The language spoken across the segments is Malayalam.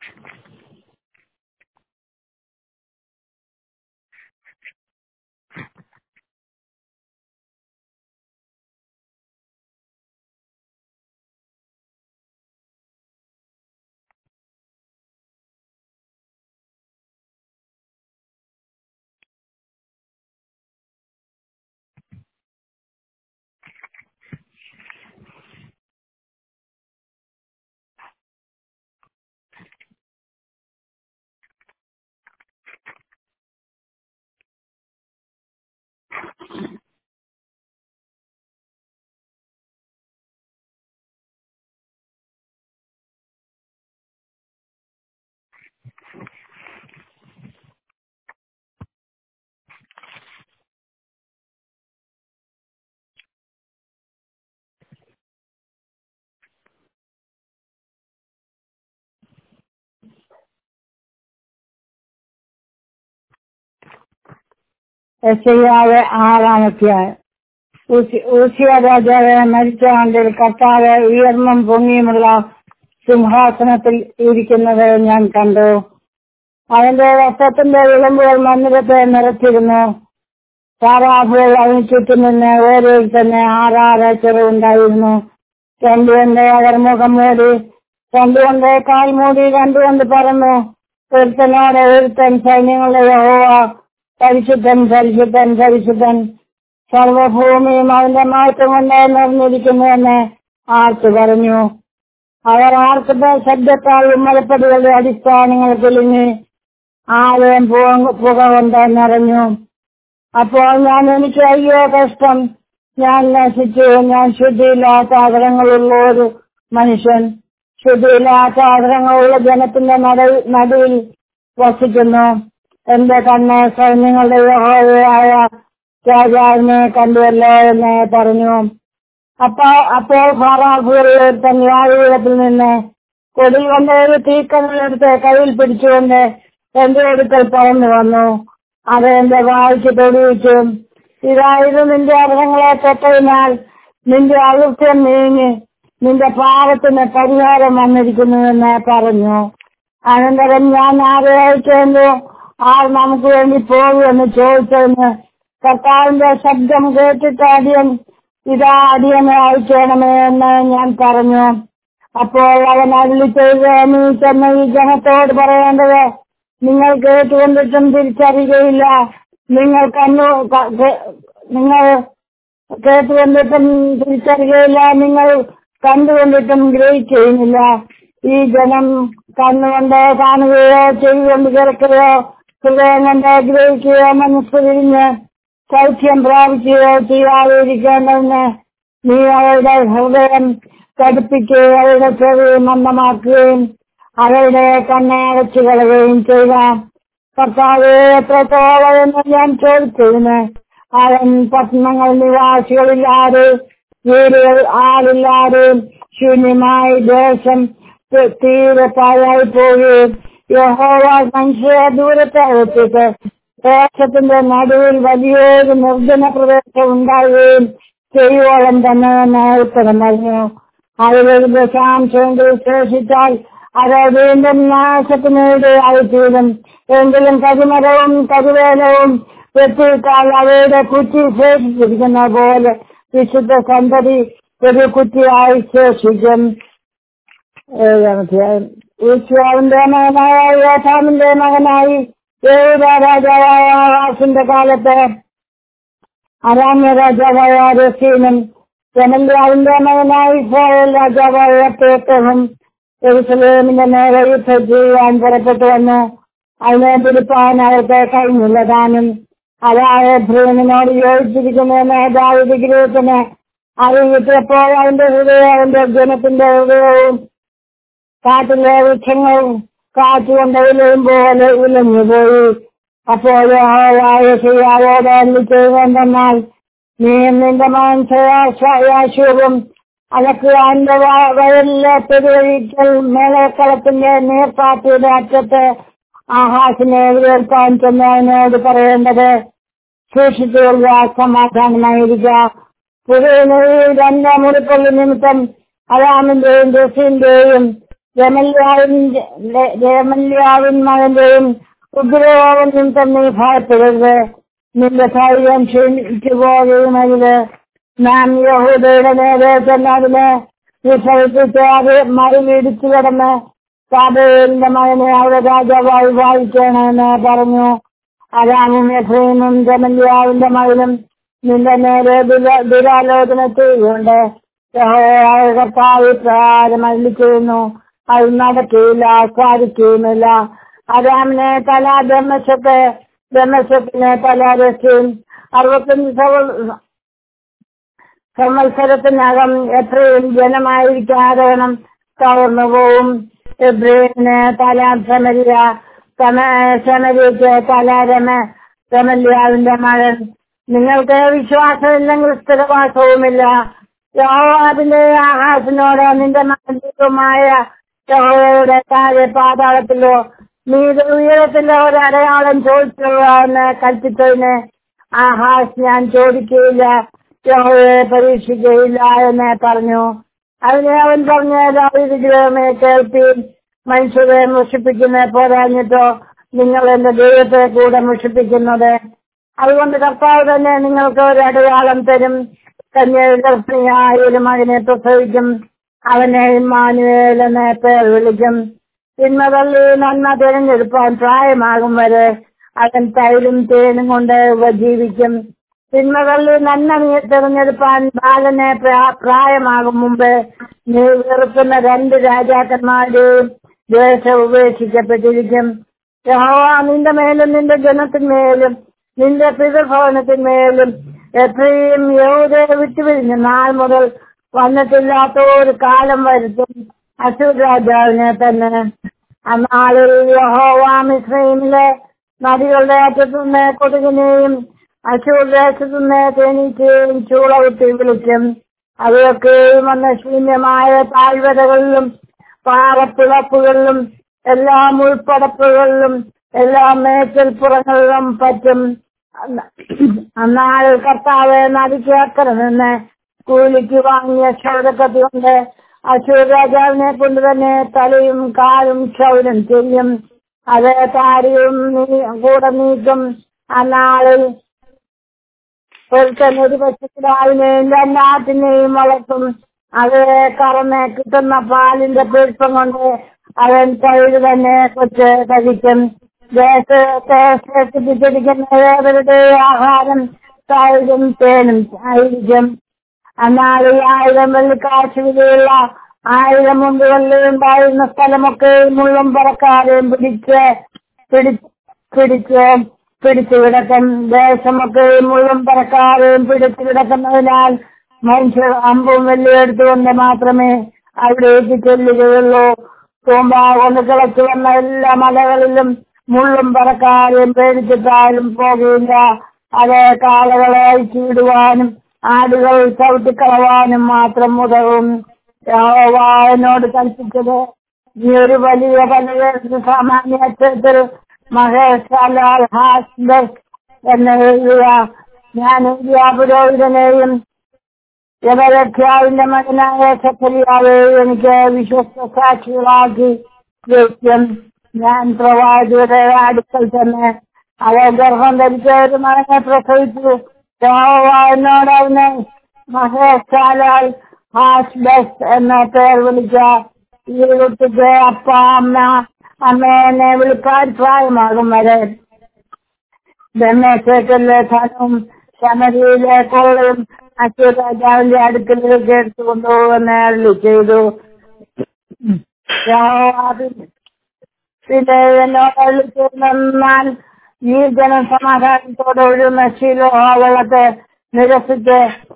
യശയ്യാവ് ആറാമത്തെ ഊസിയ രാജാവ് മരിച്ച ആണ്ടിൽ കർത്താവ് ഉയർന്നും പൊങ്ങിയുമുള്ള സിംഹാസനത്തിൽ ഇരിക്കുന്നത് ഞാൻ കണ്ടു അവന്റെ വസ്ത്രത്തിന്റെ വിളമ്പുകൾ മന്ദിരത്തെ നിറച്ചിരുന്നു താറാഫുകൾ അതിന് ചുറ്റും നിന്ന് ഓരോരു തന്നെ ആറാറ് ചെറുണ്ടായിരുന്നു രണ്ടുകൊണ്ട് അവർ മുഖം മൂടി രണ്ടുകൊണ്ട് കാൽ മൂടി രണ്ടുകൊണ്ട് പറന്നു ഒരുത്തനോട് ഒരുത്തൻ സൈന്യങ്ങളുടെ യഹോവ പരിശുദ്ധൻ പരിശുദ്ധൻ പരിശുദ്ധൻ സർവഭൂമിയും അവന്റെ മാറ്റം കൊണ്ട് നിറഞ്ഞിരിക്കുന്നുവെന്ന് ആർത്തു പറഞ്ഞു അവർ ആർക്കുന്ന ശബ്ദത്താൽ ഉമ്മലപ്പടികളുടെ അടിസ്ഥാനങ്ങൾ കുലുങ്ങി ആലയം പുക കൊണ്ട് നിറഞ്ഞു അപ്പോൾ ഞാൻ എനിക്ക് അയ്യോ കഷ്ടം ഞാൻ നശിച്ചു ഞാൻ ശുദ്ധിയില്ലാത്ത ആദരങ്ങളുള്ള ഒരു മനുഷ്യൻ ശുദ്ധിയില്ലാത്ത ആദരങ്ങളുള്ള ജനത്തിന്റെ നടുവിൽ വസിക്കുന്നു എന്റെ കണ്ണ് സൈന്യങ്ങളുടെ യഹോവയായ രാജാവിനെ കണ്ടുവല്ലോ എന്ന് പറഞ്ഞു അപ്പോ അപ്പോൾ ഫാറാഫുകളിൽ തന്യാവീരത്തിൽ നിന്ന് കൊടിൽ കൊണ്ട് ഒരു തീക്കനലെടുത്ത് കയ്യിൽ പിടിച്ചുകൊണ്ട് എന്റെ അടുക്കൽ പറന്നു വന്നു അത് എന്റെ വായിച്ച് തൊടിയിച്ചു ഇതായത് നിന്റെ അർഹങ്ങളെ തൊട്ടതിനാൽ നിന്റെ അകൃത്യം നീങ്ങി നിന്റെ പാപത്തിന് പരിഹാരം വന്നിരിക്കുന്നുവെന്ന് പറഞ്ഞു അനന്തരം ഞാൻ ആരെ അയച്ചെന്നു ആർ നമുക്ക് വേണ്ടി പോകുമെന്ന് ചോദിച്ചതിന് കർത്താവിന്റെ ശബ്ദം കേട്ടിട്ട് അടിയൻ ഇതാ അടിയനെ അയക്കണമേ എന്ന് ഞാൻ പറഞ്ഞു അപ്പോൾ അവൻ അരുളി ചെയ്ത് നീ ചെന്ന് ഈ ജനത്തോട് പറയേണ്ടത് നിങ്ങൾ കേട്ടുകൊണ്ടിട്ടും തിരിച്ചറിയുകയില്ല നിങ്ങൾ കണ്ണു നിങ്ങൾ കേട്ടുകൊണ്ടിട്ടും തിരിച്ചറിയുകയില്ല നിങ്ങൾ കണ്ടുകൊണ്ടിട്ടും ഗ്രഹിക്കുകയുമില്ല ഈ ജനം കണ്ണുകൊണ്ട് കാണുകയോ ചെവികൊണ്ട് കേൾക്കുകയോ ഹൃദയം കൊണ്ട് ഗ്രഹിക്കുകയോ മനസ്സ് തിരിഞ്ഞ് സൗഖ്യം പ്രാപിക്കുകയോ ചെയ്യാതിരിക്കേണ്ടതിന് നീ അവരുടെ ഹൃദയം കടുപ്പിക്കുകയും അവരുടെ ചെവി മന്ദമാക്കുകയും അവരുടെ കണ്ണെ അടച്ചു കളയുകയും ചെയ്യുക കർത്താവ് എത്രത്തോളം എന്ന് ഞാൻ ചോദിച്ചതിന് അവൻ പട്ടണങ്ങൾ നിവാസികളില്ലാതെ വീടുകൾ ആളില്ലാതെ ശൂന്യമായി ദേശം തീരെ പാഴായി പോവുകയും യഹോവ മനുഷ്യരെ ദൂരത്തെ വെച്ചിട്ട് ദേശത്തിന്റെ നടുവിൽ വലിയൊരു നിർജ്ജന പ്രദേശം ഉണ്ടാവുകയും ചെയ്യുവോളം തന്നെ എന്ന് ഉത്തരം പറഞ്ഞു അതിലൊരു ദശാംശമെങ്കിൽ ശേഷിച്ചാൽ അത് വീണ്ടും നാശത്തിനിടയായിത്തീരും എങ്കിലും കരിമരവും കരുവേലവും വെട്ടിയിട്ടാൽ അവയുടെ കുറ്റി ശേഷിച്ചിരിക്കുന്ന പോലെ വിശുദ്ധ സന്തതി ഒരു കുറ്റിയായി ശേഷിക്കും ഏഴാമധ്യായം ഈശ്വരന്റെ മകനായ യോഥാമിന്റെ മകനായി ഏഴ രാജാവായ ആവാസിന്റെ കാലത്ത് അരാമ്യ രാജാവായ രസീനും ജനന്യാവിന്റെ മകനായി ഇസ്രായേൽ രാജാവായ പേട്ടവും എരുസലേമിന്റെ നേരെ യുദ്ധം ചെയ്യാൻ പുറപ്പെട്ടു വന്നു അതിനെ പിടിപ്പാൻ അവർക്ക് കഴിഞ്ഞില്ല താനും അതായ ഭ്രൂമിനോട് യോജിച്ചിരിക്കുന്ന ദാവിദ് ഗൃഹത്തിന് അറിയിച്ചപ്പോൾ അവന്റെ ഹൃദയം അവന്റെ ജനത്തിന്റെ ഹൃദയവും കാട്ടിലെ വൃക്ഷങ്ങളും കാറ്റുകൊണ്ട് ഉലയും പോലെ ഉലഞ്ഞുപോയി അപ്പോൾ ചെയ്യാവോട് അല്ലി ചെയ്യുമെന്നാൽ നീ നിന്റെ മനസ്സയാശുവും അലക്കുവാന്റെ വയലിലെ പെരുവഴിക്കൽ മേളക്കളത്തിന്റെ നീർപ്പാത്തിയുടെ അറ്റത്ത് ആഹാസിനെ എതിരേൽക്കാൻ ചെന്നതിനോട് പറയേണ്ടത് സൂക്ഷിച്ചുകൊള്ളുക സമാധാനമായിരിക്കുക പുതിയ രണ്ട് മുറിപ്പള്ളി നിമിത്തം അരാമിന്റെയും ജസീന്റെയും രമല്യാവിന്റെ രമല്യാവിൻ മകന്റെയും ഉഗ്രകോപനും തന്നെ ഭയപ്പെടരുത് നിന്റെ ധൈര്യം ക്ഷീണിച്ചു പോകുന്നതില് നാം യഹൂദയുടെ നേരെ ചെന്നതിന് വിസർജിച്ച് അത് മറിലിടിച്ചു കിടന്ന് സാബേലിന്റെ മകനെ അവിടെ രാജാവായി വായിക്കണമെന്ന് പറഞ്ഞു അരാമും എഫ്രീമും ജമല്യാവിന്റെ മകനും നിന്റെ നേരെ ദുര- ദുരാലോചന ചെയ്യുകൊണ്ട് യഹോവയായ കർത്താവ് പ്രകാരം അരുളി ചെയ്യുന്നു അത് നടക്കുകയില്ല സാധിക്കുകയുമില്ല അരാമിനെ തല ബ്രഹ്മശത്തെ ബ്രഹ്മശത്തിനെ തല രസ്യം അറുപത്തഞ്ച് സവ- സംവത്സരത്തിനകം എത്രയും ജനമായിരിക്കാതെ വേണം തകർന്നു പോവും എബ്രേന് തല സമരിയ സമരിക്ക് തല രമ രമല്യാവിന്റെ മകൻ നിങ്ങൾക്ക് വിശ്വാസമില്ലെങ്കിൽ സ്ഥിരവാസവുമില്ല യഹോവാദിന്റെ ആഹാസിനോട് നിന്റെ മകന്റെതുമായ യഹോവയുടെ താഴെ പാതാളത്തിലോ നീത് ഉയരത്തിലോ ഒരു അടയാളം ചോദിച്ചുള്ളതെന്ന് കൽപ്പിച്ചതിന് ആഹാസ് ഞാൻ ചോദിക്കുകയില്ല യഹോവയെ പരീക്ഷിക്കുകയില്ല എന്ന് പറഞ്ഞു അതിനെ അവൻ പറഞ്ഞ ദാവീദ് ഗ്രഹമേ കേൾപ്പീൻ മനുഷ്യരെ മുഷിപ്പിക്കുന്ന പോരാഞ്ഞിട്ടോ നിങ്ങൾ എന്റെ ദൈവത്തെ കൂടെ മുഷിപ്പിക്കുന്നത് അതുകൊണ്ട് കർത്താവ് തന്നെ നിങ്ങൾക്ക് ഒരു അടയാളം തരും തന്നെ ഗർഭിണിയായ ഒരു മകനെ പ്രസവിക്കും അവനെ ഇമ്മാനുവേൽ എന്ന് പേർ വിളിക്കും തിന്മ തള്ളി നന്മ തിരഞ്ഞെടുപ്പാൻ പ്രായമാകും വരെ അവൻ തൈരും തേനും കൊണ്ട് ഉപജീവിക്കും തിന്മ തള്ളി നന്മ നീ തിരഞ്ഞെടുപ്പാൻ ബാലനെ പ്രാ- പ്രായമാകും മുമ്പ് നീ വെറുക്കുന്ന രണ്ട് രാജാക്കന്മാരുടെയും ദേശം ഉപേക്ഷിക്കപ്പെട്ടിരിക്കും യഹോവ നിന്റെ മേലും നിന്റെ ജനത്തിന്മേലും നിന്റെ പിതൃഭവനത്തിന്മേലും എത്രയും യഹൂദയെ വിട്ടുപിരിഞ്ഞ നാൾ മുതൽ വന്നിട്ടില്ലാത്ത ഒരു കാലം വരുത്തും അശൂർ രാജാവിനെ തന്നെ അന്നാളിൽ യഹോവ മിശ്രയിലെ നദികളുടെ അറ്റത്തുനിന്ന് കൊതുകിനെയും അശൂർ ദേശത്തുനിന്ന് തേനീച്ചയും ചൂളവിട്ട് വിളിക്കും അവയൊക്കെയും വന്ന ശൂന്യമായ താഴ്വരകളിലും പാറപ്പിളപ്പുകളിലും എല്ലാ മുൾപ്പടപ്പുകളിലും എല്ലാ മേച്ചൽപ്പുറങ്ങളിലും പറ്റും എന്നാൽ കർത്താവ് നദിക്ക് അക്കരെ നിന്ന് കൂലിക്ക് വാങ്ങിയ ക്ഷൗരക്കത്തി കൊണ്ട് അശൂർ രാജാവിനെ കൊണ്ട് തന്നെ തലയും കാലും ക്ഷൗരം ചെയ്യും അത് താരിയും നീ- കൂടെ നീക്കും അന്നാളിൽ ഒരുത്തൻ ഒരു പശുക്കിടാവിനെയും രണ്ടാട്ടിനെയും വളർത്തും അത് കറന്ന് കിട്ടുന്ന പാലിന്റെ പെരുപ്പം കൊണ്ട് അവൻ തൈര് തന്നെ കൊച്ച് കഴിക്കും ദേശത്തെ ശ്രദ്ധിച്ചിരിക്കുന്ന ഏവരുടെ ആഹാരം തൈരും തേനും ആയിരിക്കും എന്നാൽ ഈ ആയിരം വെള്ളിക്കാശ് വിലയുള്ള ആയിരം മുണ്ടുകളിൽ ഉണ്ടായിരുന്ന സ്ഥലമൊക്കെ മുള്ളും പറക്കാരെയും പിടിച്ച് പിടി പിടിച്ച് പിടിച്ചു കിടക്കും ദേശമൊക്കെ മുള്ളും പറക്കാരെയും പിടിച്ചു കിടക്കുന്നതിനാൽ മനുഷ്യർ അമ്പും വെള്ളിയെടുത്തുകൊണ്ട് മാത്രമേ അവിടേക്ക് ചെല്ലുകയുള്ളൂ തൂമ്പ കൊണ്ട് കിളച്ചു വന്ന എല്ലാ മലകളിലും മുള്ളും പറക്കാരെയും പേടിച്ചിട്ടാലും പോകുകയില്ല അത് കാളകളെ അയച്ചിടുവാനും ആടുകൾ ചവിട്ടിക്കളവാനും മാത്രം ഉതവും യഹോവ എന്നോട് കൽപ്പിച്ചത് ഈ ഒരു വലിയ പലവേഴ്സ് സാമാന്യ അക്ഷരത്തിൽ മഹേഷാലാൽ ഹാസ്ബസ് എന്ന് എഴുതുക ഞാൻ എഴുതിയ പുരോഹിതനെയും യവരഖ്യാവിന്റെ മകനായ സഫലിയാവെ എനിക്ക് വിശ്വസ്ത സാക്ഷികളാക്കി വയ്ക്കും ഞാൻ പ്രവാചകരുടെ അടുക്കൽ തന്നെ അവ ഗർഭം ധരിച്ച ഒരു മകനെ പ്രസവിച്ചു യഹോവ എന്നോട് അവനെ മഹേഷാലാൽ ഹാസ്ബസ് എന്ന പേർ വിളിച്ച ഈ കുട്ടിക്ക് അപ്പ അമ്മ അമ്മേനെ വിളിക്കാൻ പ്രായമാകും വരെ ബ്രഹ്മേശ്വരത്തിലെ ധനവും ശമരിയിലെ കൊള്ളയും അശൂർ രാജാവിന്റെ അടുക്കലേക്ക് എടുത്തു കൊണ്ടുപോകുന്ന അരുളി ചെയ്തു യഹോവ പിന്നെ എന്നോട് അരുളി ചെയ്തെന്നാൽ ഈ ജനം സമാധാനത്തോടെ ഒഴുകുന്ന ശീലോ വെള്ളത്തെ നിരസിച്ച്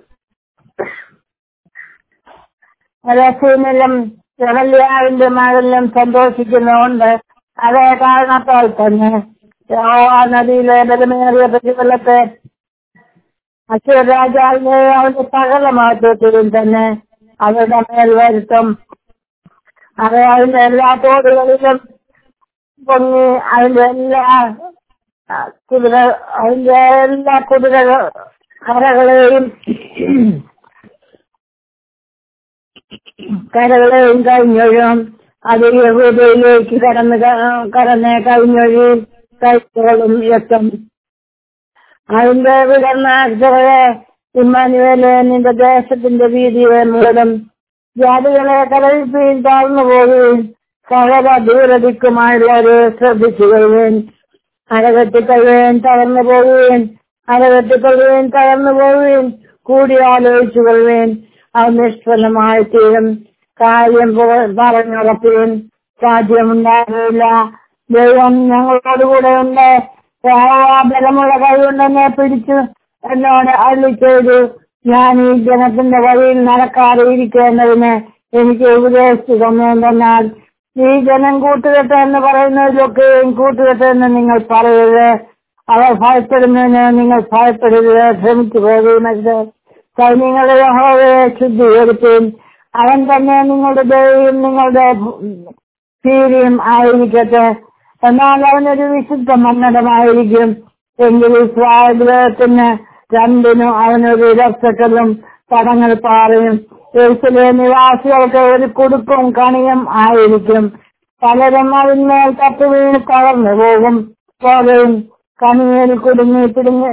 രസീനിലും ജവല്യാവിന്റെ മകളിലും സന്തോഷിക്കുന്നുണ്ട് അതേ കാരണത്താൽ തന്നെ യഹോവ നദിയിലെ ബലമേറിയ പ്രതിഫലത്തെ അശൂർ രാജാവിനെ അവന്റെ സകല മഹത്വത്തിലും തന്നെ അവരുടെ മേൽ വരുത്തും അത് അതിന്റെ എല്ലാ തോടുകളിലും പൊങ്ങി അതിന്റെ എല്ലാ ആ, കുതിര അതിന്റെ എല്ലാ കുതിര കരകളെയും കരകളെയും കഴിഞ്ഞൊഴും അത് യഹൂദയിലേക്ക് കടന്ന് ക- കടന്ന് കവിഞ്ഞൊഴി കൈത്തോളും എത്തും അതിന്റെ വിടർന്ന അക്ഷരയെ ഇമ്മാനുവേലെ നിന്റെ ദേശത്തിന്റെ വീതിയെ മൂലം ജാതികളെ കടലിൽ പീൻ താഴ്ന്നു പോകുകയും സകല ദൂരദിക്കുമായുള്ളവരെ ശ്രദ്ധിച്ചു കൊള്ളുവേൻ അരകെട്ടിക്കൊള്ളുവേൻ തകർന്നു പോകുകയും അരകെട്ടിക്കൊള്ളുവേൻ തകർന്നു പോവുകയും കൂടി ആലോചിച്ചു കൊള്ളുവേൻ അത് നിഷ്ഫലമായി തീരും കാര്യം പോ- പറഞ്ഞുറപ്പുകയും സാധ്യമുണ്ടാകില്ല ദൈവം ഞങ്ങളോടുകൂടെ ഉണ്ട് യഹോവ ബലമുള്ള കൈകൊണ്ടെന്നെ പിടിച്ചു എന്നോട് അരുളി ചെയ്തു ഞാൻ ഈ ജനത്തിന്റെ വഴിയിൽ നടക്കാതെ ഇരിക്കേണ്ടതിന് എനിക്ക് ഉപദേശിച്ചു തന്നെന്നാൽ ഈ ജനം കൂട്ടുകെട്ട് എന്ന് പറയുന്നതിലൊക്കെയും കൂട്ടുകെട്ട് എന്ന് നിങ്ങൾ പറയരുത് അവർ ഭയപ്പെടുന്നതിന് നിങ്ങൾ ഭയപ്പെടരുത് ശ്രമിച്ചു പോകുന്നത് സൈന്യങ്ങളുടെ യഹോവയെ ശുദ്ധീകരിക്കുകയും അവൻ തന്നെ നിങ്ങളുടെ ദൈവം നിങ്ങളുടെ ഭീതിയും ആയിരിക്കട്ടെ എന്നാൽ അവനൊരു വിശുദ്ധ മന്നടമായിരിക്കും എങ്കിൽ ഇസ്രായേലത്തിന് രണ്ടിനും അവനൊരു രക്ഷക്കലും തടങ്ങൾ പാറയും എഴുത്തിലെ നിവാസികൾക്ക് ഒരു കുടുക്കും കണിയും ആയിരിക്കും പലരും അതിന്മേൽ തപ്പി വീണ് തളർന്നു പോകും പോകുകയും കണിയിൽ കുടുങ്ങി പിടുങ്ങി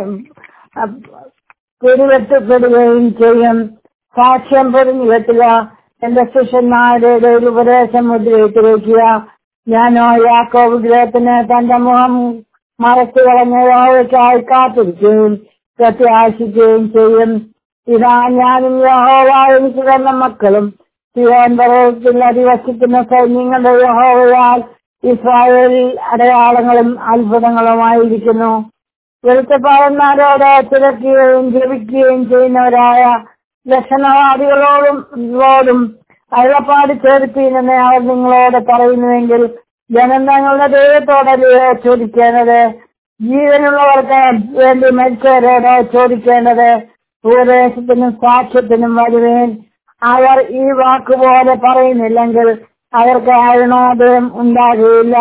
പിടിവെട്ടപ്പെടുകയും ചെയ്യും സാക്ഷ്യം പൊരിഞ്ഞു വെട്ടുക എന്റെ ശിഷ്യന്മാരുടെ ഒരു ഉപദേശം മുദ്രയിട്ട് വയ്ക്കുക ഞാനോ യാക്കോബ് ഗ്രഹത്തിന് തന്റെ മുഖം മറച്ചു കളഞ്ഞ യഹോവയ്ക്കായി കാത്തിരിക്കുകയും പ്രത്യാശിക്കുകയും ചെയ്യും ഇതാ ഞാനും യഹോവ എനിക്ക് തന്ന മക്കളും തിരുവനന്തപുരത്തിൽ അധിവസിക്കുന്ന സൈന്യങ്ങളുടെ യഹോവയാൽ ഇസ്രായേലിൽ അടയാളങ്ങളും അത്ഭുതങ്ങളുമായിരിക്കുന്നു വെളുത്തപ്പാടന്മാരോട് തിരക്കുകയും ജപിക്കുകയും ചെയ്യുന്നവരായ ലക്ഷണവാദികളോടും ോടും അരുളപ്പാട് ചേർപ്പീനെന്ന് അവർ നിങ്ങളോട് പറയുന്നുവെങ്കിൽ ജനം തങ്ങളുടെ ദൈവത്തോടല്ലയോ ചോദിക്കേണ്ടത് ജീവനുള്ളവർക്ക് വേണ്ടി മരിച്ചവരോട് ചോദിക്കേണ്ടത് ഉപദേശത്തിനും സാക്ഷ്യത്തിനും വരുവേൻ അവർ ഈ വാക്കുപോലെ പറയുന്നില്ലെങ്കിൽ അവർക്ക് അരുണോദയം ഉണ്ടാകുകയില്ല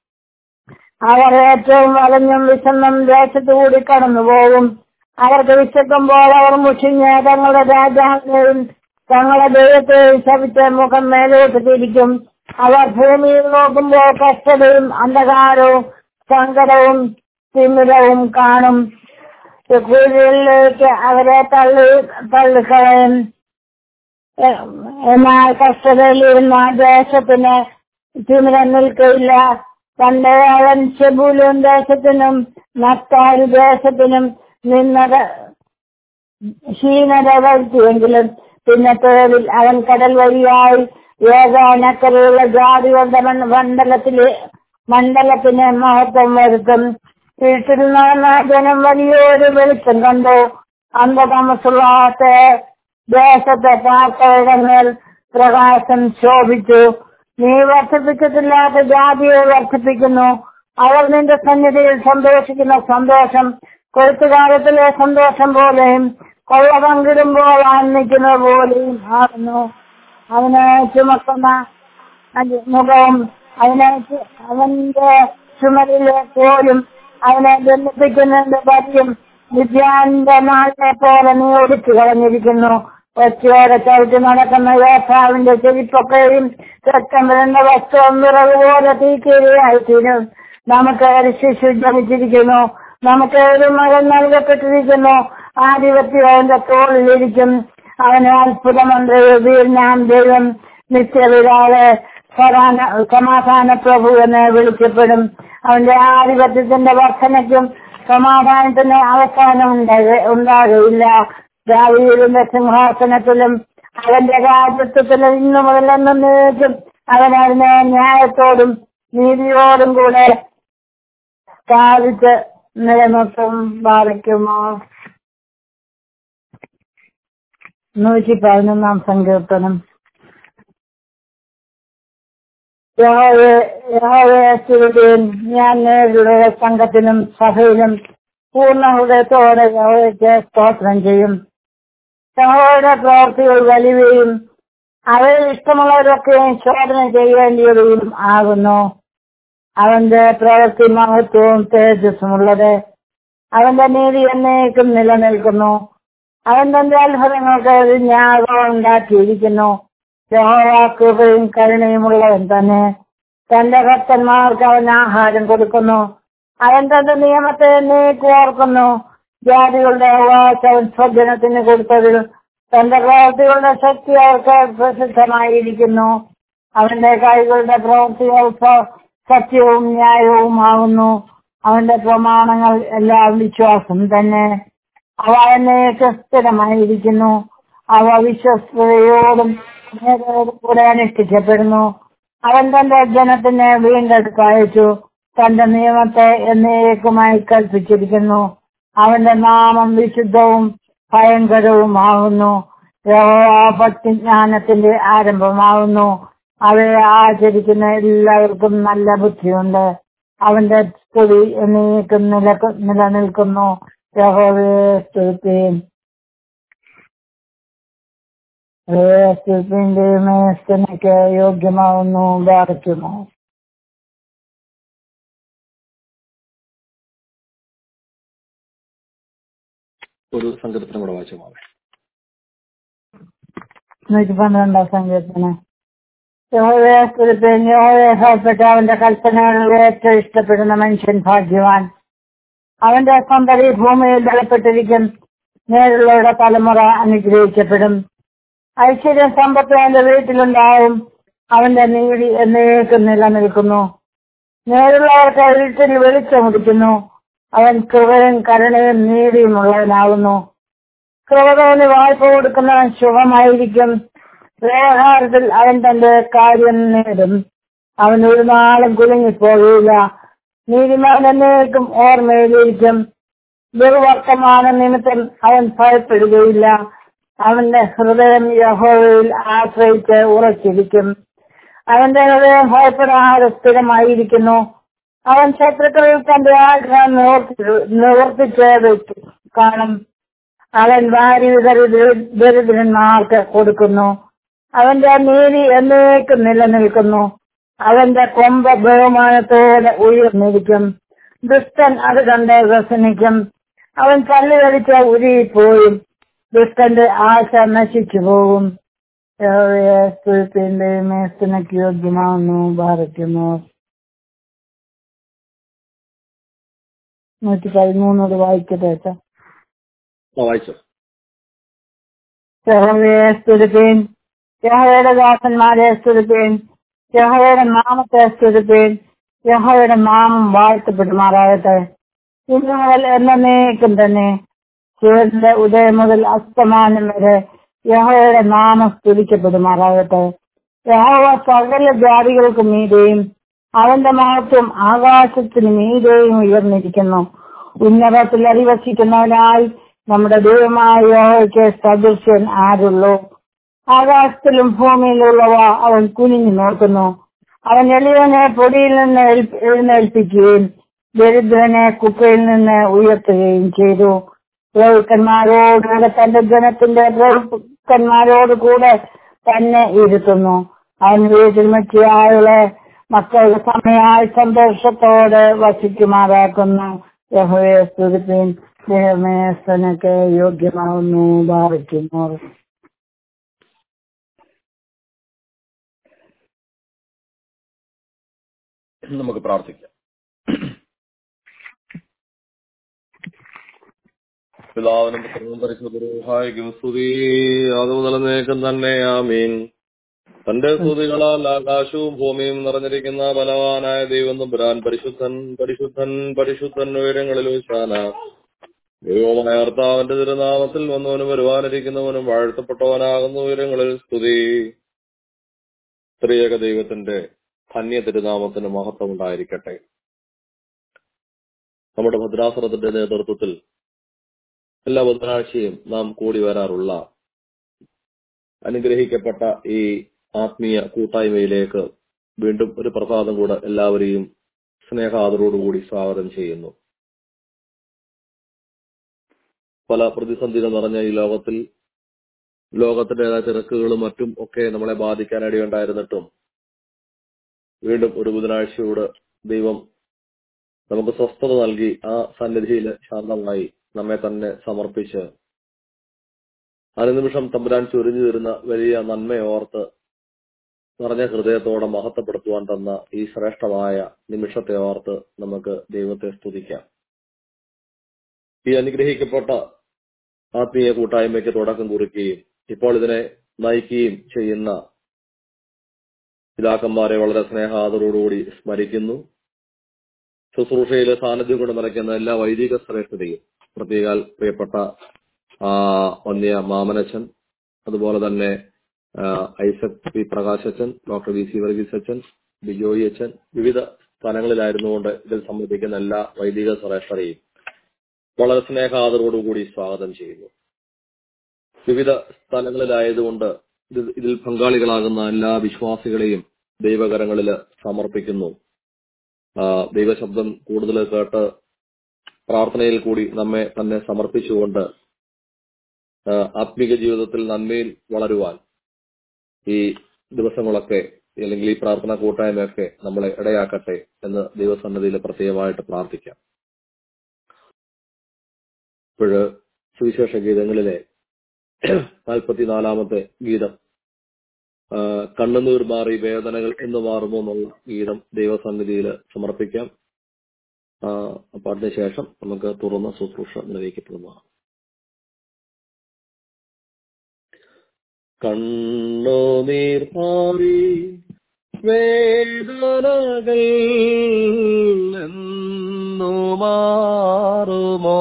അവർ ഏറ്റവും വലഞ്ഞും വിശന്നും ദേശത്തുകൂടി കടന്നു പോകും അവർക്ക് വിശക്കുമ്പോൾ അവർ മുഷിഞ്ഞ് തങ്ങളുടെ രാജാവിനെയും തങ്ങളുടെ ദൈവത്തെയും ശപിച്ച് മുഖം മേലോട്ട് തിരിക്കും അവർ ഭൂമിയിൽ നോക്കുമ്പോൾ കഷ്ടതയും അന്ധകാരവും സങ്കടവും തിമിരവും കാണും കുഴിയിലേക്ക് അവരെ തള്ളി തള്ളിക്കളയും എ- എന്നാൽ കഷ്ടതയിലിരുന്ന ദേശത്തിന് തിമിരം നിൽക്കയില്ല പണ്ട് അവൻ ചെബൂലും ദേശത്തിനും നത്താരി ദേശത്തിനും നിന്നത് ക്ഷീണത വരുത്തിയെങ്കിലും പിന്നത്തേതിൽ അവൻ കടൽ വഴിയായി ഏകാനക്കരയുള്ള ജാതികളുടെ മണ്ഡ- മണ്ഡലത്തിലെ മണ്ഡലത്തിന് മഹത്വം വരുത്തും വീട്ടിൽ നടന്ന ജനം വലിയൊരു വെളിച്ചം കണ്ടു അന്ധതമസുള്ളാത്ത ദേശത്തെ പാർത്തവരുടെ മേൽ പ്രകാശം ശോഭിച്ചു നീ വർദ്ധിപ്പിച്ചിട്ടില്ലാത്ത ജാതിയെ വർദ്ധിപ്പിക്കുന്നു അവർ നിന്റെ സന്നിധിയിൽ സന്തോഷിക്കുന്ന സന്തോഷം കൊഴുത്തുകാലത്തിലെ സന്തോഷം പോലെയും കൊള്ള പങ്കിടുമ്പോൾ ആനന്ദിക്കുന്നത് പോലെയും ആകുന്നു അവനെ ചുമക്കുന്ന അതി- മുഖവും അവനെ ചു- അവന്റെ ചുമലിലെ കോലും അവനെ ബന്ധിപ്പിക്കുന്നതിന്റെ പതിയും വിദ്യാന്റെ നാളിനെ പോലെ നീ ഒടിച്ചു കളഞ്ഞിരിക്കുന്നു ഒച്ചയോടെ ചവിട്ടി നടക്കുന്ന യോസാവിന്റെ ചെരിപ്പൊക്കെയും രക്തം വരുന്ന വസ്ത്രവും വിറവ് പോലെ തീക്കീരയായി തീരും നമുക്ക് ഒരു ശിശു ജനിച്ചിരിക്കുന്നു നമുക്ക് ഒരു മകൻ നൽകപ്പെട്ടിരിക്കുന്നു ആധിപത്യം അവന്റെ തോളിലിരിക്കും അവന് അത്ഭുതമന്ത്രി വീരനാം ദൈവം നിത്യവിരാള് സമാന സമാധാന പ്രഭു എന്ന് വിളിക്കപ്പെടും അവന്റെ ആധിപത്യത്തിന്റെ വർധനയ്ക്കും സമാധാനത്തിന് അവസാനം ഉണ്ടാക- ഉണ്ടാകയില്ല ദാവീദിന്റെ സിംഹാസനത്തിലും അവന്റെ രാജ്യത്വത്തിലും ഇന്നു മുതൽ എന്നേക്കും അവൻ അതിനെ ന്യായത്തോടും നീതിയോടും കൂടെ സ്ഥാപിച്ച് നിലനിർത്തും ബാധിക്കുമോ നൂറ്റി പതിനൊന്നാം സങ്കീർത്തനം യഹോവയും ഞാൻ നേരുടെ സംഘത്തിനും സഭയിലും പൂർണ്ണ ഹൃദയത്തോടെ യഹോവയ്ക്ക് സ്തോത്രം ചെയ്യും യഹോവയുടെ പ്രവർത്തികൾ വലിയവയും അവയിൽ ഇഷ്ടമുള്ളവരൊക്കെയും ശോധന ചെയ്യേണ്ടിയവയും ആകുന്നു അവന്റെ പ്രവൃത്തി മഹത്വവും തേജസ്സുമുള്ളത് അവന്റെ നീതി എന്നേക്കും നിലനിൽക്കുന്നു അവൻ തന്റെ അത്ഭുതങ്ങൾക്ക് ഒരു ജ്ഞാപകം ഉണ്ടാക്കിയിരിക്കുന്നു യഹോവ കൃപയും കരുണയുമുള്ളവൻ തന്നെ തന്റെ ഭക്തന്മാർക്ക് അവൻ ആഹാരം കൊടുക്കുന്നു അവൻ തന്റെ നിയമത്തെ എന്നേക്ക് ഓർക്കുന്നു ജാതികളുടെ അവകാശ അവൻ സ്വജനത്തിന് കൊടുത്തതിൽ തന്റെ പ്രവൃത്തികളുടെ ശക്തി അവർക്ക് പ്രസിദ്ധമായിരിക്കുന്നു അവന്റെ കൈകളുടെ പ്രവൃത്തികൾ സ- സത്യവും ന്യായവുമാകുന്നു അവന്റെ പ്രമാണങ്ങൾ എല്ലാം വിശ്വാസം തന്നെ അവ എന്നേക്ക് സ്ഥിരമായിരിക്കുന്നു അവ വിശ്വസ്തയോടും നേരോടും കൂടെ അനുഷ്ഠിക്കപ്പെടുന്നു അവൻ തന്റെ ജനത്തിനെ വീണ്ടെടുത്ത് അയച്ചു തന്റെ നിയമത്തെ എന്നേക്കുമായി കൽപ്പിച്ചിരിക്കുന്നു അവന്റെ നാമം വിശുദ്ധവും ഭയങ്കരവുമാകുന്നു ഭക്തി ജ്ഞാനത്തിന്റെ ആരംഭമാകുന്നു അവയെ ആചരിക്കുന്ന എല്ലാവർക്കും നല്ല ബുദ്ധിയുണ്ട് അവന്റെ സ്തുതി എന്നേക്കും നിലക്ക് നിലനിൽക്കുന്നു യഹോവയെ സ്തുതിപ്പീൻ സ്തുതിപ്പിന്റെ മേസ്തനയ്ക്ക് യോഗ്യമാവുന്നു ബാധിക്കുമോ ഒരു സങ്കീർത്തനം കൂടെ വായിച്ചുമാണ് നൂറ്റി പന്ത്രണ്ടാം സങ്കീർത്തനം യഹോവയെ സ്തുതിപ്പീൻ യഹോവയെ ഭയപ്പെട്ട അവന്റെ കൽപ്പനകളിൽ ഏറ്റവും ഇഷ്ടപ്പെടുന്ന മനുഷ്യൻ ഭാഗ്യവാൻ അവന്റെ സന്തതി ഭൂമിയിൽ ബലപ്പെട്ടിരിക്കും നേരുള്ളവരുടെ തലമുറ അനുഗ്രഹിക്കപ്പെടും ഐശ്വര്യം സമ്പത്ത് അവന്റെ വീട്ടിലുണ്ടാവും അവന്റെ നീതി എന്നേക്കും നിലനിൽക്കുന്നു നേരുള്ളവർക്ക് വീട്ടിൽ വെളിച്ചമുടിക്കുന്നു അവൻ കൃപയും കരുണയും നീതിയുമുള്ളവനാകുന്നു കൃപതോന് വായ്പ കൊടുക്കുന്നവൻ ശുഭമായിരിക്കും വ്യവഹാരത്തിൽ അവൻ തന്റെ കാര്യം നേടും അവൻ ഒരു നാളും കുലുങ്ങിപ്പോകില്ല നീതിമാൻ എന്നേക്കും ഓർമ്മയിലിരിക്കും ദുർവർത്തമാന നിമിത്തം അവൻ ഭയപ്പെടുകയില്ല അവന്റെ ഹൃദയം യഹോവയിൽ ആശ്രയിച്ച് ഉറച്ചിരിക്കും അവന്റെ ഹൃദയം ഭയപ്പെടാതെ സ്ഥിരമായിരിക്കുന്നു അവൻ ശത്രുക്കളിൽ തന്റെ ആഗ്രഹം നിവർത്തി- നിവർത്തിച്ച് വെച്ച് കാണും അവൻ വാരി വിതറി ദരിദ്രന്മാർക്ക് കൊടുക്കുന്നു അവന്റെ നീതി എന്നേക്കും നിലനിൽക്കുന്നു അവന്റെ കൊമ്പ ബഹുമാനത്തോടെ ഉയർന്നിരിക്കും ദുഷ്ടൻ അത് കണ്ട് വ്യസനിക്കും അവൻ കല്ലുകളിച്ച് ഉരുകിപ്പോയും ദുഷ്ടന്റെ ആശ നശിച്ചു പോകും യഹോവയെ സ്തുതിപ്പിന്റെ മേസ്തനക്ക് യോഗ്യമാവുന്നു ഭാരക്കുന്നു നൂറ്റി പതിമൂന്നോട് വായിക്കട്ടെ അച്ഛാ. ആ വായിച്ചോ യഹോവയെ സ്തുതിപ്പീൻ യഹോവയുടെ ദാസന്മാരെ സ്തുതിപ്പീൻ യഹോവയുടെ നാമത്തെ സ്തുതിപ്പീൻ യഹോവയുടെ നാമം വാഴ്ത്തപ്പെടുമാറാകട്ടെ ഇന്നു മുതൽ എന്നേക്കും തന്നെ സൂര്യന്റെ ഉദയം മുതൽ അസ്തമാനം വരെ യഹോവയുടെ നാമം സ്തുതിക്കപ്പെടുമാറാകട്ടെ യഹോവ സകല ജാതികൾക്ക് മീതെയും അവന്റെ മഹത്വം ആകാശത്തിന് മീതെയും ഉയർന്നിരിക്കുന്നു ഉന്നതത്തിൽ അധിവസിക്കുന്നവനായി നമ്മുടെ ദൈവമായ യഹോവയ്ക്ക് സദൃശ്യൻ ആരുള്ളൂ ആകാശത്തിലും ഭൂമിയിലുള്ളവ അവൻ കുനിഞ്ഞു നോക്കുന്നു അവൻ എളിയവനെ പൊടിയിൽ നിന്ന് എഴുപ്പ് എഴുന്നേൽപ്പിക്കുകയും ദരിദ്രനെ കുപ്പയിൽ നിന്ന് ഉയർത്തുകയും ചെയ്തു പ്രഭുക്കന്മാരോടുകൂടെ തന്റെ ജനത്തിന്റെ പ്രഭുക്കന്മാരോട് കൂടെ തന്നെ ഇരുത്തുന്നു അവൻ വീട്ടിൽ മെച്ചിയായുള്ള മക്കൾക്ക് സമയമായി സന്തോഷത്തോടെ വസിക്കുമാറാക്കുന്നു യഹോയെ സ്തുതിപ്പിൻ ദേഹമേസ്തനക്ക് യോഗ്യമാവുന്നു ഭാവിക്കുന്നു നമുക്ക് പ്രാർത്ഥിക്കാം പിതാവിനും പുത്രനും പരിശുദ്ധരൂഹായിക്കും സ്തുതി അത് മുതലേക്കും തന്നെ ആമീൻ തന്റെ സ്തുതികളാൽ ആകാശവും ഭൂമിയും നിറഞ്ഞിരിക്കുന്ന ബലവാനായ ദൈവം തമ്പുരാൻ പരിശുദ്ധൻ പരിശുദ്ധൻ പരിശുദ്ധൻ ഉയരങ്ങളിൽ ശാന ദൈവമായ കർത്താവിന്റെ തിരുനാമത്തിൽ വന്നവനും വരുവാനിരിക്കുന്നവനും വാഴ്ത്തപ്പെട്ടവനാകുന്ന ഉയരങ്ങളിൽ സ്തുതി ത്രിയേക ദൈവത്തിന്റെ ധന്യ തിരുനാമത്തിന് മഹത്വം ഉണ്ടായിരിക്കട്ടെ നമ്മുടെ ഭദ്രാസനത്തിന്റെ നേതൃത്വത്തിൽ എല്ലാ ബുധനാഴ്ചയും നാം കൂടി വരാറുള്ള അനുഗ്രഹിക്കപ്പെട്ട ഈ ആത്മീയ കൂട്ടായ്മയിലേക്ക് വീണ്ടും ഒരു പ്രസാദം കൂടെ എല്ലാവരെയും സ്നേഹാദരോടുകൂടി സ്വാഗതം ചെയ്യുന്നു പല പ്രതിസന്ധികൾ നിറഞ്ഞ ഈ ലോകത്തിൽ ലോകത്തിൻ്റെതായ തിരക്കുകളും മറ്റും ഒക്കെ നമ്മളെ ബാധിക്കാനിടയുണ്ടായിരുന്നിട്ടും വീണ്ടും ഒരു ബുധനാഴ്ചയോട് ദൈവം നമുക്ക് സ്വസ്ഥത നൽകി ആ സന്നിധിയിൽ ശാന്തമായി നമ്മെ തന്നെ സമർപ്പിച്ച് അനുനിമിഷം തമ്പുരാൻ ചൊരിഞ്ഞു തരുന്ന വലിയ നന്മയോർത്ത് നിറഞ്ഞ ഹൃദയത്തോടെ മഹത്വപ്പെടുത്തുവാൻ തന്ന ഈ ശ്രേഷ്ഠമായ നിമിഷത്തെ ഓർത്ത് നമുക്ക് ദൈവത്തെ സ്തുതിക്കാം ഈ അനുഗ്രഹിക്കപ്പെട്ട ആത്മീയ കൂട്ടായ്മയ്ക്ക് തുടക്കം കുറിക്കുകയും ഇപ്പോൾ ഇതിനെ നയിക്കുകയും ചെയ്യുന്ന പിതാക്കന്മാരെ വളരെ സ്നേഹാദരോടുകൂടി സ്മരിക്കുന്നു ശുശ്രൂഷയിലെ സാന്നിധ്യം കൊണ്ട് നിറയ്ക്കുന്ന എല്ലാ വൈദിക ശ്രേഷ്ഠതയും പ്രത്യേകാൽ പ്രിയപ്പെട്ട ആ വന്യ മാമനച്ചൻ അതുപോലെ തന്നെ ആ, ഐസക് പി പ്രകാശച്ചൻ ഡോക്ടർ വി സി വർഗീസ് അച്ഛൻ ബിജോയി അച്ഛൻ വിവിധ സ്ഥലങ്ങളിലായിരുന്നുകൊണ്ട് ഇതിൽ സംബന്ധിക്കുന്ന എല്ലാ വൈദിക ശ്രേഷ്ഠതയും വളരെ സ്നേഹാദരോടുകൂടി സ്വാഗതം ചെയ്യുന്നു വിവിധ സ്ഥലങ്ങളിലായതുകൊണ്ട് ഇത് ഇതിൽ പങ്കാളികളാകുന്ന എല്ലാ വിശ്വാസികളെയും ദൈവകരങ്ങളിൽ സമർപ്പിക്കുന്നു ആ, ദൈവശബ്ദം കൂടുതൽ കേട്ട് പ്രാർത്ഥനയിൽ കൂടി നമ്മെ തന്നെ സമർപ്പിച്ചുകൊണ്ട് ആ, ആത്മീക ജീവിതത്തിൽ നന്മയിൽ വളരുവാൻ ഈ ദിവസങ്ങളൊക്കെ അല്ലെങ്കിൽ ഈ പ്രാർത്ഥന കൂട്ടായ്മയൊക്കെ നമ്മളെ ഇടയാക്കട്ടെ എന്ന് ദൈവസന്നദ്ധിയിൽ പ്രത്യേകമായിട്ട് പ്രാർത്ഥിക്കാം ഇപ്പോഴ് സുവിശേഷ ഗീതങ്ങളിലെ നാൽപ്പത്തിനാലാമത്തെ ഗീതം ആ, കണ്ണുനീർ മാറി വേദനകൾ എന്ന് മാറുമോ എന്നുള്ള ഗീതം ദൈവസന്നിധിയിൽ സമർപ്പിക്കാം ആ, അപ്പൊ അതിനുശേഷം നമുക്ക് തുറന്ന ശുശ്രൂഷ നിർവഹിക്കപ്പെടുന്നതാണ് കണ്ണുനീർ മാറി വേദനകൾ എന്നു മാറുമോ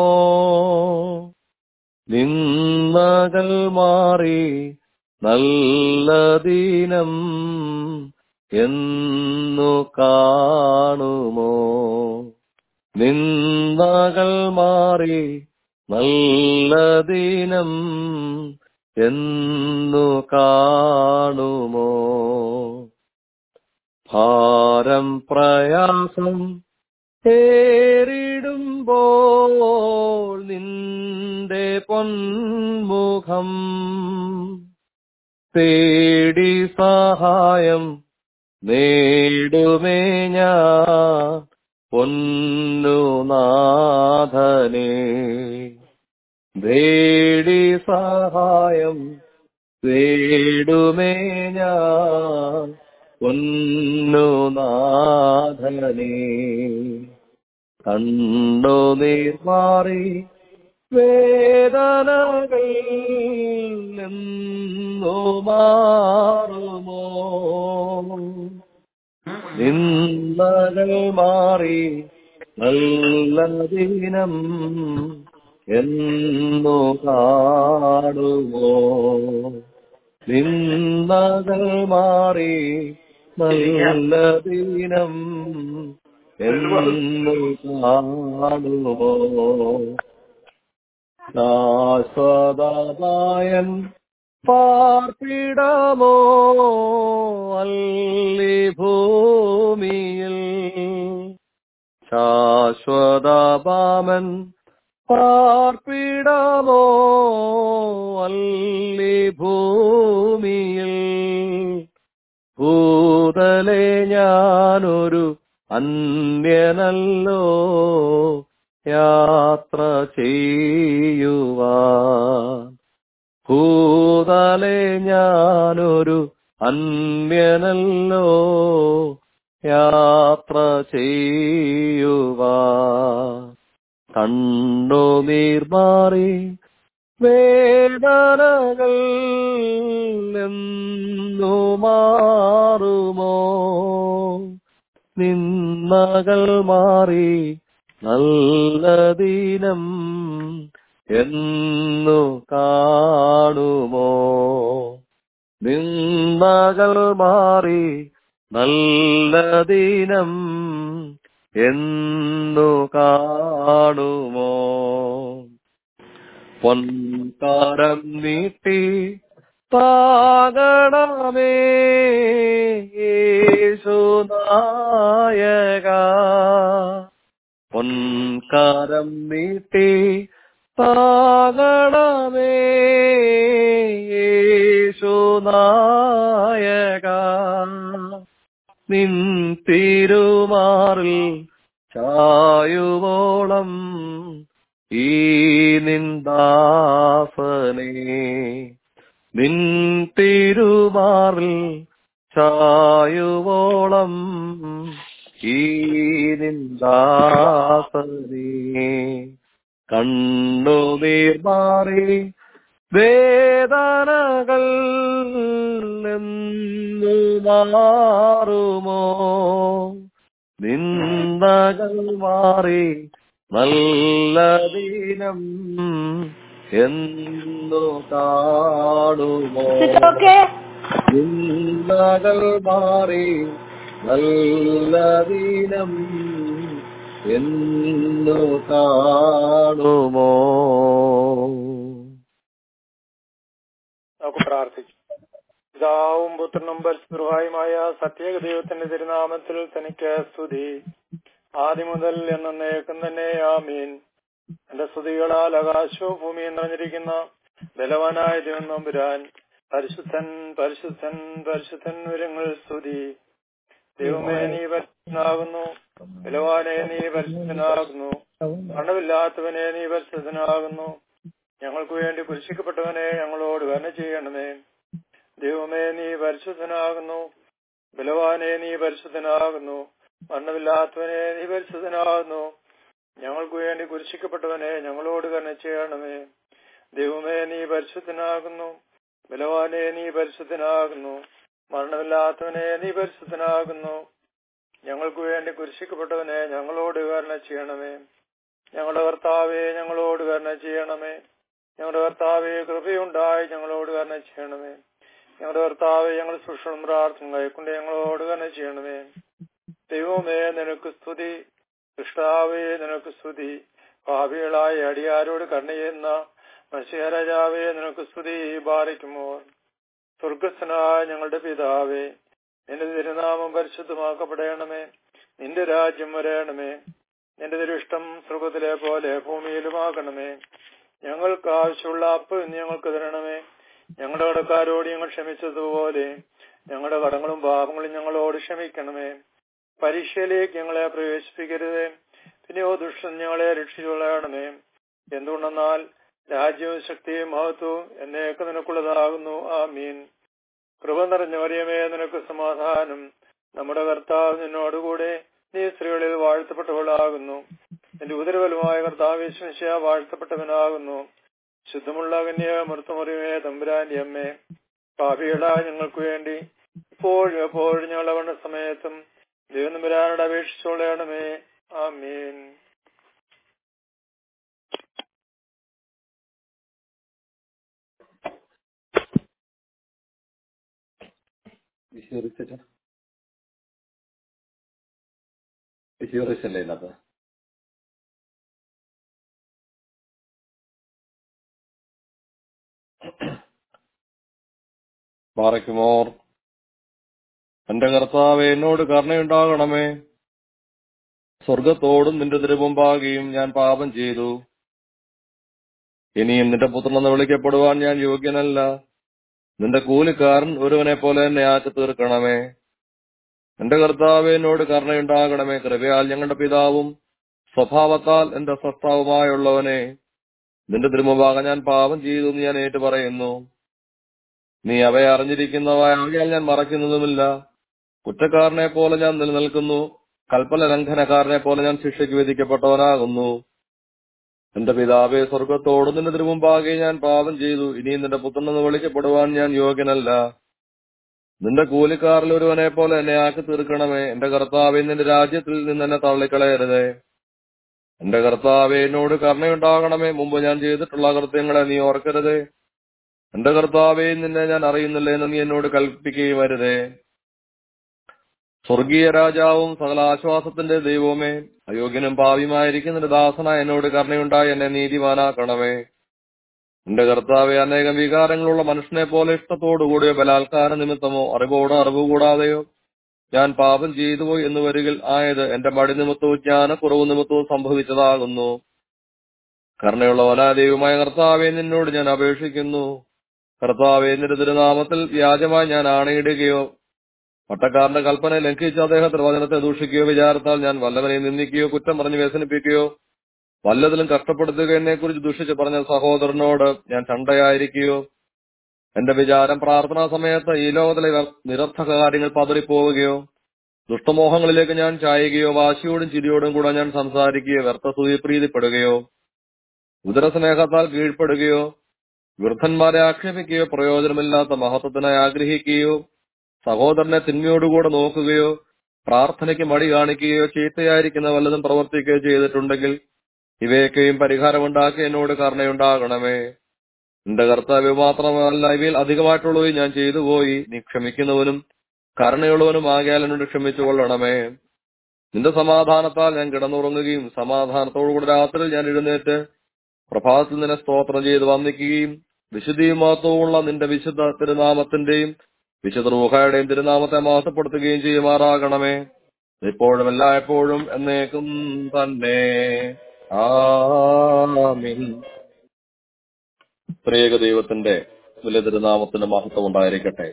നിന്മകൾ മാറി നല്ല ദിനം എന്നു കാണുമോ നിന്ദകൾ മാറി നല്ല ദിനം എന്നു കാണുമോ ഭാരം പ്രയാസം ഏറിടുമ്പോൾ നിന്റെ പൊന്മുഖം തേടി സഹായം നേടുമേ ഞാൻ പൊന്നു നാഥനെ തേടി സഹായം തേടുമേ ഞാൻ പൊന്നു നാഥനെ കണ്ടു നീർമാറി വേദനകൾ എന്നു മാറുമോ നിന്ദകൾ മാറി നല്ല ദിനം എന്നു കാണുമോ നിന്ദകൾ മാറി നല്ല ദിനം എന്നു കാണുമോ ശാശ്വതമായൻ പാർപ്പിടമോ അല്ലി ഭൂമിയിൽ ശാശ്വതപാമൻ പാർപ്പിടമോ അല്ലി ഭൂമിയിൽ ഭൂതലെ ഞാനൊരു അന്യനല്ലോ യാത്ര ചെയ്യുവാൻ ഭൂതലെ ഞാനൊരു അന്യനല്ലോ യാത്ര ചെയ്യുവാൻ കണ്ണു നീർമാറി വേദനകൾ എന്നു മാറുമോ നിന്നകൾ മാറി നല്ല ദിനം എന്നു കാണുമോ നിന്നകൾ മാറി നല്ല ദിനം എന്നു കാണുമോ പൊൻകാരം നീട്ടി താകണമേ യേശുനായക പൊൻകാരം നീട്ടി താകണമേ യേശുനായക നിൻ തിരുമാറിൽ ചായുവോളം ഈ നിന്ദാസനെ നിൻ തിരുമാറിൽ ചായുവോളം ഈ നിന്ദാസനേ കണ്ണുനീർ മാറി വേദനകൾ എന്നു മാറുമോ നിന്ദകൾ മാറി നല്ല ദിനം എന്നു കാണുമോ സിസ്റ്ററൊക്കെ നിന്ദകൾ മാറി നല്ല ദിനം എന്നു കാണുമോ നമുക്ക് പ്രാർത്ഥിക്കാം പിതാവും പുത്രനും പരിശുദ്ധമായ സത്യേക ദൈവത്തിന്റെ തിരുനാമത്തിൽ തനിക്ക് സ്തുതി ആദ്യം മുതൽ എന്നേക്കും തന്നെ ആമീൻ എന്റെ സ്തുതികളാൽ ആകാശവും ഭൂമിയും നിറഞ്ഞിരിക്കുന്ന ബലവാനായ ദൈവം നമ്പുരാൻ പരിശുദ്ധൻ പരിശുദ്ധൻ പരിശുദ്ധൻ വിവരങ്ങൾ സ്തുതി ദൈവമേ നീ പരിശുദ്ധനാകുന്നു ബലവാനെ നീ പരിശുദ്ധനാകുന്നു മണ്ണമില്ലാത്തവനെ നീ പരിശുദ്ധനാകുന്നു ഞങ്ങൾക്ക് വേണ്ടി കുരിശിക്കപ്പെട്ടവനെ ഞങ്ങളോട് കരുണ ചെയ്യണമേ ദൈവമേ നീ പരിശുദ്ധനാകുന്നു ബലവാനെ നീ പരിശുദ്ധനാകുന്നു മരണമില്ലാത്തവനെ നീ പരിശുദ്ധനാകുന്നു ഞങ്ങൾക്ക് വേണ്ടി കുരിശിക്കപ്പെട്ടവനെ ഞങ്ങളോട് കരുണ ചെയ്യണമേ ദൈവമേ നീ പരിശുദ്ധനാകുന്നു ബലവാനെ നീ പരിശുദ്ധനാകുന്നു മരണമില്ലാത്തവനെ നീ പരിശുദ്ധനാകുന്നു ഞങ്ങൾക്ക് വേണ്ടി കുരിശിക്കപ്പെട്ടവനെ ഞങ്ങളോട് കരുണ ചെയ്യണമേ ഞങ്ങളുടെ കർത്താവെ ഞങ്ങളോട് കരുണ ചെയ്യണമേ ഞങ്ങളുടെ കർത്താവെ കൃപയുണ്ടായി ഞങ്ങളോട് കരുണ ചെയ്യണമേ ഞങ്ങളുടെ കർത്താവെ ഞങ്ങൾ സുഷണം പ്രാർത്ഥന കൈക്കൊണ്ട് ഞങ്ങളോട് കരുണ ചെയ്യണമേ ദൈവമേ നിനക്ക് സ്തുതി കൃഷ്ണാവേ നിനക്ക് സ്തുതി ഭാവികളായ അടിയാരോട് കരുണ ചെയ്യുന്ന മത്സ്യരാജാവേ നിനക്ക് സ്തുതി ബാധിക്കുമോ സ്വർഗസ്ഥനായ ഞങ്ങളുടെ പിതാവേ നിന്റെ തിരുനാമം പരിശുദ്ധമാക്കപ്പെടണമേ നിന്റെ രാജ്യം വരയണമേ നിന്റെ തിരുഷ്ടം സ്വർഗത്തിലെ പോലെ ഭൂമിയിലുമാകണമേ ഞങ്ങൾക്ക് ആവശ്യമുള്ള അപ്പ് ഇന്ന് ഞങ്ങൾക്ക് തരണമേ ഞങ്ങളുടെ കടക്കാരോട് ഞങ്ങൾ ക്ഷമിച്ചതുപോലെ ഞങ്ങളുടെ കടങ്ങളും പാപങ്ങളും ഞങ്ങളോട് ക്ഷമിക്കണമേ പരീക്ഷയിലേക്ക് ഞങ്ങളെ പ്രവേശിപ്പിക്കരുത് പിന്നെയോ ദുഷ്ടൻ ഞങ്ങളെ രക്ഷിച്ചുകൊള്ളണമേ എന്തുകൊണ്ടെന്നാൽ രാജ്യവും ശക്തിയും മഹത്വവും എന്നേക്ക് നിനക്കുള്ളതാകുന്നു ആ മീൻ കൃപ നിറഞ്ഞ മറിയമേ നിനക്ക് സമാധാനം നമ്മുടെ കർത്താവ് നിന്നോടുകൂടെ നീ സ്ത്രീകളിൽ വാഴ്ത്തപ്പെട്ടവളാകുന്നു എന്റെ ഉദരബലമായ കർത്താവ് വിശ്വസിച്ച വാഴ്ത്തപ്പെട്ടവനാകുന്നു ശുദ്ധമുള്ള കന്യ മൃത്തമറിയമേ തമ്പുരാന്റെ അമ്മേ പാപികളായ ഞങ്ങൾക്ക് വേണ്ടി ഇപ്പോഴും എപ്പോഴും ഞങ്ങളുടെ വണ്ണ സമയത്തും ദൈവം തമ്പുരാനോട് അപേക്ഷിച്ചോളണമേ ആമീൻ ഹിയോറിസ് അല്ലേ ഇതിനകത്ത് പാറയ്ക്കുമോർ എന്റെ കർത്താവ് എന്നോട് കരുണയുണ്ടാകണമേ സ്വർഗത്തോടും നിന്റെ തിരുമുമ്പാകെയും ഞാൻ പാപം ചെയ്തു ഇനിയും നിന്റെ പുത്രനെന്ന് വിളിക്കപ്പെടുവാൻ ഞാൻ യോഗ്യനല്ല നിന്റെ കൂലിക്കാരൻ ഒരുവനെ പോലെ എന്നെ ആക്കി തീർക്കണമേ എന്റെ കർത്താവ് എന്നോട് കരുണയുണ്ടാകണമേ കൃപയാൽ ഞങ്ങളുടെ പിതാവും സ്വഭാവത്താൽ എന്റെ സസ്താവുമായുള്ളവനെ നിന്റെ തിരുമുമ്പാകെ ഞാൻ പാപം ചെയ്തു എന്ന് ഞാൻ ഏറ്റു പറയുന്നു നീ അവയെ അറിഞ്ഞിരിക്കുന്നവയാകിയാൽ ഞാൻ മറക്കുന്നതുമില്ല കുറ്റക്കാരനെ പോലെ ഞാൻ നിലനിൽക്കുന്നു കൽപ്പന ലംഘനക്കാരനെ പോലെ ഞാൻ ശിക്ഷയ്ക്ക് വിധിക്കപ്പെട്ടവനാകുന്നു എന്റെ പിതാവെ സ്വർഗത്തോട് നിന്റെ തിരുമുമ്പാകെ ഞാൻ പാപം ചെയ്തു ഇനിയും നിന്റെ പുത്രനെന്ന് വിളിക്കപ്പെടുവാൻ ഞാൻ യോഗ്യനല്ല നിന്റെ കൂലിക്കാരിൽ ഒരുവനെ പോലെ എന്നെ ആക്കി തീർക്കണമേ എന്റെ കർത്താവെ നിന്റെ രാജ്യത്തിൽ നിന്ന് എന്നെ തള്ളിക്കളയരുതേ എന്റെ കർത്താവെ എന്നോട് കരുണയുണ്ടാകണമേ മുമ്പ് ഞാൻ ചെയ്തിട്ടുള്ള കൃത്യങ്ങളെ നീ ഓർക്കരുതേ എന്റെ കർത്താവെ നിന്നെ ഞാൻ അറിയുന്നില്ല എന്ന് നീ എന്നോട് കൽപ്പിക്കുകയും വരുതേ സ്വർഗീയ രാജാവും സകല ആശ്വാസത്തിന്റെ ദൈവമേ അയോഗ്യനും പാവിയുമായിരിക്കുന്ന ദാസന എന്നോട് കരുണയുണ്ടായി എന്നെ നീതിമാനാക്കണമേ എന്റെ കർത്താവെ അനേകം വികാരങ്ങളുള്ള മനുഷ്യനെ പോലെ ഇഷ്ടത്തോടുകൂടിയോ ബലാത്കാര നിമിത്തമോ അറിവോടോ അറിവ് കൂടാതെയോ ഞാൻ പാപം ചെയ്തുപോയി എന്ന് വരികിൽ ആയത് എന്റെ മടി നിമിത്തവും ജ്ഞാനക്കുറവ് നിമിത്തവും സംഭവിച്ചതാകുന്നു കരുണയുള്ളവനാ ദൈവമായ കർത്താവെ നിന്നോട് ഞാൻ അപേക്ഷിക്കുന്നു കർത്താവെ നിന്റെ തിരുനാമത്തിൽ വ്യാജമായി ഞാൻ ആണയിടുകയോ പട്ടക്കാരന്റെ കൽപ്പന ലംഘിച്ച് അദ്ദേഹത്തിന്റെ വചനത്തെ ദൂഷിക്കുകയോ വിചാരത്താൽ ഞാൻ വല്ലവനെ നിന്ദിക്കുകയോ കുറ്റം പറഞ്ഞ് വ്യസനിപ്പിക്കുകയോ വല്ലതിലും കഷ്ടപ്പെടുത്തുക എന്നെ കുറിച്ച് ദുഷിച്ച് പറഞ്ഞ സഹോദരനോട് ഞാൻ ചണ്ടയായിരിക്കുകയോ എന്റെ വിചാരം പ്രാർത്ഥനാ സമയത്ത് ഈ ലോകത്തിലെ വ്യർ- നിരർത്ഥക കാര്യങ്ങൾ പതറിപ്പോവുകയോ ദുഷ്ടമോഹങ്ങളിലേക്ക് ഞാൻ ചായുകയോ വാശിയോടും ചിരിയോടും കൂടെ ഞാൻ സംസാരിക്കുകയോ വ്യർത്ഥ പ്രീതിപ്പെടുകയോ ഉദരസ്നേഹത്താൽ കീഴ്പ്പെടുകയോ വൃദ്ധന്മാരെ ആക്ഷേപിക്കുകയോ പ്രയോജനമില്ലാത്ത മഹത്വത്തിനായി ആഗ്രഹിക്കുകയോ സഹോദരനെ തിന്മയോടുകൂടെ നോക്കുകയോ പ്രാർത്ഥനയ്ക്ക് മടി കാണിക്കുകയോ ചീത്തയായിരിക്കുന്ന വല്ലതും പ്രവർത്തിക്കുകയോ ചെയ്തിട്ടുണ്ടെങ്കിൽ ഇവയൊക്കെയും പരിഹാരമുണ്ടാക്കി എന്നോട് കരുണയുണ്ടാകണമേ എന്റെ കർത്താവ് മാത്രമല്ല ഇവയിൽ അധികമായിട്ടുള്ളവയും ഞാൻ ചെയ്തു പോയി നീ ക്ഷമിക്കുന്നവനും കരുണയുള്ളവനും ആകിയാൽ എന്നോട് ക്ഷമിച്ചു കൊള്ളണമേ നിന്റെ സമാധാനത്താൽ ഞാൻ കിടന്നുറങ്ങുകയും സമാധാനത്തോടുകൂടി രാത്രിയിൽ ഞാൻ എഴുന്നേറ്റ് പ്രഭാതത്തിൽ നിന്നെ സ്തോത്രം ചെയ്ത് വന്ദിക്കുകയും വിശുദ്ധിയും മഹത്വമുള്ള നിന്റെ വിശുദ്ധ തിരുനാമത്തിന്റെയും വിശുദ്ധ റൂഹയുടെയും തിരുനാമത്തെ മഹത്വപ്പെടുത്തുകയും ചെയ്യുമാറാകണമേ ഇപ്പോഴും എല്ലായ്പ്പോഴും എന്നേക്കും തന്നെ ആമീൻ ത്രിയേക ദൈവത്തിന്റെ വലിയ തിരുനാമത്തിന്റെ മഹത്വം ഉണ്ടായിരിക്കട്ടെ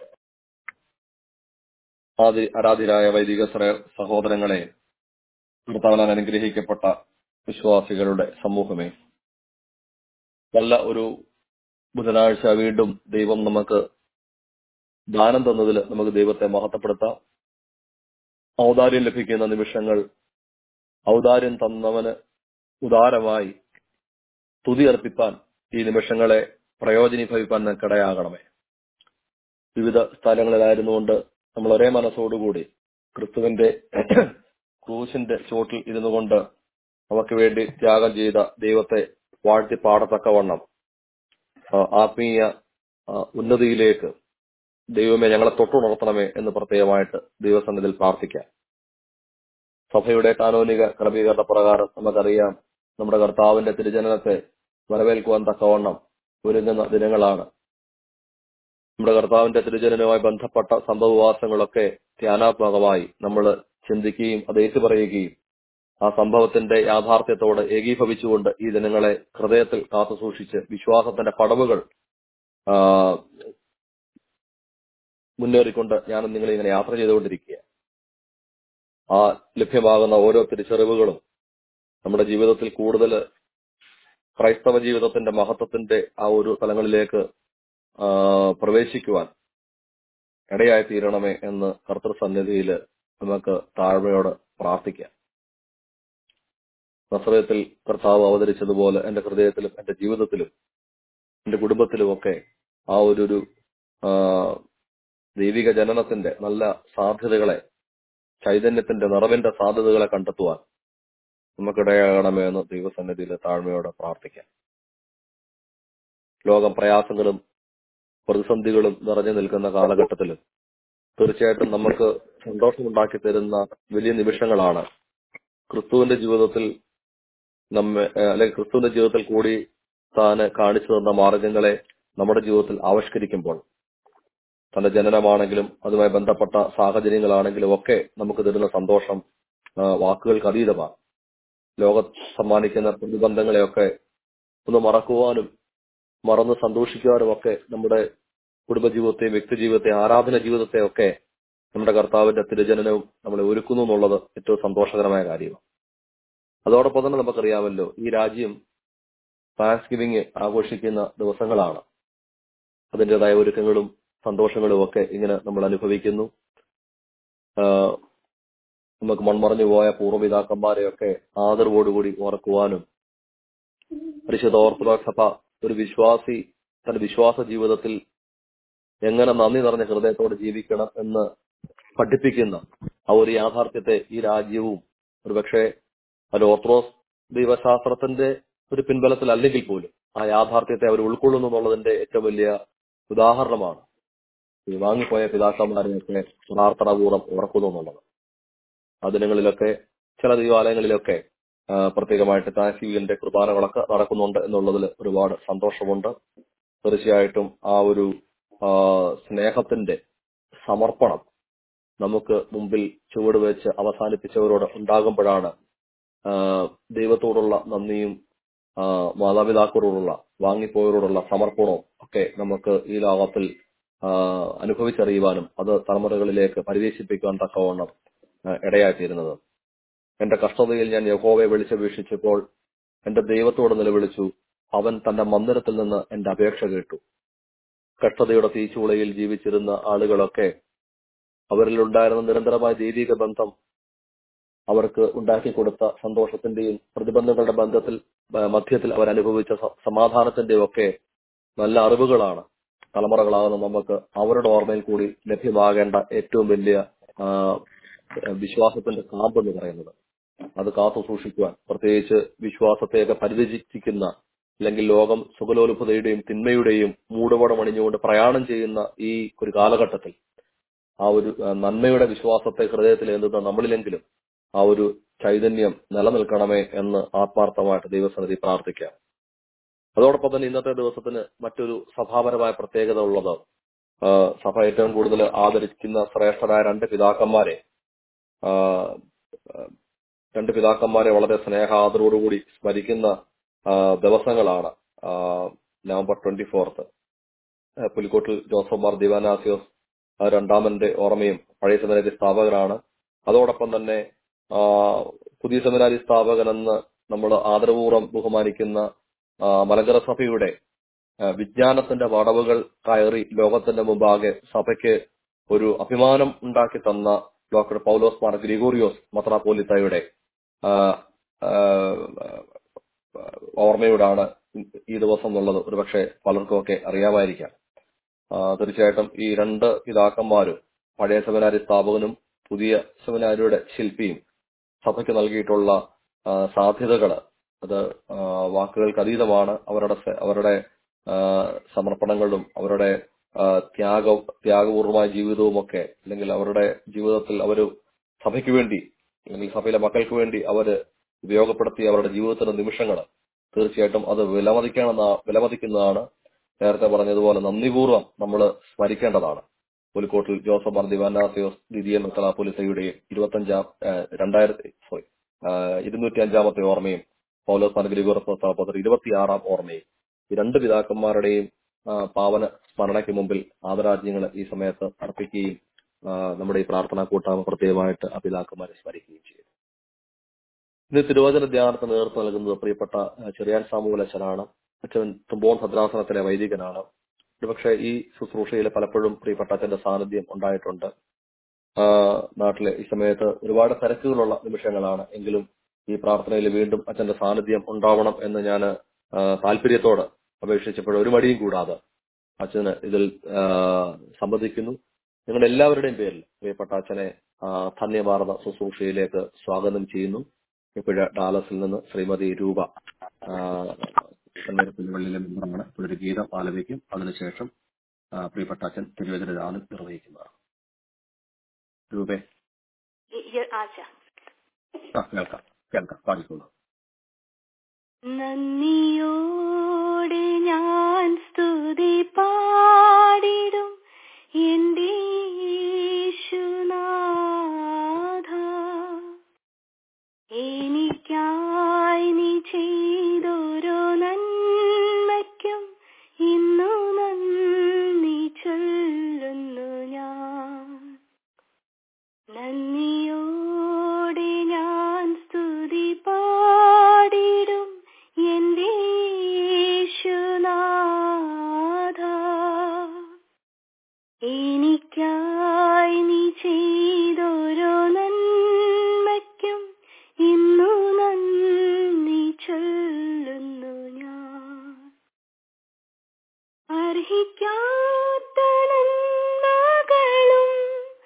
ആദി ആരാധ്യരായ വൈദിക ശ്ര- സഹോദരങ്ങളെ കർത്താവിനാൽ അനുഗ്രഹിക്കപ്പെട്ട വിശ്വാസികളുടെ സമൂഹമേ നല്ല ഒരു ബുധനാഴ്ച വീണ്ടും ദൈവം നമുക്ക് ദാനം തന്നതിൽ നമുക്ക് ദൈവത്തെ മഹത്വപ്പെടുത്താം ഔദാര്യം ലഭിക്കുന്ന നിമിഷങ്ങൾ ഔദാര്യം തന്നവന് ഉദാരമായി സ്തുതി അർപ്പിപ്പാൻ ഈ നിമിഷങ്ങളെ പ്രയോജനീഭവിപ്പാൻ നിനക്കിടയാകണമേ വിവിധ സ്ഥലങ്ങളിലായിരുന്നുകൊണ്ട് നമ്മൾ ഒരേ മനസ്സോടുകൂടി ക്രിസ്തുവിന്റെ ക്രൂശിന്റെ ചോട്ടിൽ ഇരുന്നു കൊണ്ട് നമുക്ക് വേണ്ടി ത്യാഗം ചെയ്ത ദൈവത്തെ വാഴ്ത്തി പാടത്തക്കവണ്ണം ആ, ആത്മീയ ആ, ഉന്നതിയിലേക്ക് ദൈവമേ ഞങ്ങളെ തൊട്ടുണർത്തണമേ എന്ന് പ്രത്യേകമായിട്ട് ദൈവസന്നിധിയിൽ പ്രാർത്ഥിക്കാം സഭയുടെ കാനോനിക ക്രമീകരണ പ്രകാരം നമുക്കറിയാം നമ്മുടെ കർത്താവിന്റെ തിരുജനനത്തെ വരവേൽക്കുവാൻ തക്കവണ്ണം ഒരുങ്ങുന്ന ദിനങ്ങളാണ് നമ്മുടെ കർത്താവിന്റെ തിരുജനനവുമായി ബന്ധപ്പെട്ട സംഭവവാസങ്ങളൊക്കെ ധ്യാനാത്മകമായി നമ്മൾ ചിന്തിക്കുകയും അത് ഏറ്റുപറയുകയും ആ സംഭവത്തിന്റെ യാഥാർത്ഥ്യത്തോട് ഏകീഭവിച്ചുകൊണ്ട് ഈ ദിനങ്ങളെ ഹൃദയത്തിൽ കാത്തു സൂക്ഷിച്ച് വിശ്വാസത്തിന്റെ പടവുകൾ ആ, മുന്നേറിക്കൊണ്ട് ഞാനും നിങ്ങൾ ഇങ്ങനെ യാത്ര ചെയ്തുകൊണ്ടിരിക്കുക ആ ലഭ്യമാകുന്ന ഓരോ തിരിച്ചറിവുകളും നമ്മുടെ ജീവിതത്തിൽ കൂടുതൽ ക്രൈസ്തവ ജീവിതത്തിന്റെ മഹത്വത്തിന്റെ ആ ഒരു തലങ്ങളിലേക്ക് ആ, പ്രവേശിക്കുവാൻ ഇടയായി തീരണമേ എന്ന് കർത്തൃസന്നിധിയിൽ നമുക്ക് താഴ്മയോട് പ്രാർത്ഥിക്കാം നസ്രയത്തിൽ കർത്താവ് അവതരിച്ചതുപോലെ എന്റെ ഹൃദയത്തിലും എന്റെ ജീവിതത്തിലും എന്റെ കുടുംബത്തിലുമൊക്കെ ആ ഒരു ഒരു ആ, ദൈവിക ജനനത്തിന്റെ നല്ല സാധ്യതകളെ ചൈതന്യത്തിന്റെ നിറവിന്റെ സാധ്യതകളെ കണ്ടെത്തുവാൻ നമുക്കിടയാകണമേ എന്ന് ദൈവസന്നിധിയിൽ താഴ്മയോടെ പ്രാർത്ഥിക്കാം ലോകം പ്രയാസങ്ങളും പ്രതിസന്ധികളും നിറഞ്ഞു നിൽക്കുന്ന കാലഘട്ടത്തിൽ തീർച്ചയായിട്ടും നമുക്ക് സന്തോഷമുണ്ടാക്കി തരുന്ന വലിയ നിമിഷങ്ങളാണ് ക്രിസ്തുവിന്റെ ജീവിതത്തിൽ നമ്മെ ഏഹ് അല്ലെങ്കിൽ ക്രിസ്തുവിന്റെ ജീവിതത്തിൽ കൂടി താന് കാണിച്ചു തന്ന മാർഗങ്ങളെ നമ്മുടെ ജീവിതത്തിൽ ആവിഷ്കരിക്കുമ്പോൾ തന്റെ ജനനമാണെങ്കിലും അതുമായി ബന്ധപ്പെട്ട സാഹചര്യങ്ങളാണെങ്കിലും ഒക്കെ നമുക്ക് തരുന്ന സന്തോഷം ആ, വാക്കുകൾക്ക് അതീതമാണ് ലോക സമ്മാനിക്കുന്ന പ്രതിബന്ധങ്ങളെയൊക്കെ ഒന്ന് മറക്കുവാനും മറന്ന് സന്തോഷിക്കുവാനും ഒക്കെ നമ്മുടെ കുടുംബജീവിതത്തെയും വ്യക്തിജീവിതത്തെയും ആരാധന ജീവിതത്തെയും ഒക്കെ നമ്മുടെ കർത്താവിന്റെ തിരുജനനവും നമ്മളെ ഒരുക്കുന്നു എന്നുള്ളത് ഏറ്റവും സന്തോഷകരമായ കാര്യമാണ് അതോടൊപ്പം തന്നെ നമുക്കറിയാമല്ലോ ഈ രാജ്യം താങ്ക്സ് ഗിവിംഗ് ആഘോഷിക്കുന്ന ദിവസങ്ങളാണ് അതിൻ്റെതായ ഒരുക്കങ്ങളും സന്തോഷങ്ങളും ഒക്കെ ഇങ്ങനെ നമ്മൾ അനുഭവിക്കുന്നു ആഹ് നമുക്ക് മൺമറഞ്ഞു പോയ പൂർവ്വപിതാക്കന്മാരെയൊക്കെ ആദരവോടുകൂടി ഓർക്കുവാനും പരിശുദ്ധ ഓർത്തഡോക്സ് സഭ ഒരു വിശ്വാസി തന്റെ വിശ്വാസ ജീവിതത്തിൽ എങ്ങനെ നന്ദി നിറഞ്ഞ ഹൃദയത്തോടെ ജീവിക്കണം എന്ന് പഠിപ്പിക്കുന്ന ആ ഒരു യാഥാർത്ഥ്യത്തെ ഈ രാജ്യവും ഒരുപക്ഷെ ഒരു ഓർത്തഡോക്സ് ദൈവശാസ്ത്രത്തിന്റെ ഒരു പിൻബലത്തിൽ അല്ലെങ്കിൽ പോലും ആ യാഥാർത്ഥ്യത്തെ അവർ ഉൾക്കൊള്ളുന്നു എന്നുള്ളതിന്റെ ഏറ്റവും വലിയ ഉദാഹരണമാണ് ഈ വാങ്ങിപ്പോയ പിതാക്കന്മാരെയൊക്കെ പ്രാർത്ഥനാപൂർവ്വം ഓർക്കുന്നു എന്നുള്ളത് ആ ദിനങ്ങളിലൊക്കെ ചില ദൈവാലയങ്ങളിലൊക്കെ ആ, പ്രത്യേകമായിട്ട് താൻസീവിന്റെ കുർബാനകളൊക്കെ നടക്കുന്നുണ്ട് എന്നുള്ളതിൽ ഒരുപാട് സന്തോഷമുണ്ട് തീർച്ചയായിട്ടും ആ ഒരു ആ, സ്നേഹത്തിന്റെ സമർപ്പണം നമുക്ക് മുമ്പിൽ ചുവട് വെച്ച് അവസാനിപ്പിച്ചവരോട് ഉണ്ടാകുമ്പോഴാണ് ആ, ദൈവത്തോടുള്ള നന്ദിയും ആ, മാതാപിതാക്കളോടുള്ള വാങ്ങിപ്പോയവരോടുള്ള സമർപ്പണവും ഒക്കെ നമുക്ക് ഈ ലോകത്തിൽ ആ, അനുഭവിച്ചറിയുവാനും അത് തലമുറകളിലേക്ക് പരിവേശിപ്പിക്കുവാൻ തക്കവണ്ണം ആ, ഇടയായിത്തീരുന്നത് എന്റെ കഷ്ടതയിൽ ഞാൻ യഹോവയെ വിളിച്ചപേക്ഷിച്ചപ്പോൾ എന്റെ ദൈവത്തോട് നിലവിളിച്ചു അവൻ തന്റെ മന്ദിരത്തിൽ നിന്ന് എന്റെ അപേക്ഷ കേട്ടു കഷ്ടതയുടെ തീച്ചൂളയിൽ ജീവിച്ചിരുന്ന ആളുകളൊക്കെ അവരിൽ ഉണ്ടായിരുന്ന നിരന്തരമായ ദൈവിക ബന്ധം അവർക്ക് ഉണ്ടാക്കി കൊടുത്ത സന്തോഷത്തിന്റെയും പ്രതിബന്ധങ്ങളുടെ ബന്ധത്തിൽ ആ, മധ്യത്തിൽ അവർ അനുഭവിച്ച സ- സമാധാനത്തിന്റെയും ഒക്കെ നല്ല അറിവുകളാണ് തലമുറകളാകുന്ന നമുക്ക് അവരുടെ ഓർമ്മയിൽ കൂടി ലഭ്യമാകേണ്ട ഏറ്റവും വലിയ ആ, വിശ്വാസത്തിന്റെ കാമ്പ് എന്ന് പറയുന്നത് അത് കാത്തു സൂക്ഷിക്കുവാൻ പ്രത്യേകിച്ച് വിശ്വാസത്തെയൊക്കെ പരിരചിക്കുന്ന അല്ലെങ്കിൽ ലോകം സുഖലോലുപതയുടെയും തിന്മയുടെയും മൂടുപടം അണിഞ്ഞുകൊണ്ട് പ്രയാണം ചെയ്യുന്ന ഈ ഒരു കാലഘട്ടത്തിൽ ആ ഒരു ആ, നന്മയുടെ വിശ്വാസത്തെ ഹൃദയത്തിൽ എന്തുന്ന നമ്മളിലെങ്കിലും ആ ഒരു ചൈതന്യം നിലനിൽക്കണമേ എന്ന് ആത്മാർത്ഥമായിട്ട് ദൈവസന്നിധി പ്രാർത്ഥിക്കാം അതോടൊപ്പം തന്നെ ഇന്നത്തെ ദിവസത്തിന് മറ്റൊരു സഭാപരമായ പ്രത്യേകത ഉള്ളത് ആ, സഭ ഏറ്റവും കൂടുതൽ ആദരിക്കുന്ന ശ്രേഷ്ഠരായ രണ്ട് പിതാക്കന്മാരെ ആ, ആ, രണ്ട് പിതാക്കന്മാരെ വളരെ സ്നേഹാദരോടുകൂടി സ്മരിക്കുന്ന ആ, ദിവസങ്ങളാണ് ആ, November twenty fourth Pulikkottil Joseph Mar Dionysius ആ, രണ്ടാമന്റെ ഓർമ്മയും പഴയ സെമിനാരി സ്ഥാപകരാണ് അതോടൊപ്പം തന്നെ ആ, പുതിയ സെമിനാരി സ്ഥാപകനെന്ന് നമ്മൾ ആദരപൂർവ്വം ബഹുമാനിക്കുന്ന ആ, മലങ്കര സഭയുടെ ആ, വിജ്ഞാനത്തിന്റെ വടവുകൾ കയറി ലോകത്തിന്റെ മുമ്പാകെ സഭയ്ക്ക് ഒരു അഭിമാനം ഉണ്ടാക്കി തന്ന ഡോക്ടർ പൗലോസ് മാർ ഗ്രിഗോറിയോസ് മത്രാപോലിത്തയുടെ ആ, ആ, ഓർമ്മയോടാണ് ഈ ദിവസം എന്നുള്ളത് ഒരുപക്ഷെ പലർക്കുമൊക്കെ അറിയാമായിരിക്കാം ആ, തീർച്ചയായിട്ടും ഈ രണ്ട് പിതാക്കന്മാരും പഴയ സെമിനാരി സ്ഥാപകനും പുതിയ സെമിനാരിയുടെ ശില്പിയും സഭയ്ക്ക് നൽകിയിട്ടുള്ള ആ, സാധ്യതകള് അത് ആ, വാക്കുകൾക്ക് അതീതമാണ് അവരുടെ സെ- അവരുടെ ആ, സമർപ്പണങ്ങളും അവരുടെ ആ, ത്യാഗ ത്യാഗപൂർവമായ ജീവിതവും ഒക്കെ അല്ലെങ്കിൽ അവരുടെ ജീവിതത്തിൽ അവർ സഭയ്ക്ക് വേണ്ടി അല്ലെങ്കിൽ സഭയിലെ മക്കൾക്ക് വേണ്ടി അവര് ഉപയോഗപ്പെടുത്തിയ അവരുടെ ജീവിതത്തിന്റെ നിമിഷങ്ങൾ തീർച്ചയായിട്ടും അത് വിലമതിക്കണമെന്ന വിലമതിക്കുന്നതാണ് നേരത്തെ പറഞ്ഞതുപോലെ നന്ദിപൂർവ്വം നമ്മൾ സ്മരിക്കേണ്ടതാണ് പുലിക്കോട്ടിൽ ജോസഫ് മാർ ദിവാനാസിയോസ് ദിദിയൻ മെത്തലാപ്പൊലിസയുടെയും ഇരുപത്തഞ്ചാം രണ്ടായിരത്തി സോറി ഇരുന്നൂറ്റി അഞ്ചാമത്തെ ഓർമ്മയും പൗലോസ് മാർ ഗ്രിഗോറസ് പത്ര ഇരുപത്തിയാറാം ഓർമ്മയും ഈ രണ്ട് പിതാക്കന്മാരുടെയും ആ, പാവന സ്മരണയ്ക്ക് മുമ്പിൽ ആദരാജ്യങ്ങൾ ഈ സമയത്ത് അർപ്പിക്കുകയും ആ, നമ്മുടെ ഈ പ്രാർത്ഥനാ കൂട്ടായ്മ പ്രത്യേകമായിട്ട് ആ പിതാക്കന്മാരെ സ്മരിക്കുകയും ചെയ്തു ഇന്ന് തിരുവചന ധ്യാനത്തിന് നേതൃത്വം നൽകുന്നത് പ്രിയപ്പെട്ട ആ, ചെറിയാൻ സാമൂല അച്ഛനാണ് അച്ഛൻ തുമ്പോൺ ഭദ്രാസനത്തിലെ വൈദികനാണ് ഒരുപക്ഷെ ഈ ശുശ്രൂഷയിൽ പലപ്പോഴും പ്രിയപ്പെട്ട അച്ഛന്റെ സാന്നിധ്യം ഉണ്ടായിട്ടുണ്ട് ആ, നാട്ടിലെ ഈ സമയത്ത് ഒരുപാട് തിരക്കുകളുള്ള നിമിഷങ്ങളാണ് എങ്കിലും ഈ പ്രാർത്ഥനയിൽ വീണ്ടും അച്ഛന്റെ സാന്നിധ്യം ഉണ്ടാവണം എന്ന് ഞാൻ താല്പര്യത്തോട് അപേക്ഷിച്ചപ്പോൾ ഒരു മടിയും കൂടാതെ അച്ഛന് ഇതിൽ ആ, സംബന്ധിക്കുന്നു നിങ്ങളുടെ എല്ലാവരുടെയും പേരിൽ പ്രിയപ്പെട്ട അച്ഛനെ ആ, ധന്യമാർന്ന ശുശ്രൂഷയിലേക്ക് സ്വാഗതം ചെയ്യുന്നു ഇപ്പോഴ് ഡാലസിൽ നിന്ന് ശ്രീമതി രൂപ പുല്ലുവള്ളിയിലെ മെമ്പറാണ് ഇപ്പോഴൊരു ഗീതം ആലപിക്കും അതിനുശേഷം ആ, പ്രിയപ്പെട്ട അച്ഛൻ തിരുവചനദാനം നിർവഹിക്കുന്നതാണ് രൂപേ ആച്ച ആ കേൾക്കാം കേൾക്കാം പാടിക്കോളൂ നന്ദിയോടെ ഞാൻ സ്തുതി പാടിടും എന്റെ യേശുനാഥ എനിക്കായി നീ ചെയ്തൊരു നന്മയ്ക്കും ഇന്നു നന്ദി ചൊല്ലുന്നു ഞാൻ നന്ദിയോടെ ഞാൻ സ്തുതി പാടിടും എന്റെ യേശുനാഥ എനിക്കായി നീ ചെയ്തൊരു നന്മയ്ക്കും ഇന്നു നന്ദി ചൊല്ലുന്നു ഞാൻ അർഹിക്കാത്ത നന്മകളും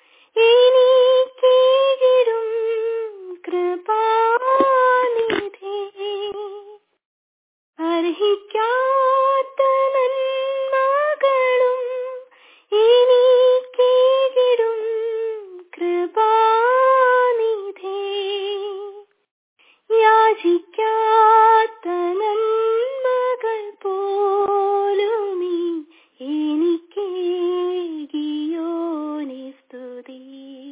എനിക്കിടും കൃപാനിധി അർഹിക്കാത്ത നന്മകളും എനിക്കിടും കൃപാനിധി യാചിക്കാത്ത നന്മകൾ പോലുമീ എനിക്കേകിയോനി സ്തുതി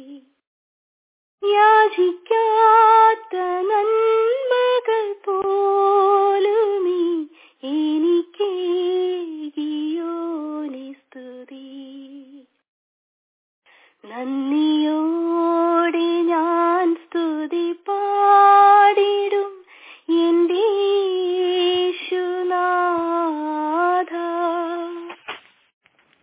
യാചിക്കാത്ത നന്മകൾ പോലുമീ എനിക്കേകിയോനി സ്തുതി നന്ദിയോടെ ഞാൻ സ്തുതി പാടിടും എന്റെ യേശുനാഥ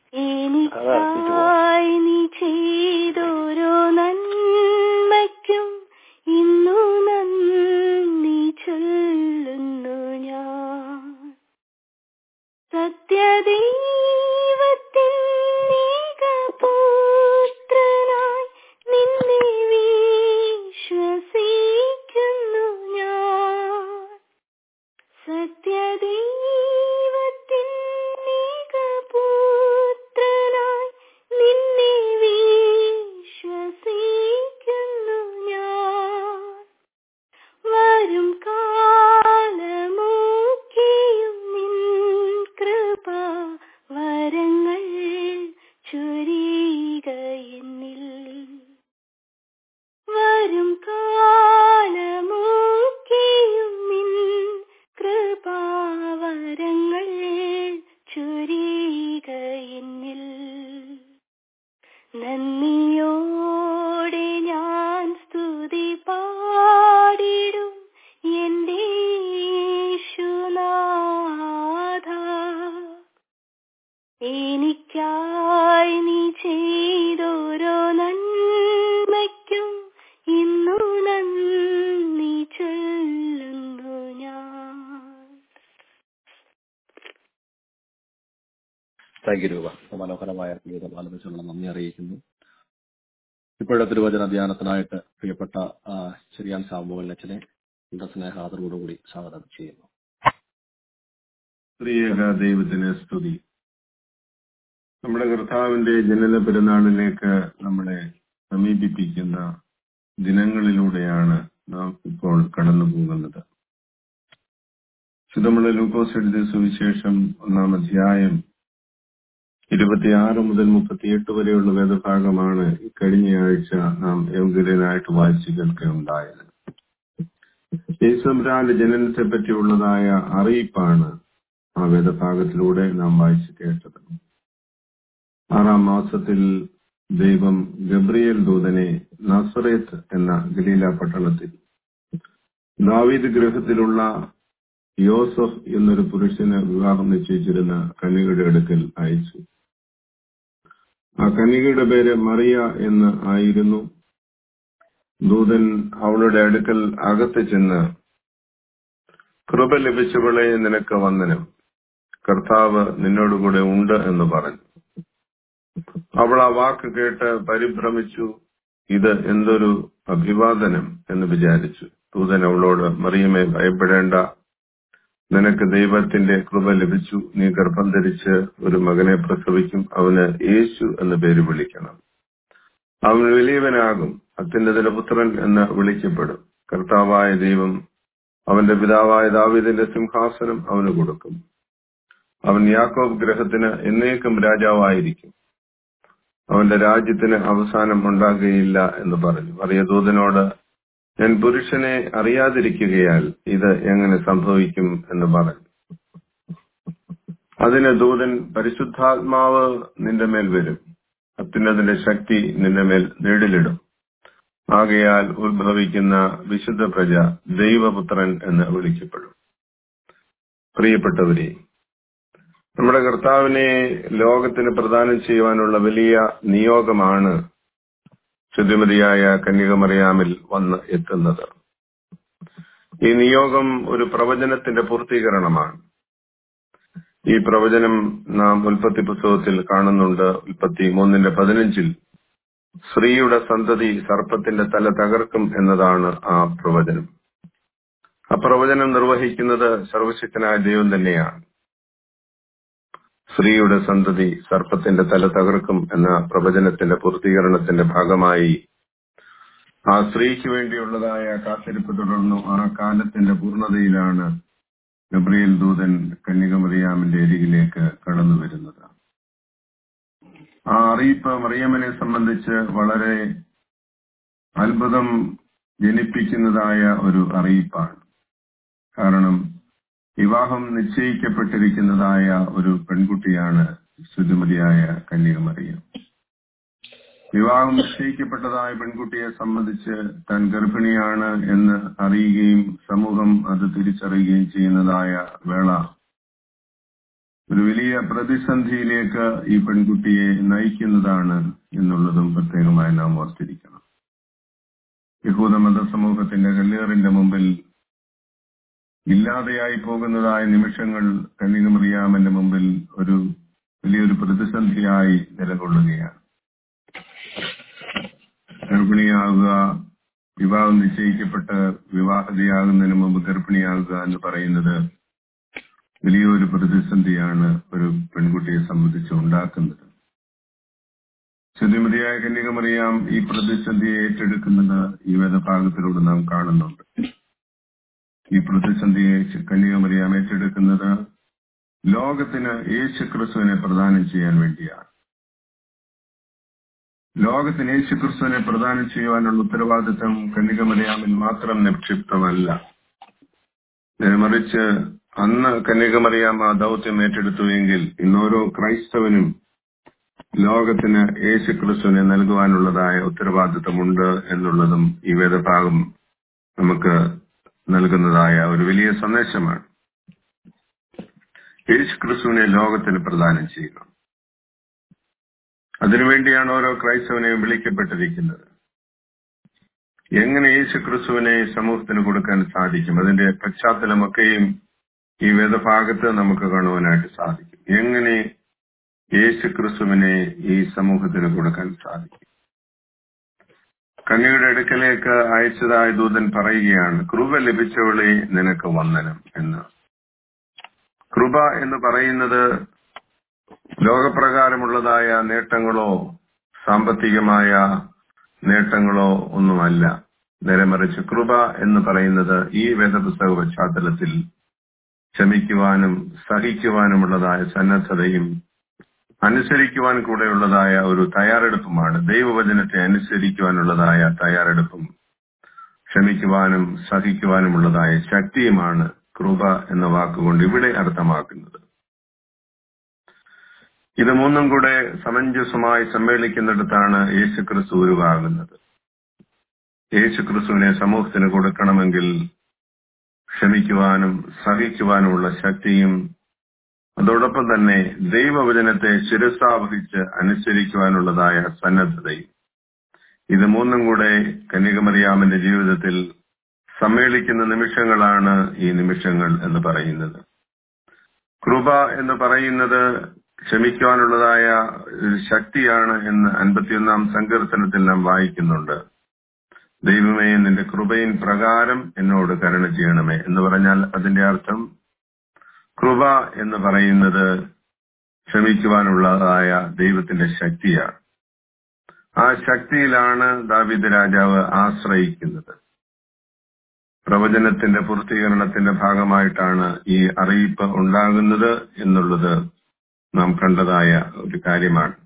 താങ്ക് യു രൂപ മനോഹരമായ ഗീതം ആലപിച്ചുള്ള നന്ദി അറിയിക്കുന്നു ഇപ്പോഴത്തെ തിരുവചന ധ്യാനത്തിനായിട്ട് പ്രിയപ്പെട്ട ആ, ചെറിയാൻ സാമ്പുവലിനച്ഛനെ എന്റെ സ്നേഹ ആദരവോടുകൂടി സ്വാഗതം ചെയ്യുന്നു സ്ത്രീയക ദൈവത്തിന് സ്തുതി നമ്മുടെ കർത്താവിന്റെ ജനന പെരുന്നാളിലേക്ക് നമ്മളെ സമീപിപ്പിക്കുന്ന ദിനങ്ങളിലൂടെയാണ് നാം ഇപ്പോൾ കടന്നു പോകുന്നത് നമ്മുടെ ലൂക്കോസ് എഴുതിയ സുവിശേഷം ഒന്നാം അധ്യായം ഇരുപത്തിയാറ് മുതൽ മുപ്പത്തിയെട്ട് വരെയുള്ള വേദഭാഗമാണ് ഈ കഴിഞ്ഞയാഴ്ച നാം യോഗ്യതനായിട്ട് വായിച്ചു കേൾക്കുകയുണ്ടായത് യേശുരാന്റെ ജനനത്തെ പറ്റിയുള്ളതായ അറിയിപ്പാണ് ആ വേദഭാഗത്തിലൂടെ നാം വായിച്ചു കേട്ടത് ആറാം മാസത്തിൽ ദൈവം ഗബ്രിയേൽ ദൂതനെ നസറേത്ത് എന്ന ഗലീല പട്ടണത്തിൽ ദാവീദ് ഗൃഹത്തിലുള്ള യോസഫ് എന്നൊരു പുരുഷന് വിവാഹം നിശ്ചയിച്ചിരുന്ന കന്യകയുടെ അടുക്കൽ അയച്ചു ആ കന്യകയുടെ പേര് മറിയ എന്ന് ആയിരുന്നു ദൂതൻ അവളുടെ അടുക്കൽ അകത്ത് ചെന്ന് കൃപ ലഭിച്ചവളെ നിനക്ക് വന്ദനം കർത്താവ് നിന്നോടുകൂടെ ഉണ്ട് എന്ന് പറഞ്ഞു അവൾ ആ വാക്ക് കേട്ട് പരിഭ്രമിച്ചു ഇത് എന്തൊരു അഭിവാദനം എന്ന് വിചാരിച്ചു ദൂതൻ അവളോട് മറിയമേ ഭയപ്പെടേണ്ട നിനക്ക് ദൈവത്തിന്റെ കൃപ ലഭിച്ചു നീ ഗർഭം ധരിച്ച് ഒരു മകനെ പ്രസവിക്കും അവന് യേശു എന്ന് പേര് വിളിക്കണം അവൻ വലിയവനാകും അത്യുന്നതിന്റെ പുത്രൻ എന്ന് വിളിക്കപ്പെടും കർത്താവായ ദൈവം അവന്റെ പിതാവായ ദാവീദിന്റെ സിംഹാസനം അവന് കൊടുക്കും അവൻ യാക്കോബ് ഗ്രഹത്തിന് എന്നേക്കും രാജാവായിരിക്കും അവന്റെ രാജ്യത്തിന് അവസാനം ഉണ്ടാകുകയില്ല എന്ന് പറഞ്ഞു അറിയ ദൂതനോട് ഞാൻ പുരുഷനെ അറിയാതിരിക്കുകയാൽ ഇത് എങ്ങനെ സംഭവിക്കും എന്ന് പറഞ്ഞു അതിന് ദൂതൻ പരിശുദ്ധാത്മാവ് നിന്റെ മേൽ വരും അത്യുന്നതിന്റെ ശക്തി നിന്റെ മേൽ നേടിലിടും ആകയാൽ ഉത്ഭവിക്കുന്ന വിശുദ്ധ പ്രജ ദൈവപുത്രൻ എന്ന് വിളിക്കപ്പെടും പ്രിയപ്പെട്ടവരെ നമ്മുടെ കർത്താവിനെ ലോകത്തിന് പ്രദാനം ചെയ്യുവാനുള്ള വലിയ നിയോഗമാണ് ശുദ്ധിമതിയായ കന്യകമറിയാമിൽ വന്ന് എത്തുന്നത് ഈ നിയോഗം ഒരു പ്രവചനത്തിന്റെ പൂർത്തീകരണമാണ് ഈ പ്രവചനം നാം ഉൽപ്പത്തി പുസ്തകത്തിൽ കാണുന്നുണ്ട് ഉൽപ്പത്തി മൂന്നിന്റെ പതിനഞ്ചിൽ സ്ത്രീയുടെ സന്തതി സർപ്പത്തിന്റെ തല തകർക്കും എന്നതാണ് ആ പ്രവചനം ആ പ്രവചനം നിർവഹിക്കുന്നത് സർവശക്തനായ ദൈവം തന്നെയാണ് സ്ത്രീയുടെ സന്തതി സർപ്പത്തിന്റെ തല തകർക്കും എന്ന പ്രവചനത്തിന്റെ പൂർത്തീകരണത്തിന്റെ ഭാഗമായി ആ സ്ത്രീക്ക് വേണ്ടിയുള്ളതായ കാത്തിരിപ്പ് തുടർന്നു ആ കാലത്തിന്റെ പൂർണ്ണതയിലാണ് ഗബ്രിയേൽ ദൂതൻ കന്യകമറിയാമിന്റെ അരികിലേക്ക് കടന്നു വരുന്നത് ആ അറിയിപ്പ് മറിയമ്മനെ സംബന്ധിച്ച് വളരെ അത്ഭുതം ജനിപ്പിക്കുന്നതായ ഒരു അറിയിപ്പാണ് കാരണം വിവാഹം നിശ്ചയിക്കപ്പെട്ടിരിക്കുന്നതായ ഒരു പെൺകുട്ടിയാണ് ശുദ്ധിമതിയായ കന്യകമറിയം വിവാഹം നിശ്ചയിക്കപ്പെട്ടതായ പെൺകുട്ടിയെ സംബന്ധിച്ച് താൻ ഗർഭിണിയാണ് എന്ന് അറിയുകയും സമൂഹം അത് തിരിച്ചറിയുകയും ചെയ്യുന്നതായ വേള ഒരു വലിയ പ്രതിസന്ധിയിലേക്ക് ഈ പെൺകുട്ടിയെ നയിക്കുന്നതാണ് എന്നുള്ളതും പ്രത്യേകമായി നാം ഓർത്തിരിക്കണം യഹൂദ മത സമൂഹത്തിന്റെ കല്ലേറിന്റെ മുമ്പിൽ ഇല്ലാതെയായി പോകുന്നതായ നിമിഷങ്ങൾ കന്യകമറിയാമന്റെ മുമ്പിൽ ഒരു വലിയൊരു പ്രതിസന്ധിയായി നിലകൊള്ളുകയാണ് ഗർഭിണിയാകുക വിവാഹം നിശ്ചയിക്കപ്പെട്ട് വിവാഹതയാകുന്നതിന് മുമ്പ് ഗർഭിണിയാകുക എന്ന് പറയുന്നത് വലിയൊരു പ്രതിസന്ധിയാണ് ഒരു പെൺകുട്ടിയെ സംബന്ധിച്ച് ഉണ്ടാക്കുന്നത് ശ്രീമതിയായ കന്യകമറിയാം ഈ പ്രതിസന്ധിയെ ഏറ്റെടുക്കുന്നത് ഈ വേദഭാഗത്തിലൂടെ നാം കാണുന്നുണ്ട് ഈ പ്രതിസന്ധിയെ കന്യകമറിയാം ഏറ്റെടുക്കുന്നത് ലോകത്തിന് യേശു ക്രിസ്തുവിനെ പ്രദാനം ചെയ്യാൻ വേണ്ടിയാണ് ലോകത്തിന് യേശു ക്രിസ്തുവിനെ പ്രദാനം ചെയ്യുവാനുള്ള ഉത്തരവാദിത്വം കന്യകമറിയാമിൽ മാത്രം നിക്ഷിപ്തമല്ല നേരെ മറിച്ച് അന്ന് കന്യകമറിയാം ആ ദൗത്യം ഏറ്റെടുത്തുവെങ്കിൽ ഇന്നോരോ ക്രൈസ്തവനും ലോകത്തിന് യേശു ക്രിസ്തുവിനെ നൽകുവാനുള്ളതായ ഉത്തരവാദിത്വമുണ്ട് എന്നുള്ളതും ഈ വേദഭാഗം നമുക്ക് നൽകുന്നതായ ഒരു വലിയ സന്ദേശമാണ് യേശു ക്രിസ്തുവിനെ ലോകത്തിന് പ്രദാനം ചെയ്യുക അതിനുവേണ്ടിയാണ് ഓരോ ക്രൈസ്തവനെയും വിളിക്കപ്പെട്ടിരിക്കുന്നത് എങ്ങനെ യേശു ക്രിസ്തുവിനെ സമൂഹത്തിന് കൊടുക്കാൻ സാധിക്കും അതിന്റെ പശ്ചാത്തലമൊക്കെയും ഈ വേദഭാഗത്ത് നമുക്ക് കാണുവാനായിട്ട് സാധിക്കും എങ്ങനെ യേശു ക്രിസ്തുവിനെ ഈ സമൂഹത്തിന് കൊടുക്കാൻ സാധിക്കും കന്യയുടെ അടുക്കലേക്ക് അയച്ചതായ ദൂതൻ പറയുകയാണ് കൃപ ലഭിച്ചവളെ നിനക്ക് വന്ദനം എന്ന് കൃപ എന്ന് പറയുന്നത് ലോകപ്രകാരമുള്ളതായ നേട്ടങ്ങളോ സാമ്പത്തികമായ നേട്ടങ്ങളോ ഒന്നുമല്ല നേരെ മറിച്ച് കൃപ എന്ന് പറയുന്നത് ഈ വേദപുസ്തക പശ്ചാത്തലത്തിൽ ക്ഷമിക്കുവാനും സഹിക്കുവാനുമുള്ളതായ സന്നദ്ധതയും അനുസരിക്കുവാൻ കൂടെയുള്ളതായ ഒരു തയ്യാറെടുപ്പുമാണ് ദൈവവചനത്തെ അനുസരിക്കുവാനുള്ളതായ തയ്യാറെടുപ്പും ക്ഷമിക്കുവാനും സഹിക്കുവാനുമുള്ളതായ ശക്തിയുമാണ് കൃപ എന്ന വാക്കുകൊണ്ട് ഇവിടെ അർത്ഥമാക്കുന്നത് ഇത് മൂന്നും കൂടെ സമഞ്ജസമായി സമ്മേളിക്കുന്നിടത്താണ് യേശുക്രിസ്തു ഉരുവാകുന്നത് യേശുക്രിസ്തുവിനെ സമൂഹത്തിന് കൊടുക്കണമെങ്കിൽ ക്ഷമിക്കുവാനും സഹിക്കുവാനുമുള്ള ശക്തിയും അതോടൊപ്പം തന്നെ ദൈവവചനത്തെ ശിരസാവഹിച്ച് അനുസരിക്കുവാനുള്ളതായ സന്നദ്ധതയും ഇത് മൂന്നും കൂടെ കന്യകമറിയാമന്റെ ജീവിതത്തിൽ സമ്മേളിക്കുന്ന നിമിഷങ്ങളാണ് ഈ നിമിഷങ്ങൾ എന്ന് പറയുന്നത് കൃപ എന്ന് പറയുന്നത് ക്ഷമിക്കുവാനുള്ളതായ ഒരു ശക്തിയാണ് എന്ന് അൻപത്തിയൊന്നാം സങ്കീർത്തനത്തിൽ നാം വായിക്കുന്നുണ്ട് ദൈവമേ നിന്റെ കൃപയിൻ പ്രകാരം എന്നോട് കരുണ ചെയ്യണമേ എന്ന് പറഞ്ഞാൽ അതിന്റെ അർത്ഥം കൃപ എന്ന് പറയുന്നത് ക്ഷമിക്കുവാനുള്ളതായ ദൈവത്തിന്റെ ശക്തിയാണ് ആ ശക്തിയിലാണ് ദാവിദ് രാജാവ് ആശ്രയിക്കുന്നത് പ്രവചനത്തിന്റെ പൂർത്തീകരണത്തിന്റെ ഭാഗമായിട്ടാണ് ഈ അറിയിപ്പ് ഉണ്ടാകുന്നത് എന്നുള്ളത് നാം കണ്ടതായ ഒരു കാര്യമാണ്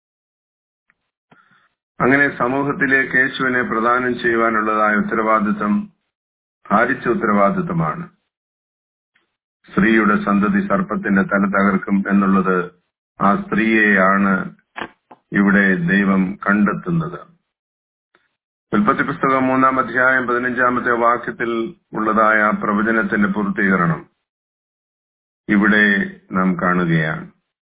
അങ്ങനെ സമൂഹത്തിലേക്ക് യേശുവിനെ പ്രദാനം ചെയ്യുവാനുള്ളതായ ഉത്തരവാദിത്വം ഭാരിച്ച ഉത്തരവാദിത്വമാണ് സ്ത്രീയുടെ സന്തതി സർപ്പത്തിന്റെ തല തകർക്കും എന്നുള്ളത് ആ സ്ത്രീയെയാണ് ഇവിടെ ദൈവം കണ്ടെത്തുന്നത് ഉൽപ്പത്തി പുസ്തകം മൂന്നാം അധ്യായം പതിനഞ്ചാമത്തെ വാക്യത്തിൽ ഉള്ളതായ പ്രവചനത്തിന്റെ പൂർത്തീകരണം ഇവിടെ നാം കാണുകയാണ്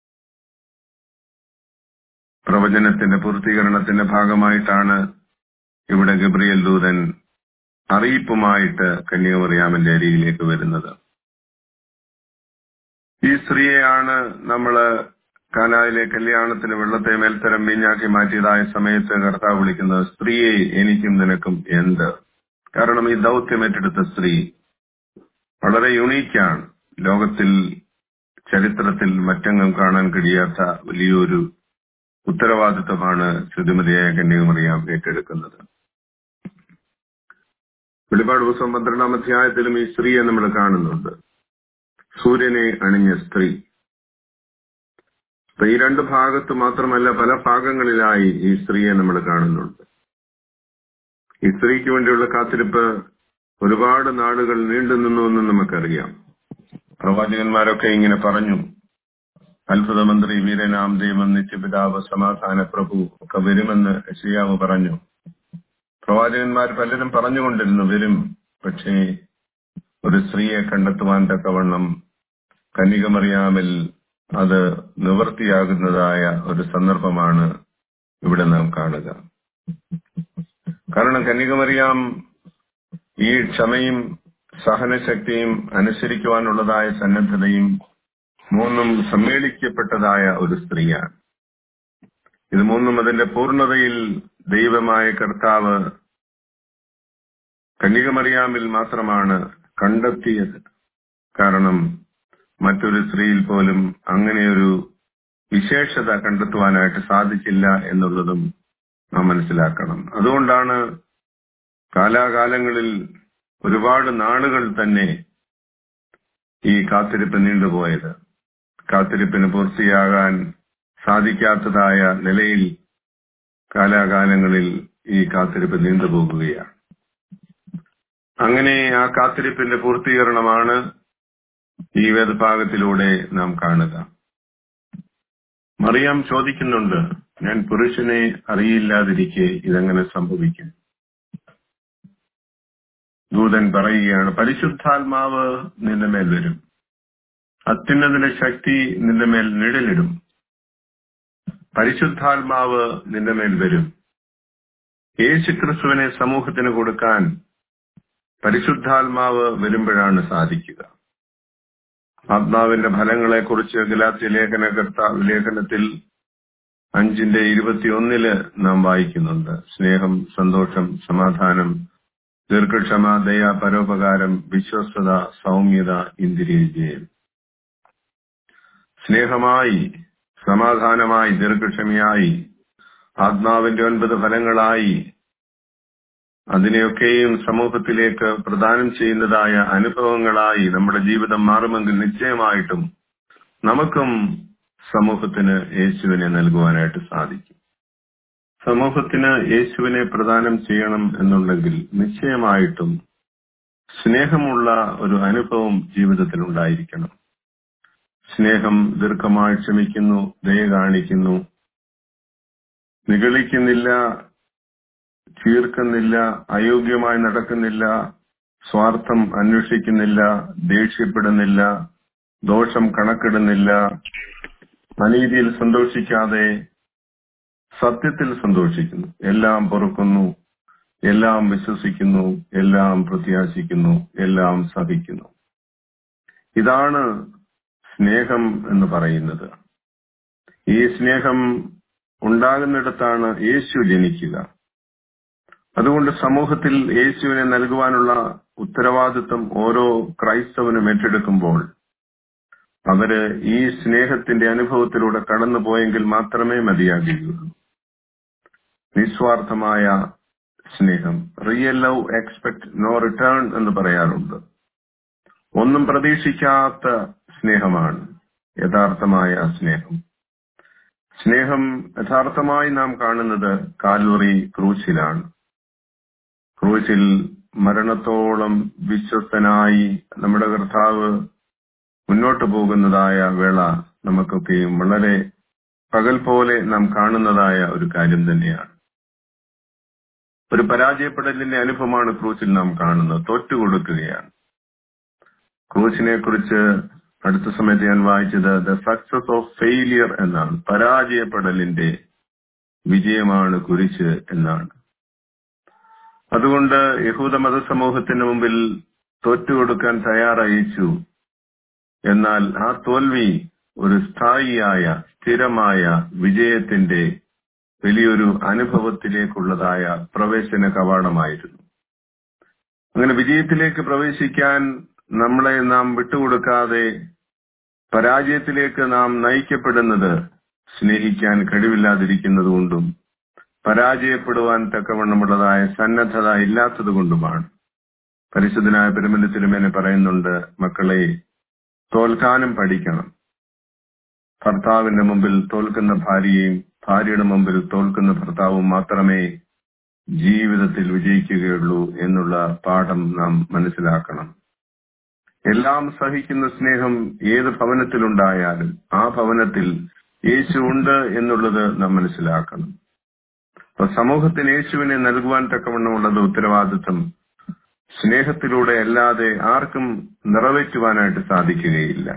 പ്രവചനത്തിന്റെ പൂർത്തീകരണത്തിന്റെ ഭാഗമായിട്ടാണ് ഇവിടെ ഗബ്രിയൽ ദൂതൻ അറിയിപ്പുമായിട്ട് കന്യാകുമറിയാമന്റെ അരികിലേക്ക് വരുന്നത് ഈ സ്ത്രീയെയാണ് നമ്മള് കാനായിലെ കല്യാണത്തിന് വെള്ളത്തെ മേൽത്തരം വീഞ്ഞാക്കി മാറ്റിയതായ സമയത്ത് കർത്താവ് വിളിക്കുന്നത് സ്ത്രീയെ എനിക്കും നിനക്കും എന്ത് കാരണം ഈ ദൗത്യം ഏറ്റെടുത്ത സ്ത്രീ വളരെ യുണീക്കാണ് ലോകത്തിൽ ചരിത്രത്തിൽ മറ്റെങ്ങും കാണാൻ കഴിയാത്ത വലിയൊരു ഉത്തരവാദിത്വമാണ് ശ്രുതിമതിയായ കന്യാകുമറിയാം ഏറ്റെടുക്കുന്നത് വെളിപാട് പുസ്തകം പന്ത്രണ്ടാം അധ്യായത്തിലും ഈ സ്ത്രീയെ നമ്മൾ കാണുന്നുണ്ട് സൂര്യനെ അണിഞ്ഞ സ്ത്രീ അപ്പൊ ഈ രണ്ട് ഭാഗത്ത് മാത്രമല്ല പല ഭാഗങ്ങളിലായി ഈ സ്ത്രീയെ നമ്മൾ കാണുന്നുണ്ട് ഈ സ്ത്രീക്ക് വേണ്ടിയുള്ള കാത്തിരിപ്പ് ഒരുപാട് നാളുകൾ നീണ്ടു നിന്നു എന്ന് നമുക്കറിയാം പ്രവാചകന്മാരൊക്കെ ഇങ്ങനെ പറഞ്ഞു അത്ഭുതമന്ത്രി വീരനാം ദൈവം നിത്യപിതാവ് സമാധാന പ്രഭു ഒക്കെ വരുമെന്ന് ഷിയാവ് പറഞ്ഞു പ്രവാചകന്മാർ പലരും പറഞ്ഞുകൊണ്ടിരുന്നു വരും പക്ഷേ ഒരു സ്ത്രീയെ കണ്ടെത്തുവാൻ തക്കവണ്ണം കന്യകമറിയാമിൽ അത് നിവൃത്തിയാകുന്നതായ ഒരു സന്ദർഭമാണ് ഇവിടെ നാം കാണുക കാരണം കന്യകമറിയാം ഈ ക്ഷമയും സഹനശക്തിയും അനുസരിക്കുവാനുള്ളതായ സന്നദ്ധതയും മൂന്നും സമ്മേളിക്കപ്പെട്ടതായ ഒരു സ്ത്രീയാണ് ഇത് മൂന്നും അതിന്റെ പൂർണ്ണതയിൽ ദൈവമായ കർത്താവ് കന്യകമറിയാമിൽ മാത്രമാണ് കണ്ടെത്തിയത് കാരണം മറ്റൊരു സ്ത്രീയിൽ പോലും അങ്ങനെയൊരു വിശേഷത കണ്ടെത്തുവാനായിട്ട് സാധിച്ചില്ല എന്നുള്ളതും നാം മനസ്സിലാക്കണം അതുകൊണ്ടാണ് കാലാകാലങ്ങളിൽ ഒരുപാട് നാളുകൾ തന്നെ ഈ കാത്തിരിപ്പ് നീണ്ടുപോയത് കാത്തിരിപ്പിന് പൂർത്തിയാകാൻ സാധിക്കാത്തതായ നിലയിൽ കാലാകാലങ്ങളിൽ ഈ കാത്തിരിപ്പ് നീണ്ടുപോകുകയാണ് അങ്ങനെ ആ കാത്തിരിപ്പിന്റെ പൂർത്തീകരണമാണ് ഈ വേദഭാഗത്തിലൂടെ നാം കാണുക മറിയാം ചോദിക്കുന്നുണ്ട് ഞാൻ പുരുഷനെ അറിയില്ലാതിരിക്കെ ഇതെങ്ങനെ സംഭവിക്കും ദൂതൻ പറയുകയാണ് പരിശുദ്ധാത്മാവ് നിന്റെ മേൽ വരും അത്യുന്നതിന്റെ ശക്തി നിന്റെ മേൽ നിഴലിടും പരിശുദ്ധാത്മാവ് നിന്റെ മേൽ വരും യേശുക്രിസ്തുവിനെ സമൂഹത്തിന് കൊടുക്കാൻ പരിശുദ്ധാത്മാവ് വരുമ്പോഴാണ് സാധിക്കുക ആത്മാവിന്റെ ഫലങ്ങളെ കുറിച്ച് ഗലാത്തി ലേഖന കർത്താവ് ലേഖനത്തിൽ അഞ്ചിന്റെ ഇരുപത്തിയൊന്നില് നാം വായിക്കുന്നുണ്ട് സ്നേഹം സന്തോഷം സമാധാനം ദീർഘക്ഷമ ദയ പരോപകാരം വിശ്വസ്തത സൗമ്യത ഇന്ദ്രിയജയം സ്നേഹമായി സമാധാനമായി ദീർഘക്ഷമയായി ആത്മാവിന്റെ ഒൻപത് ഫലങ്ങളായി അതിനെയൊക്കെയും സമൂഹത്തിലേക്ക് പ്രദാനം ചെയ്യുന്നതായ അനുഭവങ്ങളായി നമ്മുടെ ജീവിതം മാറുമെങ്കിൽ നിശ്ചയമായിട്ടും നമുക്കും സമൂഹത്തിന് യേശുവിനെ നൽകുവാനായിട്ട് സാധിക്കും സമൂഹത്തിന് യേശുവിനെ പ്രദാനം ചെയ്യണം എന്നുണ്ടെങ്കിൽ നിശ്ചയമായിട്ടും സ്നേഹമുള്ള ഒരു അനുഭവം ജീവിതത്തിൽ ഉണ്ടായിരിക്കണം സ്നേഹം ദീർഘമായി ക്ഷമിക്കുന്നു ദയ കാണിക്കുന്നു നിഗളിക്കുന്നില്ല ചീർക്കുന്നില്ല അയോഗ്യമായി നടക്കുന്നില്ല സ്വാർത്ഥം അന്വേഷിക്കുന്നില്ല ദേഷ്യപ്പെടുന്നില്ല ദോഷം കണക്കിടുന്നില്ല അനീതിയിൽ സന്തോഷിക്കാതെ സത്യത്തിൽ സന്തോഷിക്കുന്നു എല്ലാം പൊറുക്കുന്നു എല്ലാം വിശ്വസിക്കുന്നു എല്ലാം പ്രത്യാശിക്കുന്നു എല്ലാം സഹിക്കുന്നു ഇതാണ് സ്നേഹം എന്ന് പറയുന്നത് ഈ സ്നേഹം ഉണ്ടാകുന്നിടത്താണ് യേശു ജനിക്കുക അതുകൊണ്ട് സമൂഹത്തിൽ യേശുവിനെ നൽകുവാനുള്ള ഉത്തരവാദിത്വം ഓരോ ക്രൈസ്തവനും ഏറ്റെടുക്കുമ്പോൾ അവര് ഈ സ്നേഹത്തിന്റെ അനുഭവത്തിലൂടെ കടന്നുപോയെങ്കിൽ മാത്രമേ മതിയാകുകയുള്ളൂ നിസ്വാർത്ഥമായ സ്നേഹം real love expect no return എന്ന് പറയാറുണ്ട് ഒന്നും പ്രതീക്ഷിക്കാത്ത സ്നേഹമാണ് യഥാർത്ഥമായ സ്നേഹം സ്നേഹം യഥാർത്ഥമായി നാം കാണുന്നത് കാൽവറി ക്രൂശിലാണ് ക്രൂശിൽ മരണത്തോളം വിശ്വസ്തനായി നമ്മുടെ കർത്താവ് മുന്നോട്ട് പോകുന്നതായ വേള നമുക്കൊക്കെയും വളരെ പകൽ പോലെ നാം കാണുന്നതായ ഒരു കാര്യം തന്നെയാണ് ഒരു പരാജയപ്പെടലിന്റെ അനുഭവമാണ് ക്രൂശിൽ നാം കാണുന്നത് തോറ്റുകൊടുക്കുകയാണ് ക്രൂശിനെ കുറിച്ച് അടുത്ത സമയത്ത് ഞാൻ വായിച്ചത് ദ സക്സസ് ഓഫ് ഫെയിലിയർ എന്നാണ് പരാജയപ്പെടലിന്റെ വിജയമാണ് കുരിശ് എന്നാണ് അതുകൊണ്ട് യഹൂദ മതസമൂഹത്തിന് മുമ്പിൽ തോറ്റുകൊടുക്കാൻ തയ്യാറായിച്ചു എന്നാൽ ആ തോൽവി ഒരു സ്ഥായിയായ സ്ഥിരമായ വിജയത്തിന്റെ വലിയൊരു അനുഭവത്തിലേക്കുള്ളതായ പ്രവേശന കവാടമായിരുന്നു അങ്ങനെ വിജയത്തിലേക്ക് പ്രവേശിക്കാൻ നമ്മളെ നാം വിട്ടുകൊടുക്കാതെ പരാജയത്തിലേക്ക് നാം നയിക്കപ്പെടുന്നത് സ്നേഹിക്കാൻ കഴിവില്ലാതിരിക്കുന്നത് കൊണ്ടും പരാജയപ്പെടുവാൻ തക്കവണ്ണമുള്ളതായ സന്നദ്ധത ഇല്ലാത്തത് കൊണ്ടുമാണ് പരിശുദ്ധനായ പെരുമല തിരുമേനെ പറയുന്നുണ്ട് മക്കളെ തോൽക്കാനും പഠിക്കണം ഭർത്താവിന്റെ മുമ്പിൽ തോൽക്കുന്ന ഭാര്യയും ഭാര്യയുടെ മുമ്പിൽ തോൽക്കുന്ന ഭർത്താവും മാത്രമേ ജീവിതത്തിൽ വിജയിക്കുകയുള്ളൂ എന്നുള്ള പാഠം നാം മനസ്സിലാക്കണം എല്ലാം സഹിക്കുന്ന സ്നേഹം ഏത് ഭവനത്തിലുണ്ടായാലും ആ ഭവനത്തിൽ യേശു ഉണ്ട് എന്നുള്ളത് നാം മനസ്സിലാക്കണം അപ്പൊ സമൂഹത്തിന് യേശുവിനെ നൽകുവാൻ തക്കവണ്ണമുള്ളത് ഉത്തരവാദിത്വം സ്നേഹത്തിലൂടെ അല്ലാതെ ആർക്കും നിറവേറ്റുവാനായിട്ട് സാധിക്കുകയില്ല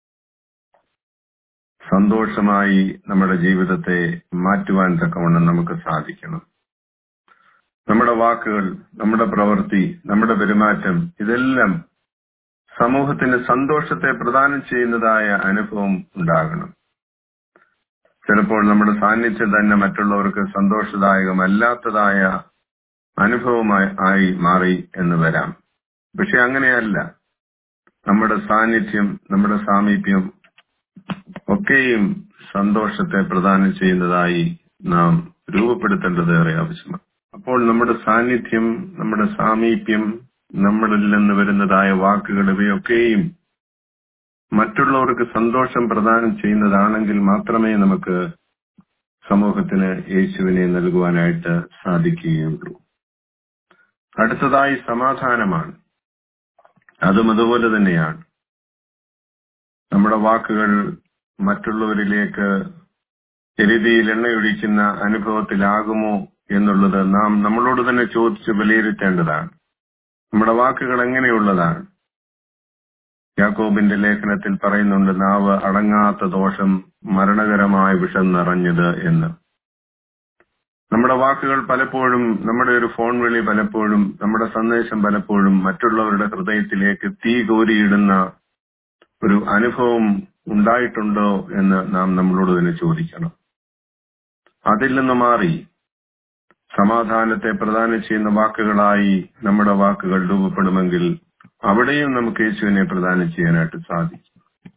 സന്തോഷമായി നമ്മുടെ ജീവിതത്തെ മാറ്റുവാൻ തക്കവണ്ണം നമുക്ക് സാധിക്കണം നമ്മുടെ വാക്കുകൾ നമ്മുടെ പ്രവൃത്തി നമ്മുടെ പെരുമാറ്റം ഇതെല്ലാം സമൂഹത്തിന് സന്തോഷത്തെ പ്രദാനം ചെയ്യുന്നതായ അനുഭവം ഉണ്ടാകണം ചിലപ്പോൾ നമ്മുടെ സാന്നിധ്യം തന്നെ മറ്റുള്ളവർക്ക് സന്തോഷദായകമല്ലാത്തതായ അനുഭവമായി ആയി മാറി എന്ന് വരാം പക്ഷെ അങ്ങനെയല്ല നമ്മുടെ സാന്നിധ്യം നമ്മുടെ സാമീപ്യം ഒക്കെയും സന്തോഷത്തെ പ്രദാനം ചെയ്യുന്നതായി നാം രൂപപ്പെടുത്തേണ്ടത് ഏറെ ആവശ്യമാണ് അപ്പോൾ നമ്മുടെ സാന്നിധ്യം നമ്മുടെ സാമീപ്യം നമ്മളിൽ നിന്ന് വരുന്നതായ വാക്കുകൾ ഇവയൊക്കെയും മറ്റുള്ളവർക്ക് സന്തോഷം പ്രദാനം ചെയ്യുന്നതാണെങ്കിൽ മാത്രമേ നമുക്ക് സമൂഹത്തിന് യേശുവിനെ നൽകുവാനായിട്ട് സാധിക്കുകയുള്ളൂ അടുത്തതായി സമാധാനമാണ് അതും അതുപോലെ തന്നെയാണ് നമ്മുടെ വാക്കുകൾ മറ്റുള്ളവരിലേക്ക് എരുതിയിൽ എണ്ണയൊഴിക്കുന്ന അനുഭവത്തിലാകുമോ എന്നുള്ളത് നാം നമ്മളോട് തന്നെ ചോദിച്ച് വിലയിരുത്തേണ്ടതാണ് നമ്മുടെ വാക്കുകൾ എങ്ങനെയുള്ളതാണ് യാക്കോബിന്റെ ലേഖനത്തിൽ പറയുന്നുണ്ട് നാവ് അടങ്ങാത്ത ദോഷം മരണകരമായ വിഷം നിറഞ്ഞത് എന്ന് നമ്മുടെ വാക്കുകൾ പലപ്പോഴും നമ്മുടെ ഒരു ഫോൺ വിളി പലപ്പോഴും നമ്മുടെ സന്ദേശം പലപ്പോഴും മറ്റുള്ളവരുടെ ഹൃദയത്തിലേക്ക് തീ കോരിയിടുന്ന ഒരു അനുഭവം ഉണ്ടായിട്ടുണ്ടോ എന്ന് നാം നമ്മളോട് തന്നെ ചോദിക്കണം അതിൽ നിന്ന് മാറി സമാധാനത്തെ പ്രദാനം ചെയ്യുന്ന വാക്കുകളായി നമ്മുടെ വാക്കുകൾ രൂപപ്പെടുമെങ്കിൽ അവിടെയും നമുക്ക് യേശുവിനെ പ്രദാനം ചെയ്യാനായിട്ട് സാധിക്കും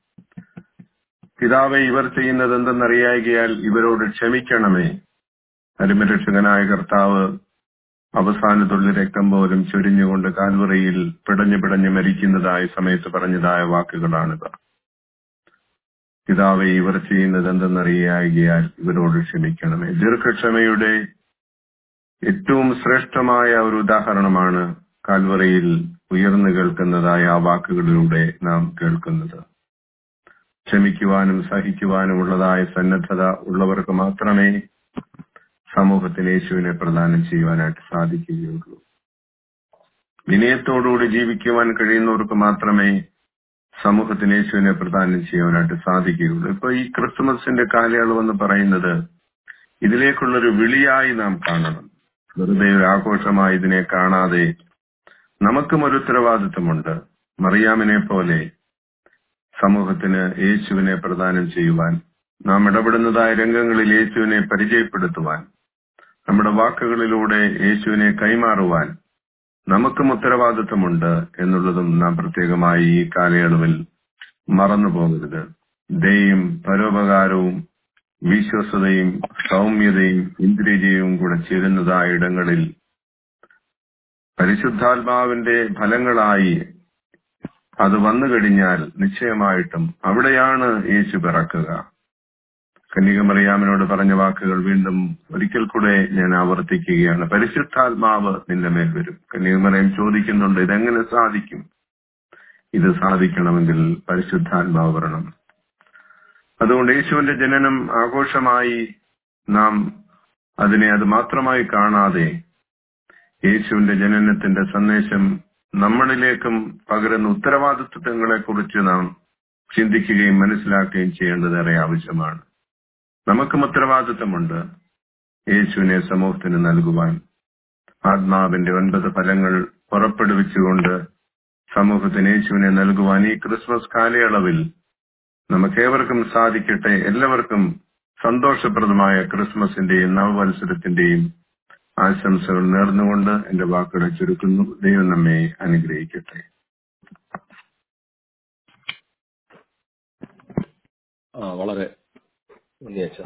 പിതാവെ ഇവർ ചെയ്യുന്നത് എന്തെന്നറിയായികയാൽ ഇവരോട് ക്ഷമിക്കണമേ അരുമരക്ഷകനായ കർത്താവ് അവസാനത്തുള്ള രക്തം പോലും ചൊരിഞ്ഞുകൊണ്ട് കാൽവറയിൽ പിടഞ്ഞു പിടഞ്ഞു മരിക്കുന്നതായ സമയത്ത് പറഞ്ഞതായ വാക്കുകളാണിത് പിതാവെ ഇവർ ചെയ്യുന്നത് എന്തെന്നറിയായികയാൽ ഇവരോട് ക്ഷമിക്കണമേ ദീർഘക്ഷമയുടെ ഏറ്റവും ശ്രേഷ്ഠമായ ഒരു ഉദാഹരണമാണ് കാൽവറയിൽ ഉയർന്നു കേൾക്കുന്നതായ ആ വാക്കുകളിലൂടെ നാം കേൾക്കുന്നത് ക്ഷമിക്കുവാനും സഹിക്കുവാനും ഉള്ളതായ സന്നദ്ധത ഉള്ളവർക്ക് മാത്രമേ സമൂഹത്തിന് യേശുവിനെ പ്രദാനം ചെയ്യുവാനായിട്ട് സാധിക്കുകയുള്ളൂ വിനയത്തോടുകൂടി ജീവിക്കുവാൻ കഴിയുന്നവർക്ക് മാത്രമേ സമൂഹത്തിന് യേശുവിനെ പ്രദാനം ചെയ്യുവാനായിട്ട് സാധിക്കുകയുള്ളൂ ഇപ്പൊ ഈ ക്രിസ്മസിന്റെ കാലയളവ് എന്ന് പറയുന്നത് ഇതിലേക്കുള്ളൊരു വിളിയായി നാം കാണണം വെറുതെ ഒരു ആഘോഷമായി ഇതിനെ കാണാതെ നമുക്കും ഒരു ഉത്തരവാദിത്വമുണ്ട് മറിയാമിനെ പോലെ സമൂഹത്തിന് യേശുവിനെ പ്രദാനം ചെയ്യുവാൻ നാം ഇടപെടുന്നതായ രംഗങ്ങളിൽ യേശുവിനെ പരിചയപ്പെടുത്തുവാൻ നമ്മുടെ വാക്കുകളിലൂടെ യേശുവിനെ കൈമാറുവാൻ നമുക്കും ഉത്തരവാദിത്വമുണ്ട് എന്നുള്ളതും നാം പ്രത്യേകമായി ഈ കാലയളവിൽ മറന്നു പോകരുത് ദയും പരോപകാരവും വിശ്വസതയും സൗമ്യതയും ഇന്ദ്രിയജയവും കൂടെ ചേരുന്നതായ ഇടങ്ങളിൽ പരിശുദ്ധാത്മാവിന്റെ ഫലങ്ങളായി അത് വന്നു കഴിഞ്ഞാൽ നിശ്ചയമായിട്ടും അവിടെയാണ് യേശു പിറക്കുക കന്യകമറിയാമിനോട് പറഞ്ഞ വാക്കുകൾ വീണ്ടും ഒരിക്കൽ കൂടെ ഞാൻ ആവർത്തിക്കുകയാണ് പരിശുദ്ധാത്മാവ് നിന്റെ മേൽ വരും കന്യകമറിയം ചോദിക്കുന്നുണ്ട് ഇതെങ്ങനെ സാധിക്കും ഇത് സാധിക്കണമെങ്കിൽ പരിശുദ്ധാത്മാവ് വരണം അതുകൊണ്ട് യേശുവിന്റെ ജനനം ആഘോഷമായി നാം അതിനെ അത് മാത്രമായി കാണാതെ യേശുവിന്റെ ജനനത്തിന്റെ സന്ദേശം നമ്മളിലേക്കും പകരുന്ന ഉത്തരവാദിത്വങ്ങളെ കുറിച്ച് നാം ചിന്തിക്കുകയും മനസ്സിലാക്കുകയും ചെയ്യേണ്ടത് ഏറെ ആവശ്യമാണ് നമുക്കും ഉത്തരവാദിത്വമുണ്ട് യേശുവിനെ സമൂഹത്തിന് നൽകുവാൻ ആത്മാവിന്റെ ഒൻപത് ഫലങ്ങൾ പുറപ്പെടുവിച്ചുകൊണ്ട് സമൂഹത്തിന് യേശുവിനെ നൽകുവാൻ ഈ ക്രിസ്മസ് കാലയളവിൽ നമുക്കേവർക്കും സാധിക്കട്ടെ എല്ലാവർക്കും സന്തോഷപ്രദമായ ക്രിസ്മസിന്റെയും നവവത്സരത്തിന്റെയും ആശംസകൾ നേർന്നുകൊണ്ട് എന്റെ വാക്കുകളെ ചുരുക്കുന്നു ദൈവം നമ്മെ അനുഗ്രഹിക്കട്ടെ ആ വളരെ ഉന്നയിച്ച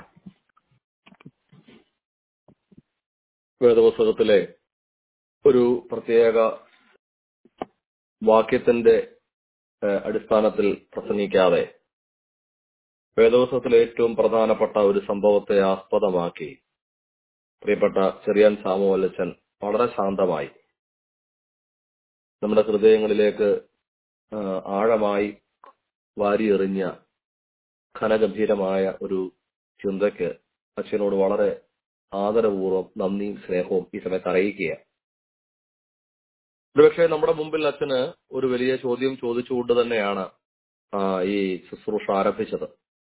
വേദപുസ്തകത്തിലെ ഒരു പ്രത്യേക വാക്യത്തിന്റെ ഏഹ്, അടിസ്ഥാനത്തിൽ പ്രസംഗിക്കാതെ വേദപുസ്തകത്തിലെ ഏറ്റവും പ്രധാനപ്പെട്ട ഒരു സംഭവത്തെ ആസ്പദമാക്കി പ്രിയപ്പെട്ട ചെറിയാൻ സാമുവല്ലച്ചൻ വളരെ ശാന്തമായി നമ്മുടെ ഹൃദയങ്ങളിലേക്ക് ആ, ആഴമായി വാരിയെറിഞ്ഞ ഘനഗംഭീരമായ ഒരു ചിന്തയ്ക്ക് അച്ഛനോട് വളരെ ആദരപൂർവ്വം നന്ദിയും സ്നേഹവും ഈ സമയത്ത് അറിയിക്കുകയാണ് ഒരുപക്ഷെ നമ്മുടെ മുമ്പിൽ അച്ഛന് ഒരു വലിയ ചോദ്യം ചോദിച്ചുകൊണ്ട് തന്നെയാണ് ആ, ഈ ശുശ്രൂഷ ആരംഭിച്ചത്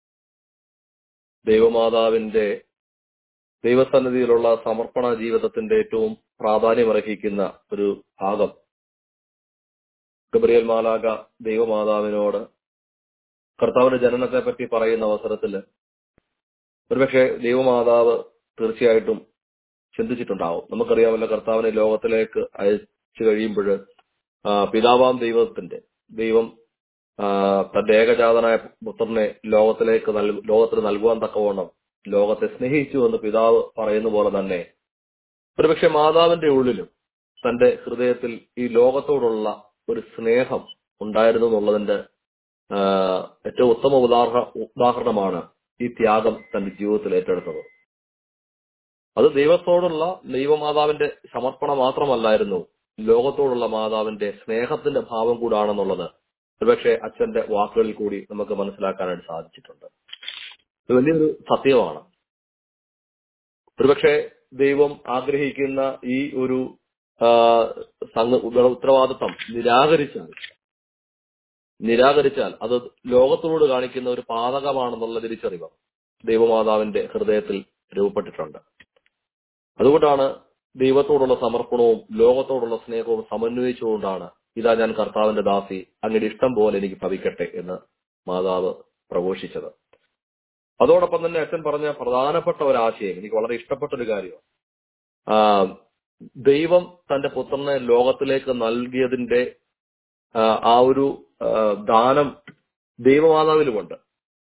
ദൈവമാതാവിന്റെ ദൈവസന്നിധിയിലുള്ള സമർപ്പണ ജീവിതത്തിന്റെ ഏറ്റവും പ്രാധാന്യമർഹിക്കുന്ന ഒരു ഭാഗം ഗബ്രിയേൽ മാലാക ദൈവമാതാവിനോട് കർത്താവിന്റെ ജനനത്തെ പറ്റി പറയുന്ന അവസരത്തിൽ ഒരുപക്ഷെ ദൈവമാതാവ് തീർച്ചയായിട്ടും ചിന്തിച്ചിട്ടുണ്ടാവും നമുക്കറിയാമല്ലോ കർത്താവിനെ ലോകത്തിലേക്ക് അയച്ചു കഴിയുമ്പോൾ പിതാവാം ദൈവത്തിന്റെ ദൈവം ആ, തന്റെ ഏകജാതനായ പുത്രനെ ലോകത്തിലേക്ക് നൽകു ലോകത്തിന് നൽകുവാൻ തക്കവണ്ണം ലോകത്തെ സ്നേഹിച്ചു എന്ന് പിതാവ് പറയുന്ന പോലെ തന്നെ ഒരുപക്ഷെ മാതാവിന്റെ ഉള്ളിലും തന്റെ ഹൃദയത്തിൽ ഈ ലോകത്തോടുള്ള ഒരു സ്നേഹം ഉണ്ടായിരുന്നു എന്നുള്ളതിന്റെ ആ, ഏറ്റവും ഉത്തമ ഉദാഹരണ ഉദാഹരണമാണ് ഈ ത്യാഗം തന്റെ ജീവിതത്തിൽ ഏറ്റെടുത്തത് അത് ദൈവത്തോടുള്ള ദൈവമാതാവിന്റെ സമർപ്പണം മാത്രമല്ലായിരുന്നു ലോകത്തോടുള്ള മാതാവിന്റെ സ്നേഹത്തിന്റെ ഭാവം കൂടാണെന്നുള്ളത് ഒരുപക്ഷെ അച്ഛന്റെ വാക്കുകളിൽ കൂടി നമുക്ക് മനസ്സിലാക്കാനായിട്ട് സാധിച്ചിട്ടുണ്ട് ഇത് വലിയൊരു സത്യമാണ് ഒരുപക്ഷെ ദൈവം ആഗ്രഹിക്കുന്ന ഈ ഒരു ആ, സംഘ ഉത്തരവാദിത്വം നിരാകരിച്ചാൽ നിരാകരിച്ചാൽ അത് ലോകത്തോട് കാണിക്കുന്ന ഒരു പാതകമാണെന്നുള്ള തിരിച്ചറിവ് ദൈവമാതാവിന്റെ ഹൃദയത്തിൽ രൂപപ്പെട്ടിട്ടുണ്ട് അതുകൊണ്ടാണ് ദൈവത്തോടുള്ള സമർപ്പണവും ലോകത്തോടുള്ള സ്നേഹവും സമന്വയിച്ചുകൊണ്ടാണ് ഇതാ ഞാൻ കർത്താവിന്റെ ദാസി അങ്ങയുടെ ഇഷ്ടം പോലെ എനിക്ക് ഭവിക്കട്ടെ എന്ന് മാതാവ് പ്രഘോഷിച്ചത് അതോടൊപ്പം തന്നെ അച്ഛൻ പറഞ്ഞ പ്രധാനപ്പെട്ട ഒരു ആശയം എനിക്ക് വളരെ ഇഷ്ടപ്പെട്ട ഒരു കാര്യമാണ് ആ, ദൈവം തന്റെ പുത്രനെ ലോകത്തിലേക്ക് നൽകിയതിന്റെ ആ, ആ ഒരു ആ, ദാനം ദൈവമാതാവിലുമുണ്ട്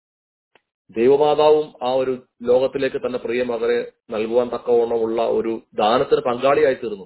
ദൈവമാതാവും ആ ഒരു ലോകത്തിലേക്ക് തന്റെ പ്രിയ മകനെ നൽകുവാൻ തക്കവണ്ണമുള്ള ഒരു ദാനത്തിന് പങ്കാളിയായി തീർന്നു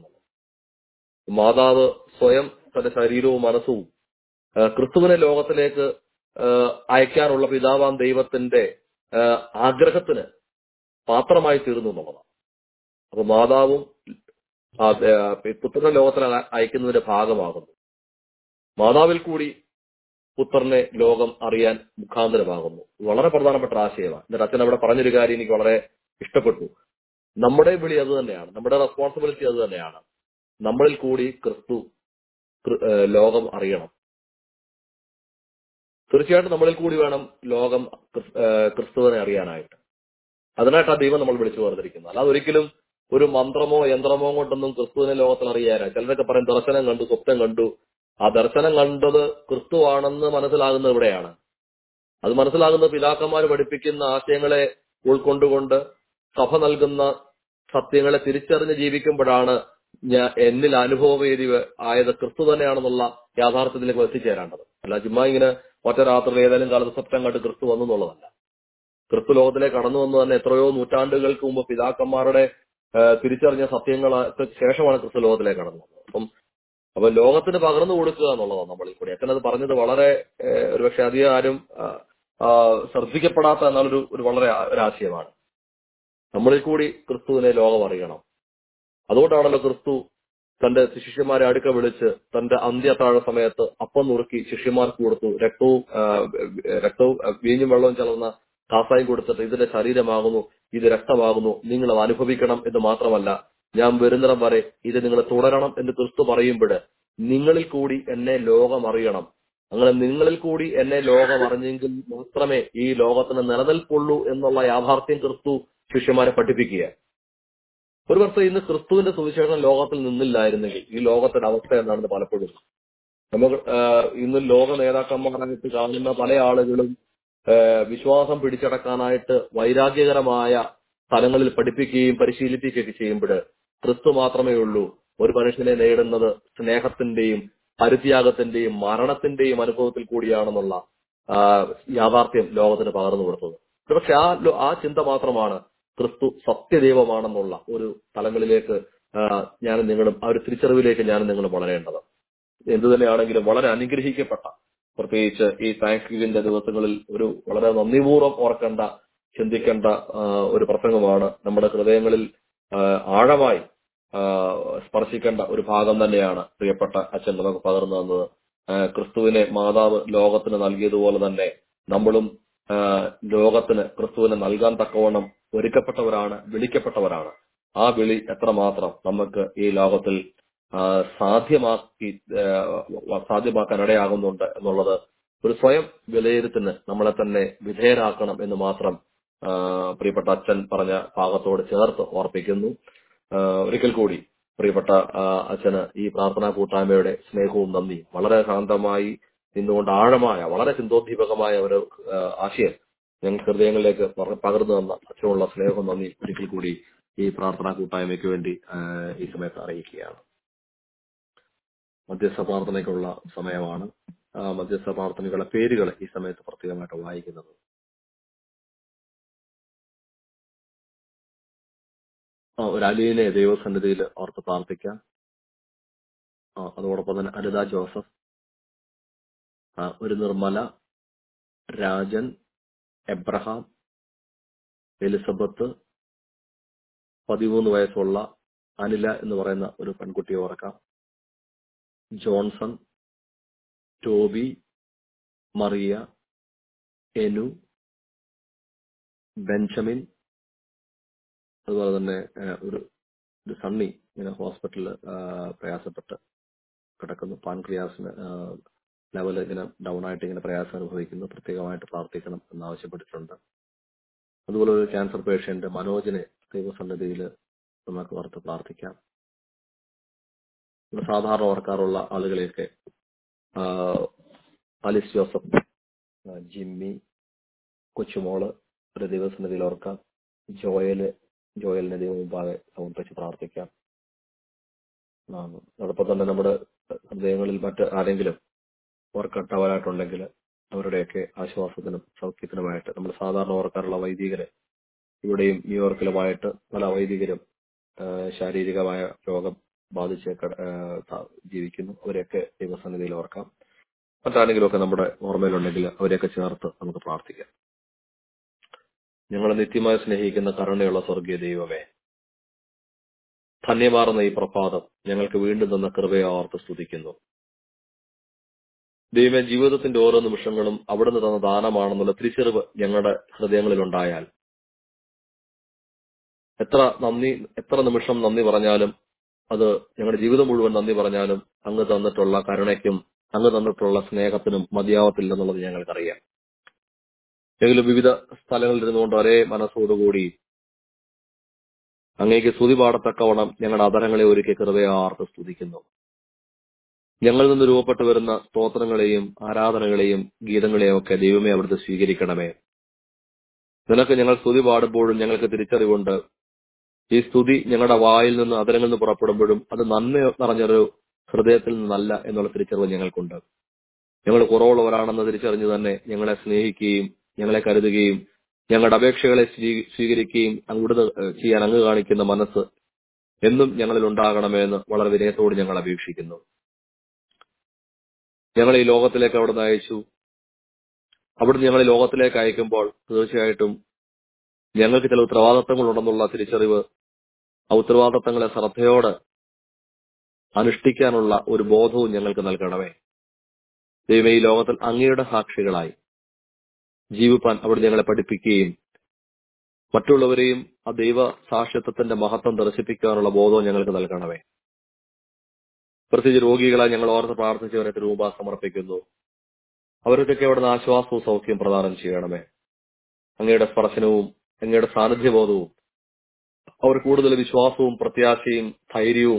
മാതാവ് സ്വയം തന്റെ ശരീരവും മനസ്സും ആ, ക്രിസ്തുവിനെ ലോകത്തിലേക്ക് ആ, അയക്കാനുള്ള പിതാവാം ദൈവത്തിന്റെ ആ, ആഗ്രഹത്തിന് പാത്രമായി തീർന്നു എന്നുള്ളതാണ് അപ്പൊ മാതാവും ആ, ആ, പുത്രനെ ലോകത്തിൽ അയ- അയക്കുന്നതിന്റെ ഭാഗമാകുന്നു മാതാവിൽ കൂടി പുത്രനെ ലോകം അറിയാൻ മുഖാന്തരമാകുന്നു വളരെ പ്രധാനപ്പെട്ട ആശയമാണ് എന്നിട്ട് അച്ഛൻ അവിടെ പറഞ്ഞൊരു കാര്യം എനിക്ക് വളരെ ഇഷ്ടപ്പെട്ടു നമ്മുടെ വിളി അത് തന്നെയാണ് നമ്മുടെ റെസ്പോൺസിബിലിറ്റി അത് തന്നെയാണ് നമ്മളിൽ കൂടി ക്രിസ്തു ക്രി- ഏഹ് ലോകം അറിയണം തീർച്ചയായിട്ടും നമ്മളിൽ കൂടി വേണം ലോകം ക്രിസ്- ഏഹ് ക്രിസ്തുവിനെ അറിയാനായിട്ട് അതിനായിട്ടാണ് ദൈവം നമ്മൾ വിളിച്ചു വേർതിരിക്കുന്നത് അല്ലാതെ ഒരിക്കലും ഒരു മന്ത്രമോ യന്ത്രമോ കൊണ്ടൊന്നും ക്രിസ്തുവിനെ ലോകത്തിൽ അറിയാനായി ചിലരൊക്കെ പറയും ദർശനം കണ്ടു സ്വപ്നം കണ്ടു ആ ദർശനം കണ്ടത് ക്രിസ്തുവാണെന്ന് മനസ്സിലാകുന്നത് ഇവിടെയാണ് അത് മനസ്സിലാകുന്നത് പിതാക്കന്മാർ പഠിപ്പിക്കുന്ന ആശയങ്ങളെ ഉൾക്കൊണ്ടുകൊണ്ട് സഭ നൽകുന്ന സത്യങ്ങളെ തിരിച്ചറിഞ്ഞ് ജീവിക്കുമ്പോഴാണ് ഞാൻ എന്നിൽ അനുഭവവേദി ആയത് ക്രിസ്തു തന്നെയാണെന്നുള്ള യാഥാർത്ഥ്യത്തിലേക്ക് എത്തിച്ചേരേണ്ടത് അല്ല ചുമ്മാ ഇങ്ങനെ ഒറ്റ രാത്രിയിൽ ഏതെങ്കിലും കാലത്ത് സ്വപ്നം കണ്ട് ക്രിസ്തു വന്നു എന്നുള്ളതല്ല ക്രിസ്തു ലോകത്തിലേക്ക് കടന്നു വന്നു തന്നെ എത്രയോ നൂറ്റാണ്ടുകൾക്ക് മുമ്പ് പിതാക്കന്മാരുടെ ആ, തിരിച്ചറിഞ്ഞ സത്യങ്ങൾക്ക് ശേഷമാണ് ക്രിസ്തു ലോകത്തിലേക്ക് കടന്നു വന്നത് അപ്പം അപ്പൊ ലോകത്തിന് പകർന്നു കൊടുക്കുക എന്നുള്ളതാണ് നമ്മളിൽ കൂടി അച്ഛനത് പറഞ്ഞത് വളരെ ഏഹ്, ഒരുപക്ഷെ അധികം ആരും ആ, ആ, ശ്രദ്ധിക്കപ്പെടാത്ത എന്നാലൊരു ഒരു വളരെ ആ- ഒരു ആശയമാണ് നമ്മളിൽ കൂടി ക്രിസ്തുവിനെ ലോകം അറിയണം അതുകൊണ്ടാണല്ലോ ക്രിസ്തു തന്റെ ശിഷ്യന്മാരെ അടുക്ക വിളിച്ച് തന്റെ അന്ത്യത്താഴ സമയത്ത് അപ്പം നുറുക്കി ശിഷ്യന്മാർക്ക് കൊടുത്തു രക്തവും ആ, രക്തവും ആ, വീഞ്ഞും വെള്ളവും ചലർന്ന കാസായും കൊടുത്തിട്ട് ഇതിന്റെ ശരീരമാകുന്നു ഇത് രക്തമാകുന്നു നിങ്ങൾ അത് അനുഭവിക്കണം എന്ന് മാത്രമല്ല ഞാൻ വരുന്നിടം വരെ ഇത് നിങ്ങൾ തുടരണം എന്ന് ക്രിസ്തു പറയുമ്പോൾ നിങ്ങളിൽ കൂടി എന്നെ ലോകം അറിയണം അങ്ങനെ നിങ്ങളിൽ കൂടി എന്നെ ലോകം അറിഞ്ഞെങ്കിൽ മാത്രമേ ഈ ലോകത്തിന് നിലനിൽപ്പുള്ളൂ എന്നുള്ള യാഥാർത്ഥ്യം ക്രിസ്തു ശിഷ്യന്മാരെ പഠിപ്പിക്കുക ഒരു വർഷം ഇന്ന് ക്രിസ്തുവിന്റെ സുവിശേഷം ലോകത്തിൽ നിന്നില്ലായിരുന്നെങ്കിൽ ഈ ലോകത്തിന്റെ അവസ്ഥ എന്താണെന്ന് പലപ്പോഴും നമുക്ക് ആഹ് ഇന്ന് ലോക നേതാക്കന്മാരായിട്ട് കാണുന്ന പല ആളുകളും ആഹ് വിശ്വാസം പിടിച്ചടക്കാനായിട്ട് വൈരാഗ്യകരമായ സ്ഥലങ്ങളിൽ പഠിപ്പിക്കുകയും പരിശീലിപ്പിക്കുകയൊക്കെ ചെയ്യുമ്പോൾ ക്രിസ്തു മാത്രമേ ഉള്ളൂ ഒരു മനുഷ്യനെ നേടുന്നത് സ്നേഹത്തിന്റെയും പരിത്യാഗത്തിന്റെയും മരണത്തിന്റെയും അനുഭവത്തിൽ കൂടിയാണെന്നുള്ള ആ, യാഥാർത്ഥ്യം ലോകത്തിന് പകർന്നു കൊടുത്തത് പക്ഷെ ആ ലോ- ആ ചിന്ത മാത്രമാണ് ക്രിസ്തു സത്യദൈവമാണെന്നുള്ള ഒരു തലങ്ങളിലേക്ക് ആ, ഞാനും നിങ്ങളും ആ ഒരു തിരിച്ചറിവിലേക്ക് ഞാനും നിങ്ങളും വളരേണ്ടത് എന്തു തന്നെയാണെങ്കിലും വളരെ അനുഗ്രഹിക്കപ്പെട്ട പ്രത്യേകിച്ച് ഈ താങ്ക്സ് ഗിവിന്റെ ദിവസങ്ങളിൽ ഒരു വളരെ നന്ദിപൂർവ്വം ഓർക്കേണ്ട ചിന്തിക്കേണ്ട ആ, ഒരു പ്രസംഗമാണ് നമ്മുടെ ഹൃദയങ്ങളിൽ ആ, ആഴമായി ആ, സ്പർശിക്കേണ്ട ഒരു ഭാഗം തന്നെയാണ് പ്രിയപ്പെട്ട അച്ഛൻ നമുക്ക് പകർന്നു തന്നത് ആ, ക്രിസ്തുവിനെ മാതാവ് ലോകത്തിന് നൽകിയതുപോലെ തന്നെ നമ്മളും ആ, ലോകത്തിന് ക്രിസ്തുവിനെ നൽകാൻ തക്കവണ്ണം ഒരുക്കപ്പെട്ടവരാണ് വിളിക്കപ്പെട്ടവരാണ് ആ വിളി എത്രമാത്രം നമുക്ക് ഈ ലോകത്തിൽ ആ, സാധ്യമാക്കി ആ, സാധ്യമാക്കാൻ ഇടയാകുന്നുണ്ട് എന്നുള്ളത് ഒരു സ്വയം വിലയിരുത്തിന് നമ്മളെ തന്നെ വിധേയരാക്കണം എന്ന് മാത്രം ആ, പ്രിയപ്പെട്ട അച്ഛൻ പറഞ്ഞ ഭാഗത്തോട് ചേർത്ത് ഓർപ്പിക്കുന്നു ആ, ഒരിക്കൽ കൂടി പ്രിയപ്പെട്ട ആ, അച്ഛന് ഈ പ്രാർത്ഥനാ കൂട്ടായ്മയുടെ സ്നേഹവും നന്ദി വളരെ ശാന്തമായി നിന്നുകൊണ്ട് ആഴമായ വളരെ ചിന്തോദ്ദീപകമായ ഒരു ആ, ആശയം ഞങ്ങൾ ഹൃദയങ്ങളിലേക്ക് പകർ- പകർന്നു തന്ന അച്ഛനുള്ള സ്നേഹവും നന്ദി ഒരിക്കൽ കൂടി ഈ പ്രാർത്ഥനാ കൂട്ടായ്മയ്ക്ക് വേണ്ടി ആ, ഈ സമയത്ത് അറിയിക്കുകയാണ് മധ്യസ്ഥ പ്രാർത്ഥനയ്ക്കുള്ള സമയമാണ് ആ, മധ്യസ്ഥ പ്രാർത്ഥനകളുടെ പേരുകൾ ഈ സമയത്ത് പ്രത്യേകമായിട്ട് വായിക്കുന്നത് ആ, ഒരു അലീനെ ദൈവസന്നിധിയിൽ ഓർത്ത് പ്രാർത്ഥിക്കാം ആ, അതോടൊപ്പം തന്നെ അനിത ജോസഫ് ആ, ഒരു നിർമ്മല രാജൻ എബ്രഹാം എലിസബത്ത് പതിമൂന്ന് വയസ്സുള്ള അനില എന്ന് പറയുന്ന ഒരു പെൺകുട്ടിയെ ഓർക്കാം ജോൺസൺ ടോബി മറിയ എനു ബെഞ്ചമിൻ അതുപോലെ തന്നെ ഏഹ്, ഒരു ഒരു സണ്ണി ഇങ്ങനെ ഹോസ്പിറ്റലിൽ പ്രയാസപ്പെട്ട് കിടക്കുന്നു പാൻക്രിയാസിന് ലെവൽ ഇങ്ങനെ ഡൗൺ ആയിട്ട് ഇങ്ങനെ പ്രയാസം അനുഭവിക്കുന്നു പ്രത്യേകമായിട്ട് പ്രാർത്ഥിക്കണം എന്ന് ആവശ്യപ്പെട്ടിട്ടുണ്ട് അതുപോലെ ഒരു ക്യാൻസർ പേഷ്യന്റ് മനോജിനെ ദൈവസന്നിധിയിൽ നമുക്ക് ഓർത്ത് പ്രാർത്ഥിക്കാം ഇവിടെ സാധാരണ ഓർക്കാറുള്ള ആളുകളെയൊക്കെ ആഹ്, ആലിസ് ജോസഫ് ആ, ജിമ്മി കൊച്ചുമോള് ഒരു ദിവസനിധിയിൽ ഓർക്കാം ജോയല് ജോയലിനെ ദൈവം മുമ്പാകെ സമർപ്പിച്ച് പ്രാർത്ഥിക്കാം ആ, അതോടൊപ്പം തന്നെ നമ്മുടെ ഹൃദയങ്ങളിൽ മറ്റ് ആരെങ്കിലും ഓർക്കട്ടവരായിട്ടുണ്ടെങ്കിൽ അവരുടെയൊക്കെ ആശ്വാസത്തിനും സൗഖ്യത്തിനുമായിട്ട് നമ്മൾ സാധാരണ ഓർക്കാറുള്ള വൈദികര് ഇവിടെയും ന്യൂയോർക്കിലുമായിട്ട് പല വൈദികരും ആ, ശാരീരികമായ രോഗം ബാധിച്ച് കട- ആ, ത- ജീവിക്കുന്നു അവരെയൊക്കെ ദൈവസന്നിധിയിൽ ഓർക്കാം മറ്റാരെങ്കിലും ഒക്കെ നമ്മുടെ ഓർമ്മയിലുണ്ടെങ്കിൽ അവരെയൊക്കെ ചേർത്ത് നമുക്ക് പ്രാർത്ഥിക്കാം ഞങ്ങളെ നിത്യമായി സ്നേഹിക്കുന്ന കരുണയുള്ള സ്വർഗീയ ദൈവമേ ധന്യമാർന്ന ഈ പ്രഭാതം ഞങ്ങൾക്ക് വീണ്ടും തന്ന കൃപയെ ഓർത്ത് സ്തുതിക്കുന്നു ദൈവമേ ജീവിതത്തിന്റെ ഓരോ നിമിഷങ്ങളും അവിടുന്ന് തന്ന ദാനമാണെന്നുള്ള തിരിച്ചറിവ് ഞങ്ങളുടെ ഹൃദയങ്ങളിൽ ഉണ്ടായാൽ എത്ര നന്ദി എത്ര നിമിഷം നന്ദി പറഞ്ഞാലും അത് ഞങ്ങളുടെ ജീവിതം മുഴുവൻ നന്ദി പറഞ്ഞാലും അങ്ങ് തന്നിട്ടുള്ള കരുണയ്ക്കും അങ്ങ് തന്നിട്ടുള്ള സ്നേഹത്തിനും മതിയാവത്തില്ലെന്നുള്ളത് ഞങ്ങൾക്കറിയാം എങ്കിലും വിവിധ സ്ഥലങ്ങളിൽ ഇരുന്നുകൊണ്ട് ഒരേ മനസ്സോടുകൂടി അങ്ങേക്ക് സ്തുതി പാടത്തക്കവണ്ണം ഞങ്ങളുടെ അതരങ്ങളെ ഒരുക്കി കൃപയാർത്ത് സ്തുതിക്കുന്നു ഞങ്ങളിൽ നിന്ന് രൂപപ്പെട്ടു വരുന്ന സ്തോത്രങ്ങളെയും ആരാധനകളെയും ഗീതങ്ങളെയും ഒക്കെ ദൈവമേ അവിടുത്തെ സ്വീകരിക്കണമേ നിനക്ക് ഞങ്ങൾ സ്തുതി പാടുമ്പോഴും ഞങ്ങൾക്ക് തിരിച്ചറിവുണ്ട് ഈ സ്തുതി ഞങ്ങളുടെ വായിൽ നിന്ന് അതരങ്ങളിൽ നിന്ന് പുറപ്പെടുമ്പോഴും അത് നന്മ നിറഞ്ഞൊരു ഹൃദയത്തിൽ നിന്നല്ല എന്നുള്ള തിരിച്ചറിവ് ഞങ്ങൾക്കുണ്ട് ഞങ്ങൾ കുറവുള്ളവരാണെന്ന് തിരിച്ചറിഞ്ഞു തന്നെ ഞങ്ങളെ സ്നേഹിക്കുകയും ഞങ്ങളെ കരുതുകയും ഞങ്ങളുടെ അപേക്ഷകളെ സ്വീ- സ്വീകരിക്കുകയും അങ്ങോട്ട് ചെയ്യാൻ അങ്ങ് കാണിക്കുന്ന മനസ്സ് എന്നും ഞങ്ങളിൽ ഉണ്ടാകണമെന്ന് വളരെ വിനയത്തോട് ഞങ്ങൾ അപേക്ഷിക്കുന്നു ഞങ്ങൾ ഈ ലോകത്തിലേക്ക് അവിടുന്ന് അയച്ചു അവിടുന്ന് ഞങ്ങൾ ഈ ലോകത്തിലേക്ക് അയക്കുമ്പോൾ തീർച്ചയായിട്ടും ഞങ്ങൾക്ക് ചില ഉത്തരവാദിത്തങ്ങൾ ഉണ്ടെന്നുള്ള തിരിച്ചറിവ് ആ ഉത്തരവാദിത്തങ്ങളെ ശ്രദ്ധയോടെ അനുഷ്ഠിക്കാനുള്ള ഒരു ബോധവും ഞങ്ങൾക്ക് നൽകണമേ ദൈവം ഈ ലോകത്തിൽ അങ്ങയുടെ സാക്ഷികളായി ജീവിപ്പാൻ അവിടെ ഞങ്ങളെ പഠിപ്പിക്കുകയും മറ്റുള്ളവരെയും ആ ദൈവ സാക്ഷ്യത്വത്തിന്റെ മഹത്വം ദർശിപ്പിക്കാനുള്ള ബോധവും ഞങ്ങൾക്ക് നൽകണമേ പ്രത്യേകിച്ച് രോഗികളെ ഞങ്ങൾ ഓർത്ത് പ്രാർത്ഥിച്ചവരെ രൂപ സമർപ്പിക്കുന്നു അവർക്കൊക്കെ അവിടുന്ന് ആശ്വാസവും സൗഖ്യം പ്രദാനം ചെയ്യണമേ അങ്ങയുടെ സ്പർശനവും അങ്ങയുടെ സാന്നിധ്യബോധവും അവർ കൂടുതൽ വിശ്വാസവും പ്രത്യാശയും ധൈര്യവും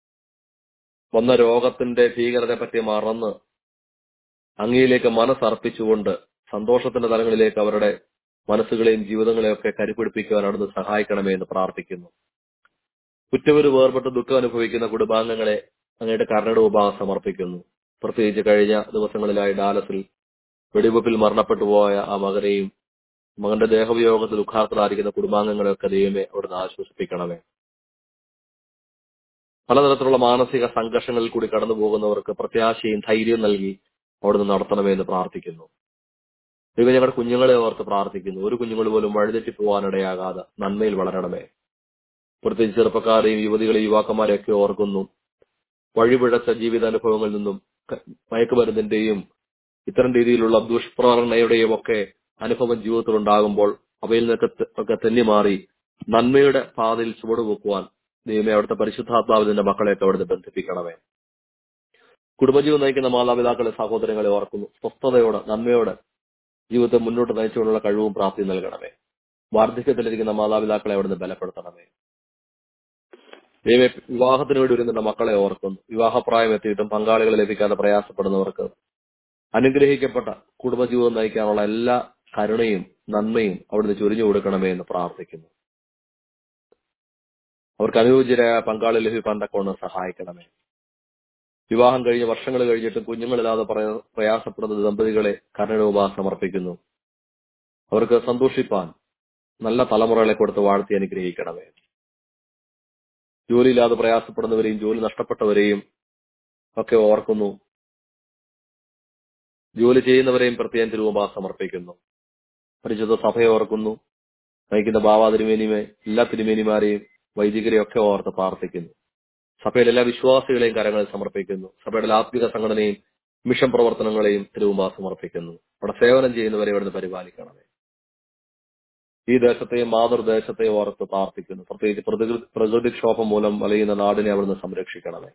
വന്ന രോഗത്തിന്റെ ഭീകരതയെ പറ്റി മറന്ന് അങ്ങയിലേക്ക് മനസ്സർപ്പിച്ചുകൊണ്ട് സന്തോഷത്തിന്റെ തലങ്ങളിലേക്ക് അവരുടെ മനസ്സുകളെയും ജീവിതങ്ങളെയും ഒക്കെ കരുപിടിപ്പിക്കുവാൻ അവിടുന്ന് സഹായിക്കണമേ എന്ന് പ്രാർത്ഥിക്കുന്നു കുറ്റവര് വേർപെട്ട് ദുഃഖം അനുഭവിക്കുന്ന കുടുംബാംഗങ്ങളെ അങ്ങയുടെ കരുണയുടെ ഉപഭാഗം സമർപ്പിക്കുന്നു പ്രത്യേകിച്ച് കഴിഞ്ഞ ദിവസങ്ങളിലായി ഡാലസിൽ വെടിവെപ്പിൽ മരണപ്പെട്ടു പോയ ആ മകനെയും മകന്റെ ദേഹവിയോഗത്തിൽ ദുഃഖാർത്ഥരായിരിക്കുന്ന കുടുംബാംഗങ്ങളെയൊക്കെ ദൈവമേ അവിടുന്ന് ആശ്വസിപ്പിക്കണമേ പലതരത്തിലുള്ള മാനസിക സംഘർഷങ്ങളിൽ കൂടി കടന്നു പോകുന്നവർക്ക് പ്രത്യാശയും ധൈര്യവും നൽകി അവിടുന്ന് നടത്തണമേ എന്ന് പ്രാർത്ഥിക്കുന്നു ദൈവം ഞങ്ങളുടെ കുഞ്ഞുങ്ങളെ ഓർത്ത് പ്രാർത്ഥിക്കുന്നു ഒരു കുഞ്ഞുങ്ങൾ പോലും വഴിതെറ്റി പോകാനിടയാകാതെ നന്മയിൽ വളരണമേ പ്രത്യേകിച്ച് ചെറുപ്പക്കാരെയും യുവതികളെയും യുവാക്കന്മാരെയൊക്കെ ഓർക്കുന്നു വഴിപിഴച്ച ജീവിതാനുഭവങ്ങളിൽ നിന്നും ക- മയക്കുമരുന്നിന്റെയും ഇത്തരം രീതിയിലുള്ള ദുഷ്പ്രേരണയുടെയും ഒക്കെ അനുഭവം ജീവിതത്തിൽ ഉണ്ടാകുമ്പോൾ അവയിൽ നിന്നൊക്കെ തെ- ഒക്കെ തെന്നിമാറി നന്മയുടെ പാതയിൽ ചുവടുവെക്കുവാൻ ദൈവമേ അവിടുത്തെ പരിശുദ്ധാത്മാവിന്റെ മക്കളെയൊക്കെ അവിടുന്ന് ബന്ധിപ്പിക്കണമേ കുടുംബജീവൻ നയിക്കുന്ന മാതാപിതാക്കളെ സഹോദരങ്ങളെ ഓർക്കുന്നു സ്വസ്ഥതയോടെ നന്മയോടെ ജീവിതത്തെ മുന്നോട്ട് നയിച്ചുകൊണ്ടുള്ള കഴിവും പ്രാപ്തിയും നൽകണമേ വാർദ്ധക്യത്തിലിരിക്കുന്ന മാതാപിതാക്കളെ അവിടുന്ന് ബലപ്പെടുത്തണമേ ദൈവമേ വിവാഹത്തിന് വേണ്ടി ഒരുങ്ങുന്ന മക്കളെ ഓർക്കുന്നു വിവാഹപ്രായം എത്തിയിട്ടും പങ്കാളികളെ ലഭിക്കാതെ പ്രയാസപ്പെടുന്നവർക്ക് അനുഗ്രഹിക്കപ്പെട്ട കുടുംബജീവിതം നയിക്കാനുള്ള എല്ലാ കരുണയും നന്മയും അവിടുന്ന് ചൊരിഞ്ഞു കൊടുക്കണമേ എന്ന് പ്രാർത്ഥിക്കുന്നു അവർക്ക് അനുയോജ്യരായ പങ്കാളി ലഭിക്കാൻ തക്കവണ്ണം സഹായിക്കണമേ വിവാഹം കഴിഞ്ഞ് വർഷങ്ങൾ കഴിഞ്ഞിട്ടും കുഞ്ഞുങ്ങളില്ലാതെ പ്രയ- പ്രയാസപ്പെടുന്ന ദമ്പതികളെ കരുണരൂപ സമർപ്പിക്കുന്നു അവർക്ക് സന്തോഷിപ്പാൻ നല്ല തലമുറകളെ കൊടുത്ത് വാഴ്ത്തി അനുഗ്രഹിക്കണമേ ജോലിയില്ലാതെ പ്രയാസപ്പെടുന്നവരെയും ജോലി നഷ്ടപ്പെട്ടവരെയും ഒക്കെ ഓർക്കുന്നു ജോലി ചെയ്യുന്നവരെയും പ്രത്യേകം തിരുവമ്പാ സമർപ്പിക്കുന്നു പരിശുദ്ധ സഭയെ ഓർക്കുന്നു നയിക്കുന്ന ബാബാ തിരുമേനിമെ എല്ലാ തിരുമേനിമാരെയും വൈദികരെയും ഒക്കെ ഓർത്ത് പ്രാർത്ഥിക്കുന്നു സഭയിലെ എല്ലാ വിശ്വാസികളെയും കരങ്ങളിൽ സമർപ്പിക്കുന്നു സഭയുടെ ആത്മിക സംഘടനയും മിഷൻ പ്രവർത്തനങ്ങളെയും തിരുവുമ്പ സമർപ്പിക്കുന്നു അവിടെ സേവനം ചെയ്യുന്നവരെ ഇവിടുന്ന് പരിപാലിക്കണമേ ഈ ദേശത്തെയും മാതൃദേശത്തെയും ഓർത്ത് പ്രാർത്ഥിക്കുന്നു പ്രത്യേകിച്ച് പ്രകൃതി പ്രകൃതിക്ഷോഭം മൂലം വലയുന്ന നാടിനെ അവിടുന്ന് സംരക്ഷിക്കണമേ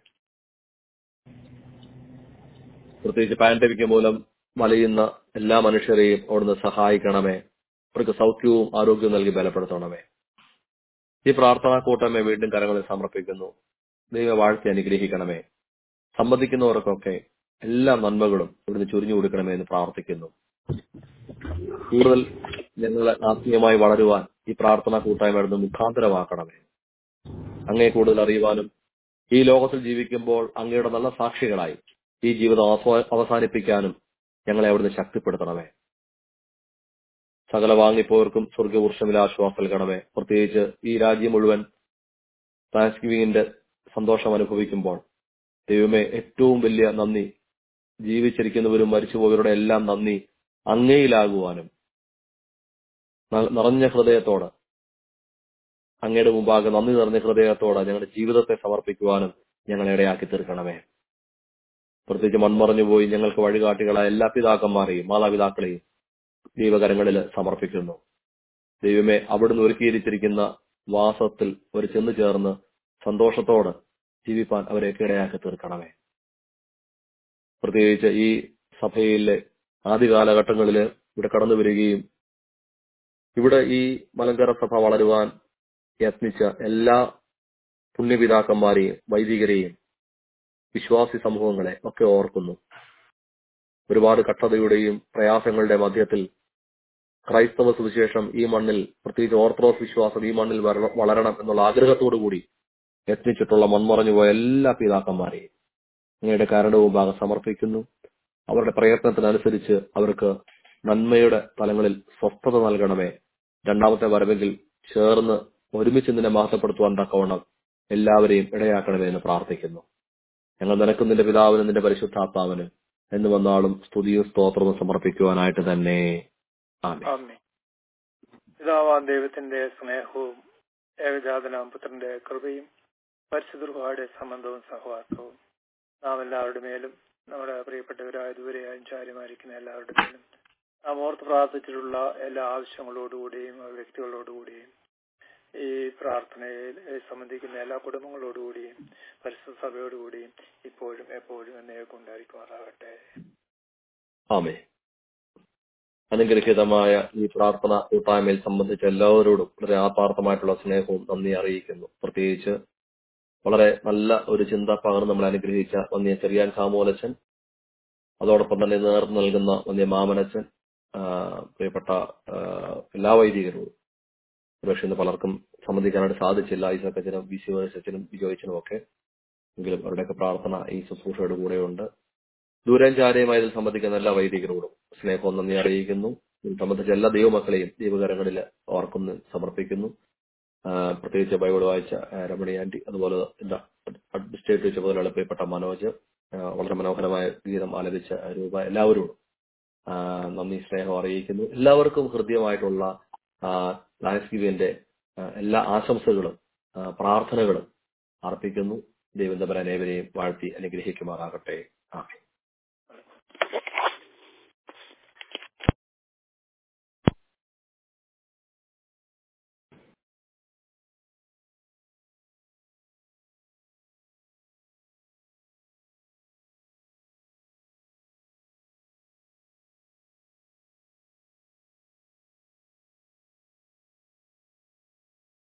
പ്രത്യേകിച്ച് പാൻഡമിക് മൂലം വലയുന്ന എല്ലാ മനുഷ്യരെയും അവിടുന്ന് സഹായിക്കണമേ അവർക്ക് സൗഖ്യവും ആരോഗ്യവും നൽകി ബലപ്പെടുത്തണമേ ഈ പ്രാർത്ഥനാ കൂട്ടമേ വീണ്ടും കരങ്ങളിൽ സമർപ്പിക്കുന്നു ദൈവ വാഴ്ത്തി അനുഗ്രഹിക്കണമേ സംബന്ധിക്കുന്നവർക്കൊക്കെ എല്ലാ നന്മകളും ഇവിടുന്ന് ചുരിഞ്ഞു കൊടുക്കണമേ എന്ന് പ്രാർത്ഥിക്കുന്നു കൂടുതൽ ഞങ്ങളെ ആത്മീയമായി വളരുവാൻ ഈ പ്രാർത്ഥന കൂട്ടായ്മ മുഖാന്തരമാക്കണമേ അങ്ങയെ കൂടുതൽ അറിയുവാനും ഈ ലോകത്തിൽ ജീവിക്കുമ്പോൾ അങ്ങയുടെ നല്ല സാക്ഷികളായി ഈ ജീവിതം ആസ്വ- അവസാനിപ്പിക്കാനും ഞങ്ങളെ അവിടുന്ന് ശക്തിപ്പെടുത്തണമേ സകല വാങ്ങിപ്പോർക്കും സ്വർഗവൃക്ഷമിൽ ആശ്വാസം നൽകണമേ പ്രത്യേകിച്ച് ഈ രാജ്യം മുഴുവൻ താങ്ക്സ് ഗിവിംഗിന്റെ സന്തോഷം അനുഭവിക്കുമ്പോൾ ദൈവമേ ഏറ്റവും വലിയ നന്ദി ജീവിച്ചിരിക്കുന്നവരും മരിച്ചുപോയവരുടെ എല്ലാം നന്ദി അങ്ങയിലാകുവാനും ന- നിറഞ്ഞ ഹൃദയത്തോട് അങ്ങയുടെ മുമ്പാകെ നന്ദി നിറഞ്ഞ ഹൃദയത്തോടെ ഞങ്ങളുടെ ജീവിതത്തെ സമർപ്പിക്കുവാനും ഞങ്ങളെ ഇടയാക്കി തീർക്കണമേ പ്രത്യേകിച്ച് മൺമറഞ്ഞുപോയി ഞങ്ങൾക്ക് വഴികാട്ടികളായ എല്ലാ പിതാക്കന്മാരെയും മാതാപിതാക്കളെയും ദൈവകരങ്ങളിൽ സമർപ്പിക്കുന്നു ദൈവമേ അവിടുന്ന് ഒരുക്കിയിരിച്ചിരിക്കുന്ന വാസത്തിൽ ഒരു ചെന്ന് ചേർന്ന് സന്തോഷത്തോട് ജീവിപ്പാൻ അവരെയൊക്കെ ഇടയാക്കി തീർക്കണമേ പ്രത്യേകിച്ച് ഈ സഭയിലെ ആദ്യ കാലഘട്ടങ്ങളിൽ ഇവിടെ കടന്നു വരികയും ഇവിടെ ഈ മലങ്കര സഭ വളരുവാൻ യത്നിച്ച എല്ലാ പുണ്യപിതാക്കന്മാരെയും വൈദികരെയും വിശ്വാസി സമൂഹങ്ങളെ ഒക്കെ ഓർക്കുന്നു ഒരുപാട് കഷ്ടതയുടെയും പ്രയാസങ്ങളുടെ മധ്യത്തിൽ ക്രൈസ്തവ സുവിശേഷം ഈ മണ്ണിൽ പ്രത്യേകിച്ച് ഓർത്തഡോക്സ് വിശ്വാസം ഈ മണ്ണിൽ വര- വളരണം എന്നുള്ള ആഗ്രഹത്തോടു കൂടി യത്നിച്ചിട്ടുള്ള മൺമറഞ്ഞുപോയ എല്ലാ പിതാക്കന്മാരെയും അങ്ങയുടെ കാരണവും ഭാഗം സമർപ്പിക്കുന്നു അവരുടെ പ്രയത്നത്തിനനുസരിച്ച് അവർക്ക് നന്മയുടെ തലങ്ങളിൽ സ്വസ്ഥത നൽകണമേ രണ്ടാമത്തെ വരവെങ്കിൽ ചേർന്ന് ഒരുമിച്ച് നിന്നെ മാസപ്പെടുത്തുവാൻ തക്കവണ്ണം എല്ലാവരെയും ഇടയാക്കണമേ എന്ന് പ്രാർത്ഥിക്കുന്നു ഞങ്ങൾ നിനക്കും നിന്റെ പിതാവിനും നിന്റെ പരിശുദ്ധാത്മാവിനും എന്ന് വന്നാളും സ്തുതിയും സ്തോത്രവും സമർപ്പിക്കുവാനായിട്ട് തന്നെ ആമേൻ ആമേ പിതാവാൻ ദൈവത്തിന്റെ സ്നേഹവും ഏകജാതനാം പുത്രന്റെ കൃപയും പരിശുദ്ധയുടെ സംബന്ധവും സഹവാസവും നാം എല്ലാവരുടെ മേലും നമ്മുടെ പ്രിയപ്പെട്ടവരായ ദൂരെയായും ചാരിമാരിക്കുന്ന എല്ലാവരുടെ മേലും നാം ഓർത്ത് പ്രാർത്ഥിച്ചിട്ടുള്ള എല്ലാ ആവശ്യങ്ങളോടുകൂടിയും വ്യക്തികളോടുകൂടിയും ഈ പ്രാർത്ഥനയിൽ സംബന്ധിക്കുന്ന എല്ലാ കുടുംബങ്ങളോടുകൂടിയും പരിശുദ്ധ സഭയോടുകൂടിയും ഇപ്പോഴും എപ്പോഴും എന്നേക്കും ഉണ്ടായിരിക്കുമാറാകട്ടെ ആമേ അനുഗ്രഹീതമായ ഈ പ്രാർത്ഥന കൂട്ടായ്മയിൽ സംബന്ധിച്ച എല്ലാവരോടും വളരെ ആത്മാർത്ഥമായിട്ടുള്ള സ്നേഹവും നന്ദി അറിയിക്കുന്നു പ്രത്യേകിച്ച് വളരെ നല്ല ഒരു ചിന്ത പകർന്ന് നമ്മൾ അനുഗ്രഹിച്ച വന്യ ചെറിയാൻ സാമൂലച്ചൻ അതോടൊപ്പം തന്നെ നേതൃത്വം നൽകുന്ന വന്യ മാമനച്ചൻ ആ, പ്രിയപ്പെട്ട ആ, എല്ലാ വൈദികരോടും പക്ഷെ ഇന്ന് പലർക്കും സംബന്ധിക്കാനായിട്ട് സാധിച്ചില്ല ഈ സക്കച്ചനും ബി സി വേഴ്സച്ചനും ബിജോയിച്ചനും ഒക്കെ എങ്കിലും അവരുടെയൊക്കെ പ്രാർത്ഥന ഈ ശുശ്രൂഷയുടെ കൂടെയുണ്ട് ദൂരം ചാരയുമായി ഇതിൽ സംബന്ധിക്കുന്ന എല്ലാ വൈദികരോടും സ്നേഹവും നന്ദി അറിയിക്കുന്നു ഇതിൽ സംബന്ധിച്ച എല്ലാ ദൈവമക്കളെയും ദൈവകരങ്ങളിൽ ഓർക്കുന്നു സമർപ്പിക്കുന്നു ആ, പ്രത്യേകിച്ച് ബൈബിൾ വായിച്ച ആ, രമണി ആന്റി അതുപോലെ എന്താ അഡ്മിനിസ്ട്രേറ്റീവ് ചുമതലയുള്ള പ്രിയപ്പെട്ട മനോജ് ആ, വളരെ മനോഹരമായ ഗീതം ആലപിച്ച രൂപ എല്ലാവരോടും ആ, നന്ദി സ്നേഹം അറിയിക്കുന്നു എല്ലാവർക്കും ഹൃദ്യമായിട്ടുള്ള താങ്ക്സ് ഗിവിന്റെ എല്ലാ ആശംസകളും ആ, പ്രാർത്ഥനകളും അർപ്പിക്കുന്നു ദൈവം തമ്പരാൻ ഏവരെയും വാഴ്ത്തി അനുഗ്രഹിക്കുമാറാകട്ടെ ആമേൻ